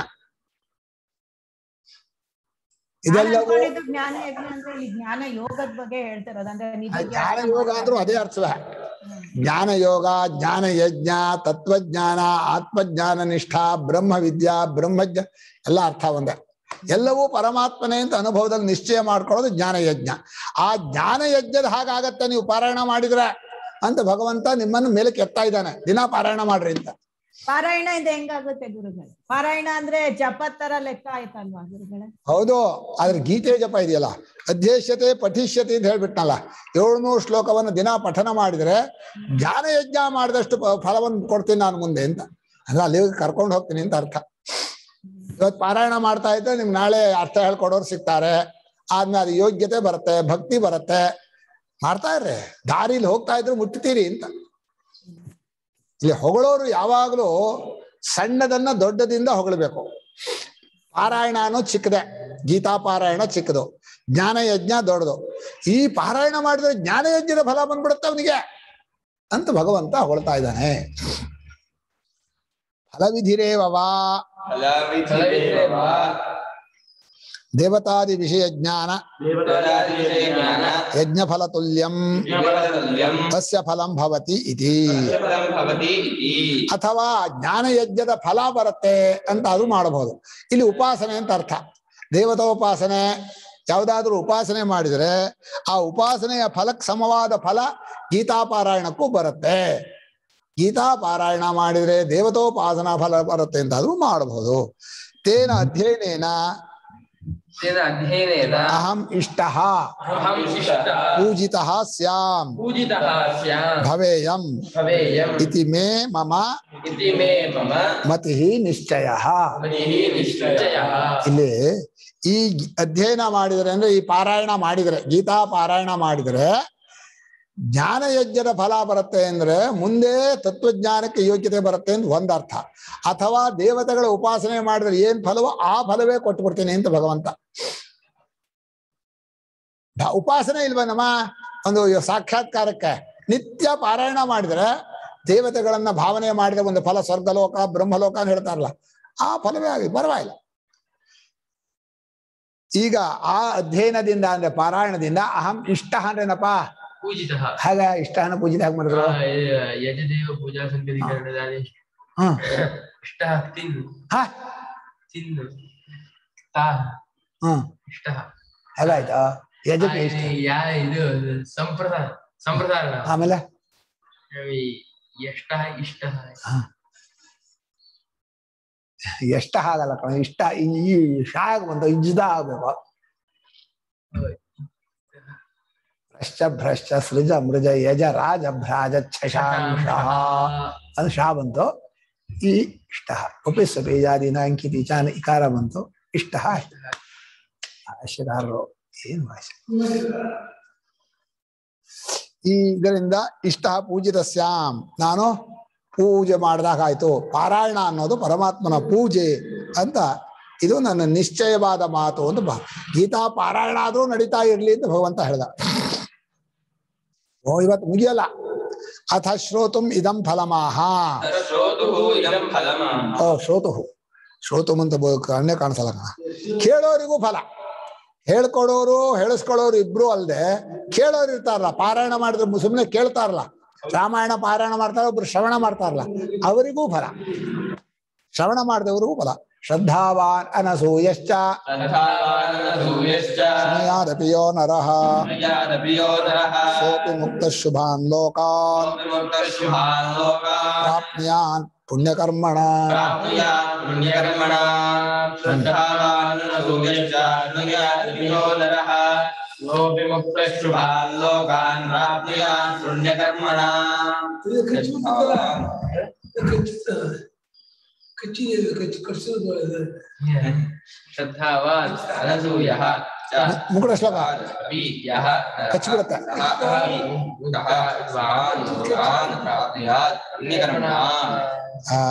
ನಾನ್ ಇದೆಲ್ಲವೂ ಅನ್ಕೊಂಡಿದ್ದು ಜ್ಞಾನ ಯಜ್ಞ ಅಂದ್ರೆ ಇಲ್ಲಿ ಜ್ಞಾನ ಯೋಗದ ಬಗ್ಗೆ ಹೇಳ್ತಿರೋದು ಅಂದ್ರೆ ನಿಧಿ ಆ ಜ್ಞಾನ ಯೋಗ ಅಂದ್ರೂ ಅದೇ ಅರ್ಥವೇ ಜ್ಞಾನ ಯೋಗ ಜ್ಞಾನ ಯಜ್ಞ ತತ್ವಜ್ಞಾನ ಆತ್ಮಜ್ಞಾನ ನಿಷ್ಠಾ ಬ್ರಹ್ಮ ವಿದ್ಯಾ ಬ್ರಹ್ಮಜ್ಞ ಎಲ್ಲ ಅರ್ಥ ಒಂದೇ ಎಲ್ಲವೂ ಪರಮಾತ್ಮನೇ ಅಂತ ಅನುಭವದಲ್ಲಿ ನಿಶ್ಚಯ ಮಾಡ್ಕೊಳ್ಳೋದು ಜ್ಞಾನ ಯಜ್ಞ ಆ ಜ್ಞಾನ ಯಜ್ಞದ ಹಾಗಾಗತ್ತೆ ನೀವು ಪಾರಾಯಣ ಮಾಡಿದ್ರೆ ಅಂತ ಭಗವಂತ ನಿಮ್ಮನ್ನು ಮೇಲಕ್ಕೆ ಎತ್ತಾ ಇದ್ದಾನೆ ದಿನ ಪಾರಾಯಣ ಮಾಡ್ರಿ ಅಂತ ಪಾರಾಯಣ ಇಂದ ಹೆಂಗಾಗುತ್ತೆ ಗುರುಗಳೇ ಪಾರಾಯಣ ಅಂದ್ರೆ ಜಪದ್ ತರ ಲೆಕ್ಕ ಆಯ್ತಲ್ವಾ ಗುರುಗಳೇ ಹೌದು ಆದ್ರೆ ಗೀತೆ ಜಪ ಇದೆಯಲ್ಲ ಅಧ್ಯಕ್ಷತೆ ಪಠಿಷ್ಯತೆ ಅಂತ ಹೇಳ್ಬಿಟ್ನಲ್ಲ ಏಳ್ನೂರು ಶ್ಲೋಕವನ್ನು ದಿನ ಪಠನ ಮಾಡಿದ್ರೆ ಜ್ಞಾನ ಯಜ್ಞ ಮಾಡಿದಷ್ಟು ಪ- ಫಲವನ್ನು ಕೊಡ್ತೀನಿ ನಾನು ಮುಂದೆ ಅಂತ ಅಂದ್ರೆ ಅಲ್ಲಿ ಕರ್ಕೊಂಡು ಹೋಗ್ತೀನಿ ಅಂತ ಅರ್ಥ ಇವತ್ತು ಪಾರಾಯಣ ಮಾಡ್ತಾ ಇದ್ರೆ ನಿಮ್ಗೆ ನಾಳೆ ಅರ್ಥ ಹೇಳ್ಕೊಡೋರು ಸಿಗ್ತಾರೆ ಆದ್ಮೇಲೆ ಅದು ಯೋಗ್ಯತೆ ಬರುತ್ತೆ ಭಕ್ತಿ ಬರುತ್ತೆ ಮಾಡ್ತಾ ಇರ್ರಿ ದಾರಿಲಿ ಹೋಗ್ತಾ ಇದ್ರು ಮುಟ್ತೀರಿ ಅಂತ ಇಲ್ಲಿ ಹೊಗಳೋರು ಯಾವಾಗಲೂ ಸಣ್ಣದನ್ನ ದೊಡ್ಡದಿಂದ ಹೊಗಳಬೇಕು ಪಾರಾಯಣ ಅನ್ನೋ ಚಿಕ್ಕದೆ ಗೀತಾ ಪಾರಾಯಣ ಚಿಕ್ಕದು ಜ್ಞಾನ ಯಜ್ಞ ದೊಡ್ಡದು ಈ ಪಾರಾಯಣ ಮಾಡಿದ್ರೆ ಜ್ಞಾನ ಯಜ್ಞದ ಫಲ ಬಂದ್ಬಿಡುತ್ತೆ ಅವನಿಗೆ ಅಂತ ಭಗವಂತ ಹೊಳ್ತಾ ಇದ್ದಾನೆ ಫಲವಿಧಿರೇವವಾ ಫಲವಿಧಿರೇವ ದೇವತಾದಿ ವಿಷಯ ಜ್ಞಾನ ದೇವತಾದಿವಿಷಯ ಜ್ಞಾನ ಯಜ್ಞ ಫಲ ತುಲ್ಯಂ ಯಜ್ಞಫಲತುಲ್ಯಂ ತಸ್ಯ ಫಲಂ ಭವತಿ ಇತಿ ಫಲಂ ಭವತಿ ಇತಿ ಅಥವಾ ಜ್ಞಾನ ಯಜ್ಞದ ಫಲ ಬರುತ್ತೆ ಅಂತ ಅದು ಮಾಡಬಹುದು ಇಲ್ಲಿ ಉಪಾಸನೆ ಅಂತ ಅರ್ಥ ದೇವತೋಪಾಸನೆ ಯಾವುದಾದ್ರೂ ಉಪಾಸನೆ ಮಾಡಿದರೆ ಆ ಉಪಾಸನೆಯ ಫಲಕ್ಕೆ ಸಮವಾದ ಫಲ ಗೀತಾಪಾರಾಯಣಕ್ಕೂ ಬರುತ್ತೆ ಗೀತಾಪಾರಾಯಣ ಮಾಡಿದರೆ ದೇವತೋಪಾಸನಾ ಫಲ ಬರುತ್ತೆ ಅಂತ ಅದು ಮಾಡಬಹುದು ತೇನ ಅಧ್ಯಯನೇನ तेन अध्ययनेन ಅಹಂ ಇಷ್ಟ अहं इष्टः ಪೂಜಿತ ಸ್ಯಾಂ पूजितः स्याम् ಭವೇಯಂ भवेयम् ಇತಿ ಮೇ ಮಮ इति मे मम ಮತಿ ನಿಶ್ಚಯ मतिः निश्चयः ಇಲ್ಲಿ ಈ ಗಿ- ಅಧ್ಯಯನ ಮಾಡಿದರೆ ಅಂದ್ರೆ ಈ ಪಾರಾಯಣ ಮಾಡಿದರೆ ಗೀತಾ ಪಾರಾಯಣ ಮಾಡಿದರೆ ಜ್ಞಾನ ಯಜ್ಞದ ಫಲ ಬರುತ್ತೆ ಅಂದ್ರೆ ಮುಂದೆ ತತ್ವಜ್ಞಾನಕ್ಕೆ ಯೋಗ್ಯತೆ ಬರುತ್ತೆ ಅಂತ ಒಂದರ್ಥ ಅಥವಾ ದೇವತೆಗಳ ಉಪಾಸನೆ ಮಾಡಿದ್ರೆ ಏನ್ ಫಲವೋ ಆ ಫಲವೇ ಕೊಟ್ಟು ಬಿಡ್ತೀನಿ ಅಂತ ಭಗವಂತ ಧ- ಉಪಾಸನೆ ಇಲ್ವಾ ನಮ್ಮ ಒಂದು ಸಾಕ್ಷಾತ್ಕಾರಕ್ಕೆ ನಿತ್ಯ ಪಾರಾಯಣ ಮಾಡಿದ್ರೆ ದೇವತೆಗಳನ್ನ ಭಾವನೆ ಮಾಡಿದ್ರೆ ಒಂದು ಫಲ ಸ್ವರ್ಗಲೋಕ ಬ್ರಹ್ಮಲೋಕ ಅಂತ ಹೇಳ್ತಾರಲ್ಲ ಆ ಫಲವೇ ಆಗಿ ಪರವಾಗಿಲ್ಲ ಈಗ ಆ ಅಧ್ಯಯನದಿಂದ ಅಂದ್ರೆ ಪಾರಾಯಣದಿಂದ ಅಹಂ ಇಷ್ಟ ಅಂದ್ರೇನಪ್ಪ पूजितः ಹಾಗ ಇಷ್ಟನ ಪೂಜಿತ ಹಾಗೆ ಮಾಡಿದ್ರು आ, यजदेव पूजा सङ्करीकरणदाने ಹ್ಮ್ इष्टः तिन् ಹಾ तिन् ताः ಹ್ಮ್ इष्टः ಹಾಗಾಯ್ತಾ ಯಜಕ ಆ, ಇಷ್ಟ ಯಾ ಇದು ಸಂಪ್ರದಾಯ ಸಂಪ್ರದಾಯ ಆಮೇಲೆ ಎಷ್ಟ ಇಷ್ಟ ಎಷ್ಟ ಆಗಲ್ಲ ಕಣ ಇಷ್ಟ ಈ ಈ ಶಾಗ ಬಂತು ಇಜ್ದ ಆಗ್ಬೇಕು ಭ್ರಷ್ಟ ಭ್ರಷ್ಟ ಸೃಜ ಮೃಜ ಯಜ ರಾಜ ಭ್ರಾಜ ಛಶಾಂಶ ಅದು ಶಾ ಬಂತು ಈ ಇಷ್ಟ ಉಪಿಸ್ ಬೇಜಾದಿನ ಅಂಕಿತಿ ಚಾನ ಇಕಾರ ಬಂತು ಇಷ್ಟ ಭಾಷ್ಯಕಾರರು ಏನು ಭಾಷೆ ಇದರಿಂದ ಇಷ್ಟ ಪೂಜಿತ ಸ್ಯಾಮ್ ನಾನು ಪೂಜೆ ಮಾಡಿದಾಗ ಆಯ್ತು ಪಾರಾಯಣ ಅನ್ನೋದು ಪರಮಾತ್ಮನ ಪೂಜೆ ಅಂತ ಇದು ನನ್ನ ನಿಶ್ಚಯವಾದ ಮಾತು ಅಂತ ಬಾ ಗೀತಾ ಪಾರಾಯಣ ಆದ್ರೂ ನಡೀತಾ ಇರ್ಲಿ ಅಂತ ಭಗವಂತ ಹೇಳ್ದ ಓ ಇವತ್ತು ಮುಗಿಯಲ್ಲ ಅಥ ಶ್ರೋತುಂ ಇದಂ ಫಲಮಾಹ ಶ್ರೋತುಃ ಇದಂ ಫಲಮ ಓ ಶ್ರೋತು ಶ್ರೋತು ಅಂತ ಬ- ಕಣ್ಣೇ ಕಾಣಿಸಲ್ಲ ಕಣ ಕೇಳೋರಿಗೂ ಫಲ ಹೇಳ್ಕೊಡೋರು ಹೇಳಿಸ್ಕೊಳ್ಳೋರು ಇಬ್ರು ಅಲ್ದೆ ಕೇಳೋರು ಇರ್ತಾರಲ್ಲ ಪಾರಾಯಣ ಮಾಡಿದ್ರೆ ಸುಮ್ಮನೆ ಕೇಳ್ತಾರಲ್ಲ ರಾಮಾಯಣ ಪಾರಾಯಣ ಮಾಡ್ತಾರ ಒಬ್ರು ಶ್ರವಣ ಮಾಡ್ತಾರಲ್ಲ ಅವರಿಗೂ ಫಲ ಶ್ರವಣ ಮಾಡಿದವರಿಗೂ ಫಲ ಶ್ರದ್ಧಾವಾನ್ ಅನಸೂಯಶ್ಚ ತಥಾವಾನಸೂಯಶ್ಚ ಸ್ಮಯಾದಪಿ ಯೋ ನರಃ ಮರ್ಯಾದಪಿ ಯೋ ನರಃ ಸೋಪಿ ಮುಕ್ತ ಶುಭಾನ್ ಲೋಕಾನ್ ಮುಕ್ತಶುಭಾನ್ ಲೋಕಾನ್ ಪ್ರಾಪ್ನುಯಾನ್ ಪುಣ್ಯಕರ್ಮಣ ಪ್ರಾಪ್ನುಯಾತ್ ಪುಣ್ಯಕರ್ಮಣ ಶ್ರದ್ಧಾವಾನಸೂಯಶ್ಚ ಮರ್ಯಾದಪಿ ಯೋ ನರಃ ಯೋಪಿ ಮುಕ್ತಶುಭಾನ್ ಲೋಕಾನ್ ಪ್ರಾಪ್ನುಯಾತ್ ಪುಣ್ಯಕರ್ಮಣ ಶ್ರದ್ಧಾವಾನ್ ಅನಸೂಯಃ ಚ ಮುಗುಳ ಶ್ಲೋಕ ಅಪಿ ಯಃ ನರಃ ಕಚ್ಚಿಬಿಡುತ್ತೆ. ಆ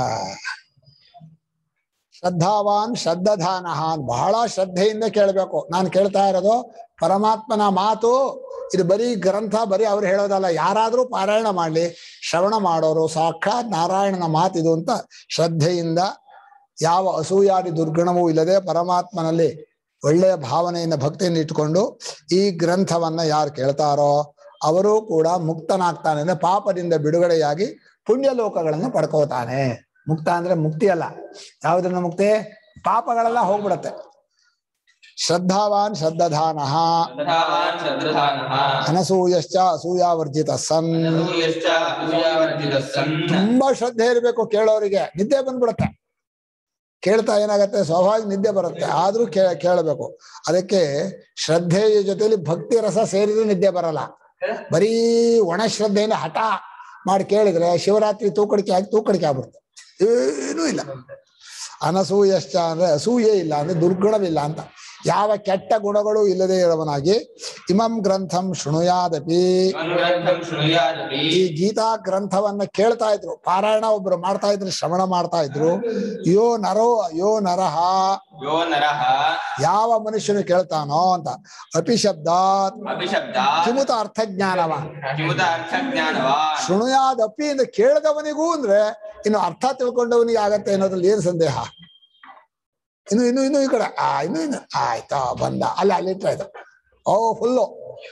ಶ್ರದ್ಧಾವಾನ್ ಶ್ರದ್ಧಾನ ಬಹಳ ಶ್ರದ್ಧೆಯಿಂದ ಕೇಳಬೇಕು ನಾನು ಕೇಳ್ತಾ ಇರೋದು ಪರಮಾತ್ಮನ ಮಾತು ಇದು ಬರೀ ಗ್ರಂಥ ಬರೀ ಅವ್ರು ಹೇಳೋದಲ್ಲ ಯಾರಾದ್ರೂ ಪಾರಾಯಣ ಮಾಡ್ಲಿ ಶ್ರವಣ ಮಾಡೋರು ಸಾಕ್ಷಾತ್ ನಾರಾಯಣನ ಮಾತಿದು ಅಂತ ಶ್ರದ್ಧೆಯಿಂದ ಯಾವ ಅಸೂಯಾದಿ ದುರ್ಗುಣವೂ ಇಲ್ಲದೆ ಪರಮಾತ್ಮನಲ್ಲಿ ಒಳ್ಳೆಯ ಭಾವನೆಯಿಂದ ಭಕ್ತಿಯಿಂದ ಇಟ್ಕೊಂಡು ಈ ಗ್ರಂಥವನ್ನ ಯಾರು ಕೇಳ್ತಾರೋ ಅವರು ಕೂಡ ಮುಕ್ತನಾಗ್ತಾನೆ ಅಂದ್ರೆ ಪಾಪದಿಂದ ಬಿಡುಗಡೆಯಾಗಿ ಪುಣ್ಯ ಲೋಕಗಳನ್ನು ಪಡ್ಕೋತಾನೆ ಮುಕ್ತ ಅಂದ್ರೆ ಮುಕ್ತಿ ಅಲ್ಲ ಯಾವುದನ್ನ ಮುಕ್ತಿ ಪಾಪಗಳೆಲ್ಲ ಹೋಗ್ಬಿಡತ್ತೆ ಶ್ರದ್ಧಾವಾನ್ ಶ್ರದ್ಧಾನಃ ಶ್ರದ್ಧಾವಾನ್ ಶ್ರದ್ಧಾನಃ ಅನಸೂಯಶ್ಚ ಅಸೂಯಾವರ್ಜಿತ ಸನ್ ಅನಸೂಯಶ್ಚ ಅಸೂಯಾವರ್ಜಿತಃ ಸನ್ ತುಂಬಾ ಶ್ರದ್ಧೆ ಇರಬೇಕು ಕೇಳೋರಿಗೆ ನಿದ್ದೆ ಬಂದ್ಬಿಡುತ್ತೆ ಕೇಳ್ತಾ ಏನಾಗತ್ತೆ ಸ್ವಾಭಾವಿಕ ನಿದ್ದೆ ಬರುತ್ತೆ ಆದ್ರೂ ಕೇ ಕೇಳಬೇಕು ಅದಕ್ಕೆ ಶ್ರದ್ಧೆಯ ಜೊತೆಲಿ ಭಕ್ತಿ ರಸ ಸೇರಿದ್ರೆ ನಿದ್ದೆ ಬರಲ್ಲ ಬರೀ ಒಣ ಶ್ರದ್ಧೆಯಿಂದ ಹಠ ಮಾಡಿ ಕೇಳಿದ್ರೆ ಶಿವರಾತ್ರಿ ತೂಕಡಿಕೆ ಆಗಿ ತೂಕಡಿಕೆ ಆಗ್ಬಿಡುತ್ತೆ ಏನೂ ಇಲ್ಲ ಅನಸೂಯಶ್ಚ ಅಂದ್ರೆ ಅಸೂಯೆ ಇಲ್ಲ ಅಂದ್ರೆ ದುರ್ಗುಣವಿಲ್ಲ ಅಂತ ಯಾವ ಕೆಟ್ಟ ಗುಣಗಳು ಇಲ್ಲದೆ ಇರುವವನಾಗಿ ಇಮಂ ಗ್ರಂಥಂ ಶೃಣುಯಾದಪಿ ಗ್ರಂಥಂ ಶೃಣುಯಾದಪಿ ಈ ಗೀತಾ ಗ್ರಂಥವನ್ನ ಕೇಳ್ತಾ ಇದ್ರು ಪಾರಾಯಣ ಒಬ್ರು ಮಾಡ್ತಾ ಇದ್ರು ಶ್ರವಣ ಮಾಡ್ತಾ ಇದ್ರು ಯೋ ನರೋ ಯೋ ನರಹ ಯೋ ನರಃ ಯಾವ ಮನುಷ್ಯನು ಕೇಳ್ತಾನೋ ಅಂತ ಅಪಿಶಬ್ದಾತ್ ಅಭಿಶಬ್ದ ಕಿಮುತ ಅರ್ಥಜ್ಞಾನವ ಕಿಮುತ ಅರ್ಥಜ್ಞಾನವಾನ್ ಶೃಣುಯಾದ ಅಪಿ ಅಂದ್ರೆ ಕೇಳಿದವನಿಗೂ ಅಂದ್ರೆ ಇನ್ನು ಅರ್ಥ ತಿಳ್ಕೊಂಡವನಿಗೆ ಆಗತ್ತೆ ಅನ್ನೋದ್ರಲ್ಲಿ ಏನ್ ಸಂದೇಹ ಇನ್ನು ಇನ್ನು ಇನ್ನು ಈ ಕಡೆ ಆ ಇನ್ನು ಇನ್ನು ಆಯ್ತಾ ಬಂದ ಅಲ್ಲಿ ಅಲ್ಲಿ ಇಟ್ಟ ಆಯ್ತು ಓ ಫುಲ್ಲು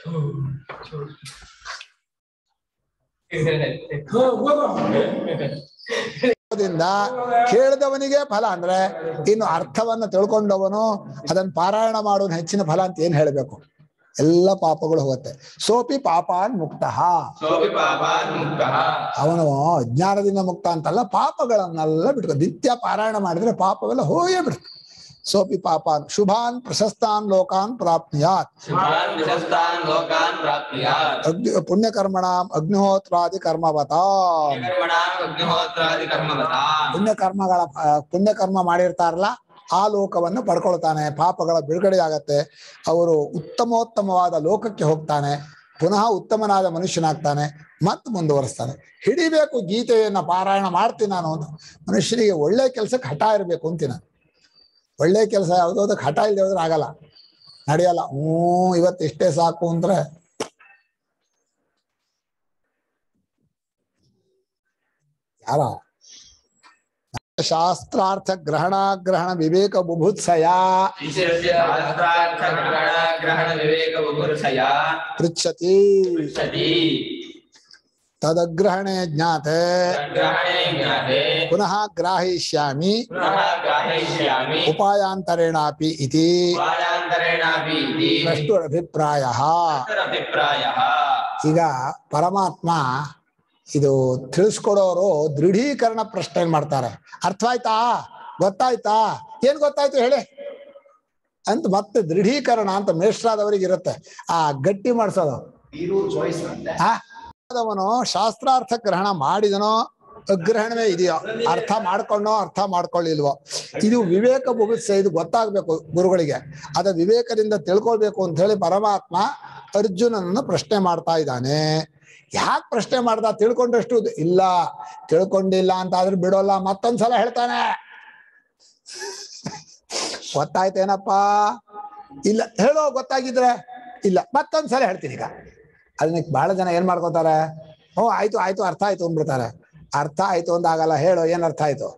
ದಿಂದ ಕೇಳಿದವನಿಗೆ ಫಲ ಅಂದ್ರೆ ಇನ್ನು ಅರ್ಥವನ್ನ ತಿಳ್ಕೊಂಡವನು ಅದನ್ನ ಪಾರಾಯಣ ಮಾಡೋನು ಹೆಚ್ಚಿನ ಫಲ ಅಂತ ಏನ್ ಹೇಳ್ಬೇಕು ಎಲ್ಲ ಪಾಪಗಳು ಹೋಗುತ್ತೆ ಸೋಪಿ ಪಾಪಾನ್ ಮುಕ್ತ ಸೋಪಿ ಪಾಪಾನ್ ಮುಕ್ತಃ ಅವನು ಅಜ್ಞಾನದಿಂದ ಮುಕ್ತ ಅಂತಲ್ಲ ಪಾಪಗಳನ್ನೆಲ್ಲ ಬಿಟ್ಕೊ ನಿತ್ಯ ಪಾರಾಯಣ ಮಾಡಿದ್ರೆ ಪಾಪವೆಲ್ಲ ಹೋಗೇ ಬಿಡುತ್ತೆ ಸೋಪಿ ಪಾಪಾನ್ ಶುಭಾನ್ ಪ್ರಶಸ್ತಾನ್ ಲೋಕಾನ್ ಪ್ರಾಪ್ನುಯಾತ್ ಶುಭಾನ್ ವಿಶಸ್ತಾನ್ ಲೋಕಾನ್ ಪ್ರಾಪ್ನುಯಾತ್ ಅಗ್ನಿ ಪುಣ್ಯಕರ್ಮಣಾಂ ಅಗ್ನಿಹೋತ್ರಾದಿ ಕರ್ಮವತಾ ಕರ್ಮಣಾಂ ಅಗ್ನಿಹೋತ್ರಾದಿ ಕರ್ಮವತಾಂ ಪುಣ್ಯ ಕರ್ಮಗಳ ಪುಣ್ಯ ಕರ್ಮ ಮಾಡಿರ್ತಾರಲ್ಲ ಆ ಲೋಕವನ್ನು ಪಡ್ಕೊಳ್ತಾನೆ ಪಾಪಗಳ ಬಿಡುಗಡೆ ಆಗತ್ತೆ ಅವರು ಉತ್ತಮೋತ್ತಮವಾದ ಲೋಕಕ್ಕೆ ಹೋಗ್ತಾನೆ ಪುನಃ ಉತ್ತಮನಾದ ಮನುಷ್ಯನಾಗ್ತಾನೆ ಮತ್ತೆ ಮುಂದುವರಿಸ್ತಾನೆ ಹಿಡಿಬೇಕು ಗೀತೆಯನ್ನ ಪಾರಾಯಣ ಮಾಡ್ತೀನಿ ನಾನು ಅಂತ ಮನುಷ್ಯನಿಗೆ ಒಳ್ಳೆ ಕೆಲಸಕ್ಕೆ ಹಠ ಇರಬೇಕು ಅಂತೀನಿ ನಾನು ಒಳ್ಳೆ ಕೆಲಸ ಯಾವುದೋ ಅದಕ್ಕೆ ಹಠ ಇಲ್ಲದೆ ಹೋದ್ರೆ ಆಗಲ್ಲ ನಡೆಯಲ್ಲ ಹ್ಞೂ ಇವತ್ತು ಇಷ್ಟೇ ಸಾಕು ಅಂದ್ರೆ ಯಾರ ಶಾಸ್ತ್ರಾರ್ಥ ಗ್ರಹಣಾಗ್ರಹಣ ವಿವೇಕ ಬುಭುತ್ಸಯ ಈಶ್ವರಸ್ಯ ಶಾಸ್ತ್ರಾರ್ಥ ಗ್ರಹಣ ಗ್ರಹಣ ವಿವೇಕ ಬುಭುರ್ಷಯ ಪೃಚ್ಛತಿ ಪೃಚ್ಛತಿ ತದಗ್ರಹಣೆ ಜ್ಞಾತೆ ಗ್ರಹಣೆ ಜ್ಞಾತೆ ಪುನಃ ಗ್ರಾಹಯಿಷ್ಯಾಮಿ ಪುನಃ ಗ್ರಾಹಯಿಷ್ಯಾಮಿ ಉಪಾಯಾಂತರೇಣಾಪಿ ಇತಿ ಉಪಾಯಾಂತರೇಣಾಪಿ ಇತಿ ಪ್ರಷ್ಟುರಭಿಪ್ರಾಯ ಅಭಿಪ್ರಾಯಃ ಈಗ ಪರಮಾತ್ಮ ಇದು ತಿಳಿಸ್ಕೊಡೋರು ದೃಢೀಕರಣ ಪ್ರಶ್ನೆ ಮಾಡ್ತಾರೆ ಅರ್ಥ ಆಯ್ತಾ ಗೊತ್ತಾಯ್ತಾ ಏನ್ ಗೊತ್ತಾಯ್ತು ಹೇಳಿ ಅಂತ ಮತ್ತೆ ದೃಢೀಕರಣ ಅಂತ ಮೇಷ್ಟ್ರಾದವರಿಗೆ ಇರುತ್ತೆ ಆ ಗಟ್ಟಿ ಮಾಡಿಸೋದು ಆ ಅವನು ಶಾಸ್ತ್ರಾರ್ಥ ಗ್ರಹಣ ಮಾಡಿದನೋ ಅಗ್ರಹಣವೇ ಇದೆಯೋ ಅರ್ಥ ಮಾಡ್ಕೊಂಡೋ ಅರ್ಥ ಮಾಡ್ಕೊಳ್ಳಿಲ್ವೋ ಇದು ವಿವೇಕ ಬುಭುತ್ಸೆ ಇದು ಗೊತ್ತಾಗ್ಬೇಕು ಗುರುಗಳಿಗೆ ಅದ ವಿವೇಕದಿಂದ ತಿಳ್ಕೊಳ್ಬೇಕು ಅಂತ ಹೇಳಿ ಪರಮಾತ್ಮ ಅರ್ಜುನನನ್ನು ಪ್ರಶ್ನೆ ಮಾಡ್ತಾ ಇದ್ದಾನೆ ಯಾಕೆ ಪ್ರಶ್ನೆ ಮಾಡ್ದ ತಿಳ್ಕೊಂಡಷ್ಟು ಇಲ್ಲ ತಿಳ್ಕೊಂಡಿಲ್ಲ ಅಂತ ಆದ್ರೆ ಬಿಡೋಲ್ಲ ಮತ್ತೊಂದ್ಸಲ ಹೇಳ್ತಾನೆ ಗೊತ್ತಾಯ್ತೇನಪ್ಪ ಇಲ್ಲ ಹೇಳೋ ಗೊತ್ತಾಗಿದ್ರೆ ಇಲ್ಲ ಮತ್ತೊಂದ್ಸಲ ಹೇಳ್ತೀನಿ ಈಗ ಅದನ್ನ ಬಹಳ ಜನ ಏನ್ ಮಾಡ್ಕೋತಾರೆ ಓ ಆಯ್ತು ಆಯ್ತು ಅರ್ಥ ಆಯ್ತು ಅಂದ್ಬಿಡ್ತಾರೆ ಅರ್ಥ ಆಯ್ತು ಅಂತ ಆಗಲ್ಲ ಹೇಳು ಏನ್ ಅರ್ಥ ಆಯ್ತು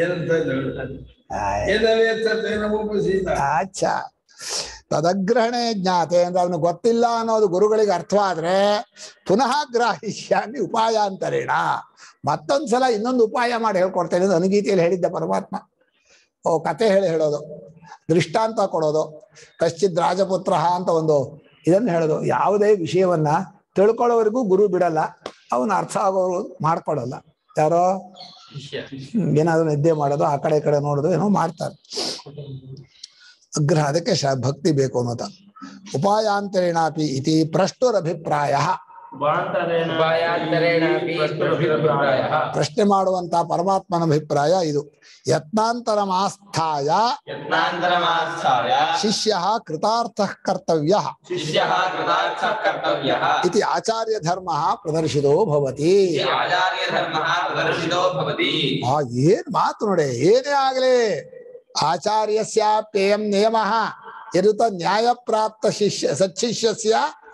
ಆಯ್. ಅಚ್ಚಾ ತದಗ್ರಹಣೆ ಜ್ಞಾತೆ ಅಂದ್ರೆ ಅವನು ಗೊತ್ತಿಲ್ಲ ಅನ್ನೋದು ಗುರುಗಳಿಗೆ ಅರ್ಥವಾದ್ರೆ ಪುನಃ ಗ್ರಾಹಿಷ್ಯಾಮಿ ಉಪಾಯಾಂತರೇಣ ಮತ್ತೊಂದ್ಸಲ ಇನ್ನೊಂದು ಉಪಾಯ ಮಾಡಿ ಹೇಳ್ಕೊಡ್ತೇನೆ ಅಂತ ಅನುಗೀತೆಯಲ್ಲಿ ಹೇಳಿದ್ದ ಪರಮಾತ್ಮ ಓ ಕತೆ ಹೇಳಿ ಹೇಳೋದು ದೃಷ್ಟಾಂತ ಕೊಡೋದು ಕಶ್ಚಿತ್ ರಾಜಪುತ್ರ ಅಂತ ಒಂದು ಇದನ್ನು ಹೇಳೋದು ಯಾವುದೇ ವಿಷಯವನ್ನ ತಿಳ್ಕೊಳ್ಳೋವರೆಗೂ ಗುರು ಬಿಡಲ್ಲ ಅವನ ಅರ್ಥ ಆಗೋರು ಮಾಡ್ಕೊಡಲ್ಲ ಯಾರೋ ಹ್ಮ್, ಏನಾದ್ರು ನಿದ್ದೆ ಮಾಡೋದು ಆ ಕಡೆ ಈ ಕಡೆ ನೋಡೋದು ಏನೋ ಮಾಡ್ತಾರೆ ಅಗ್ರಹ ಅದಕ್ಕೆ ಶ- ಭಕ್ತಿ ಬೇಕು ಅನ್ನೋದ ಉಪಾಯಾಂತರೇಣಾಪಿ ಇತಿ ಪ್ರಷ್ಟುರಭಿಪ್ರಾಯ ಉಪಾಯಾಂತರೇಣಾಪಿ ಪ್ರಷ್ಟುರಭಿಪ್ರಾಯಃ ಪ್ರಶ್ನೆ ಮಾಡುವಂತ ಪರಮಾತ್ಮನ ಅಭಿಪ್ರಾಯ ಇದು ಯತ್ನಾಂತರಮಾಸ್ಥಾಯ ಯತ್ನಾಂತರಮಾಸ್ಥಾಯ ಶಿಷ್ಯ ಕೃತಾರ್ಥ ಕರ್ತವ್ಯ ಶಿಷ್ಯಃ ಕೃತಾರ್ಥಃ ಕರ್ತವ್ಯಃ ಇತಿ ಆಚಾರ್ಯ ಧರ್ಮ ಪ್ರದರ್ಶಿತೋ ಭವತಿ ಇತಿ ಆಚಾರ್ಯಧರ್ಮಃ ಪ್ರದರ್ಶಿತೋ ಭವತಿ ಆ ಏನ್ ಮಾತು ನೋಡಿ ಏನೇ ಆಗ್ಲಿ ಆಚಾರ್ಯಸ್ಯಾಪ್ಯಯಂ ನಿಯಮ ಯರುತ ನ್ಯಾಯ ಪ್ರಾಪ್ತ ಶಿಷ್ಯ ಸಚ್ಚಿಷ್ಯಸ್ಯ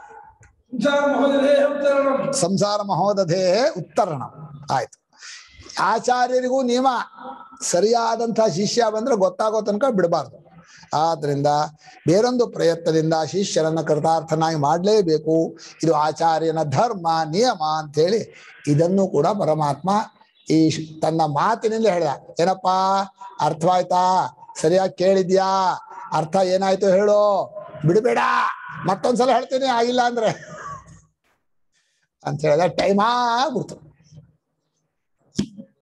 ಸಂಸಾರ ಮಹೋದಧೇ ಉತ್ತರಣ ಆಯ್ತು ಆಚಾರ್ಯರಿಗೂ ನಿಯಮ ಸರಿಯಾದಂತಹ ಶಿಷ್ಯ ಬಂದ್ರೆ ಗೊತ್ತಾಗೋ ತನಕ ಬಿಡಬಾರ್ದು ಆದ್ರಿಂದ ಬೇರೊಂದು ಪ್ರಯತ್ನದಿಂದ ಶಿಷ್ಯರನ್ನ ಕೃತಾರ್ಥನಾಗಿ ಮಾಡಲೇಬೇಕು ಇದು ಆಚಾರ್ಯನ ಧರ್ಮ ನಿಯಮ ಅಂತೇಳಿ ಇದನ್ನು ಕೂಡ ಪರಮಾತ್ಮ ಈ ಶ್- ತನ್ನ ಮಾತಿನಿಂದ ಹೇಳ್ದ ಏನಪ್ಪಾ ಅರ್ಥವಾಯ್ತಾ ಸರಿಯಾಗಿ ಕೇಳಿದ್ಯಾ ಅರ್ಥ ಏನಾಯ್ತು ಹೇಳು ಬಿಡಬೇಡ ಮತ್ತೊಂದ್ಸಲ ಹೇಳ್ತೀನಿ ಆಗಿಲ್ಲ ಅಂದ್ರೆ ಅಂತ ಹೇಳಿದ ಟೈಮ್ ಆಗ್ಬಿಡ್ತು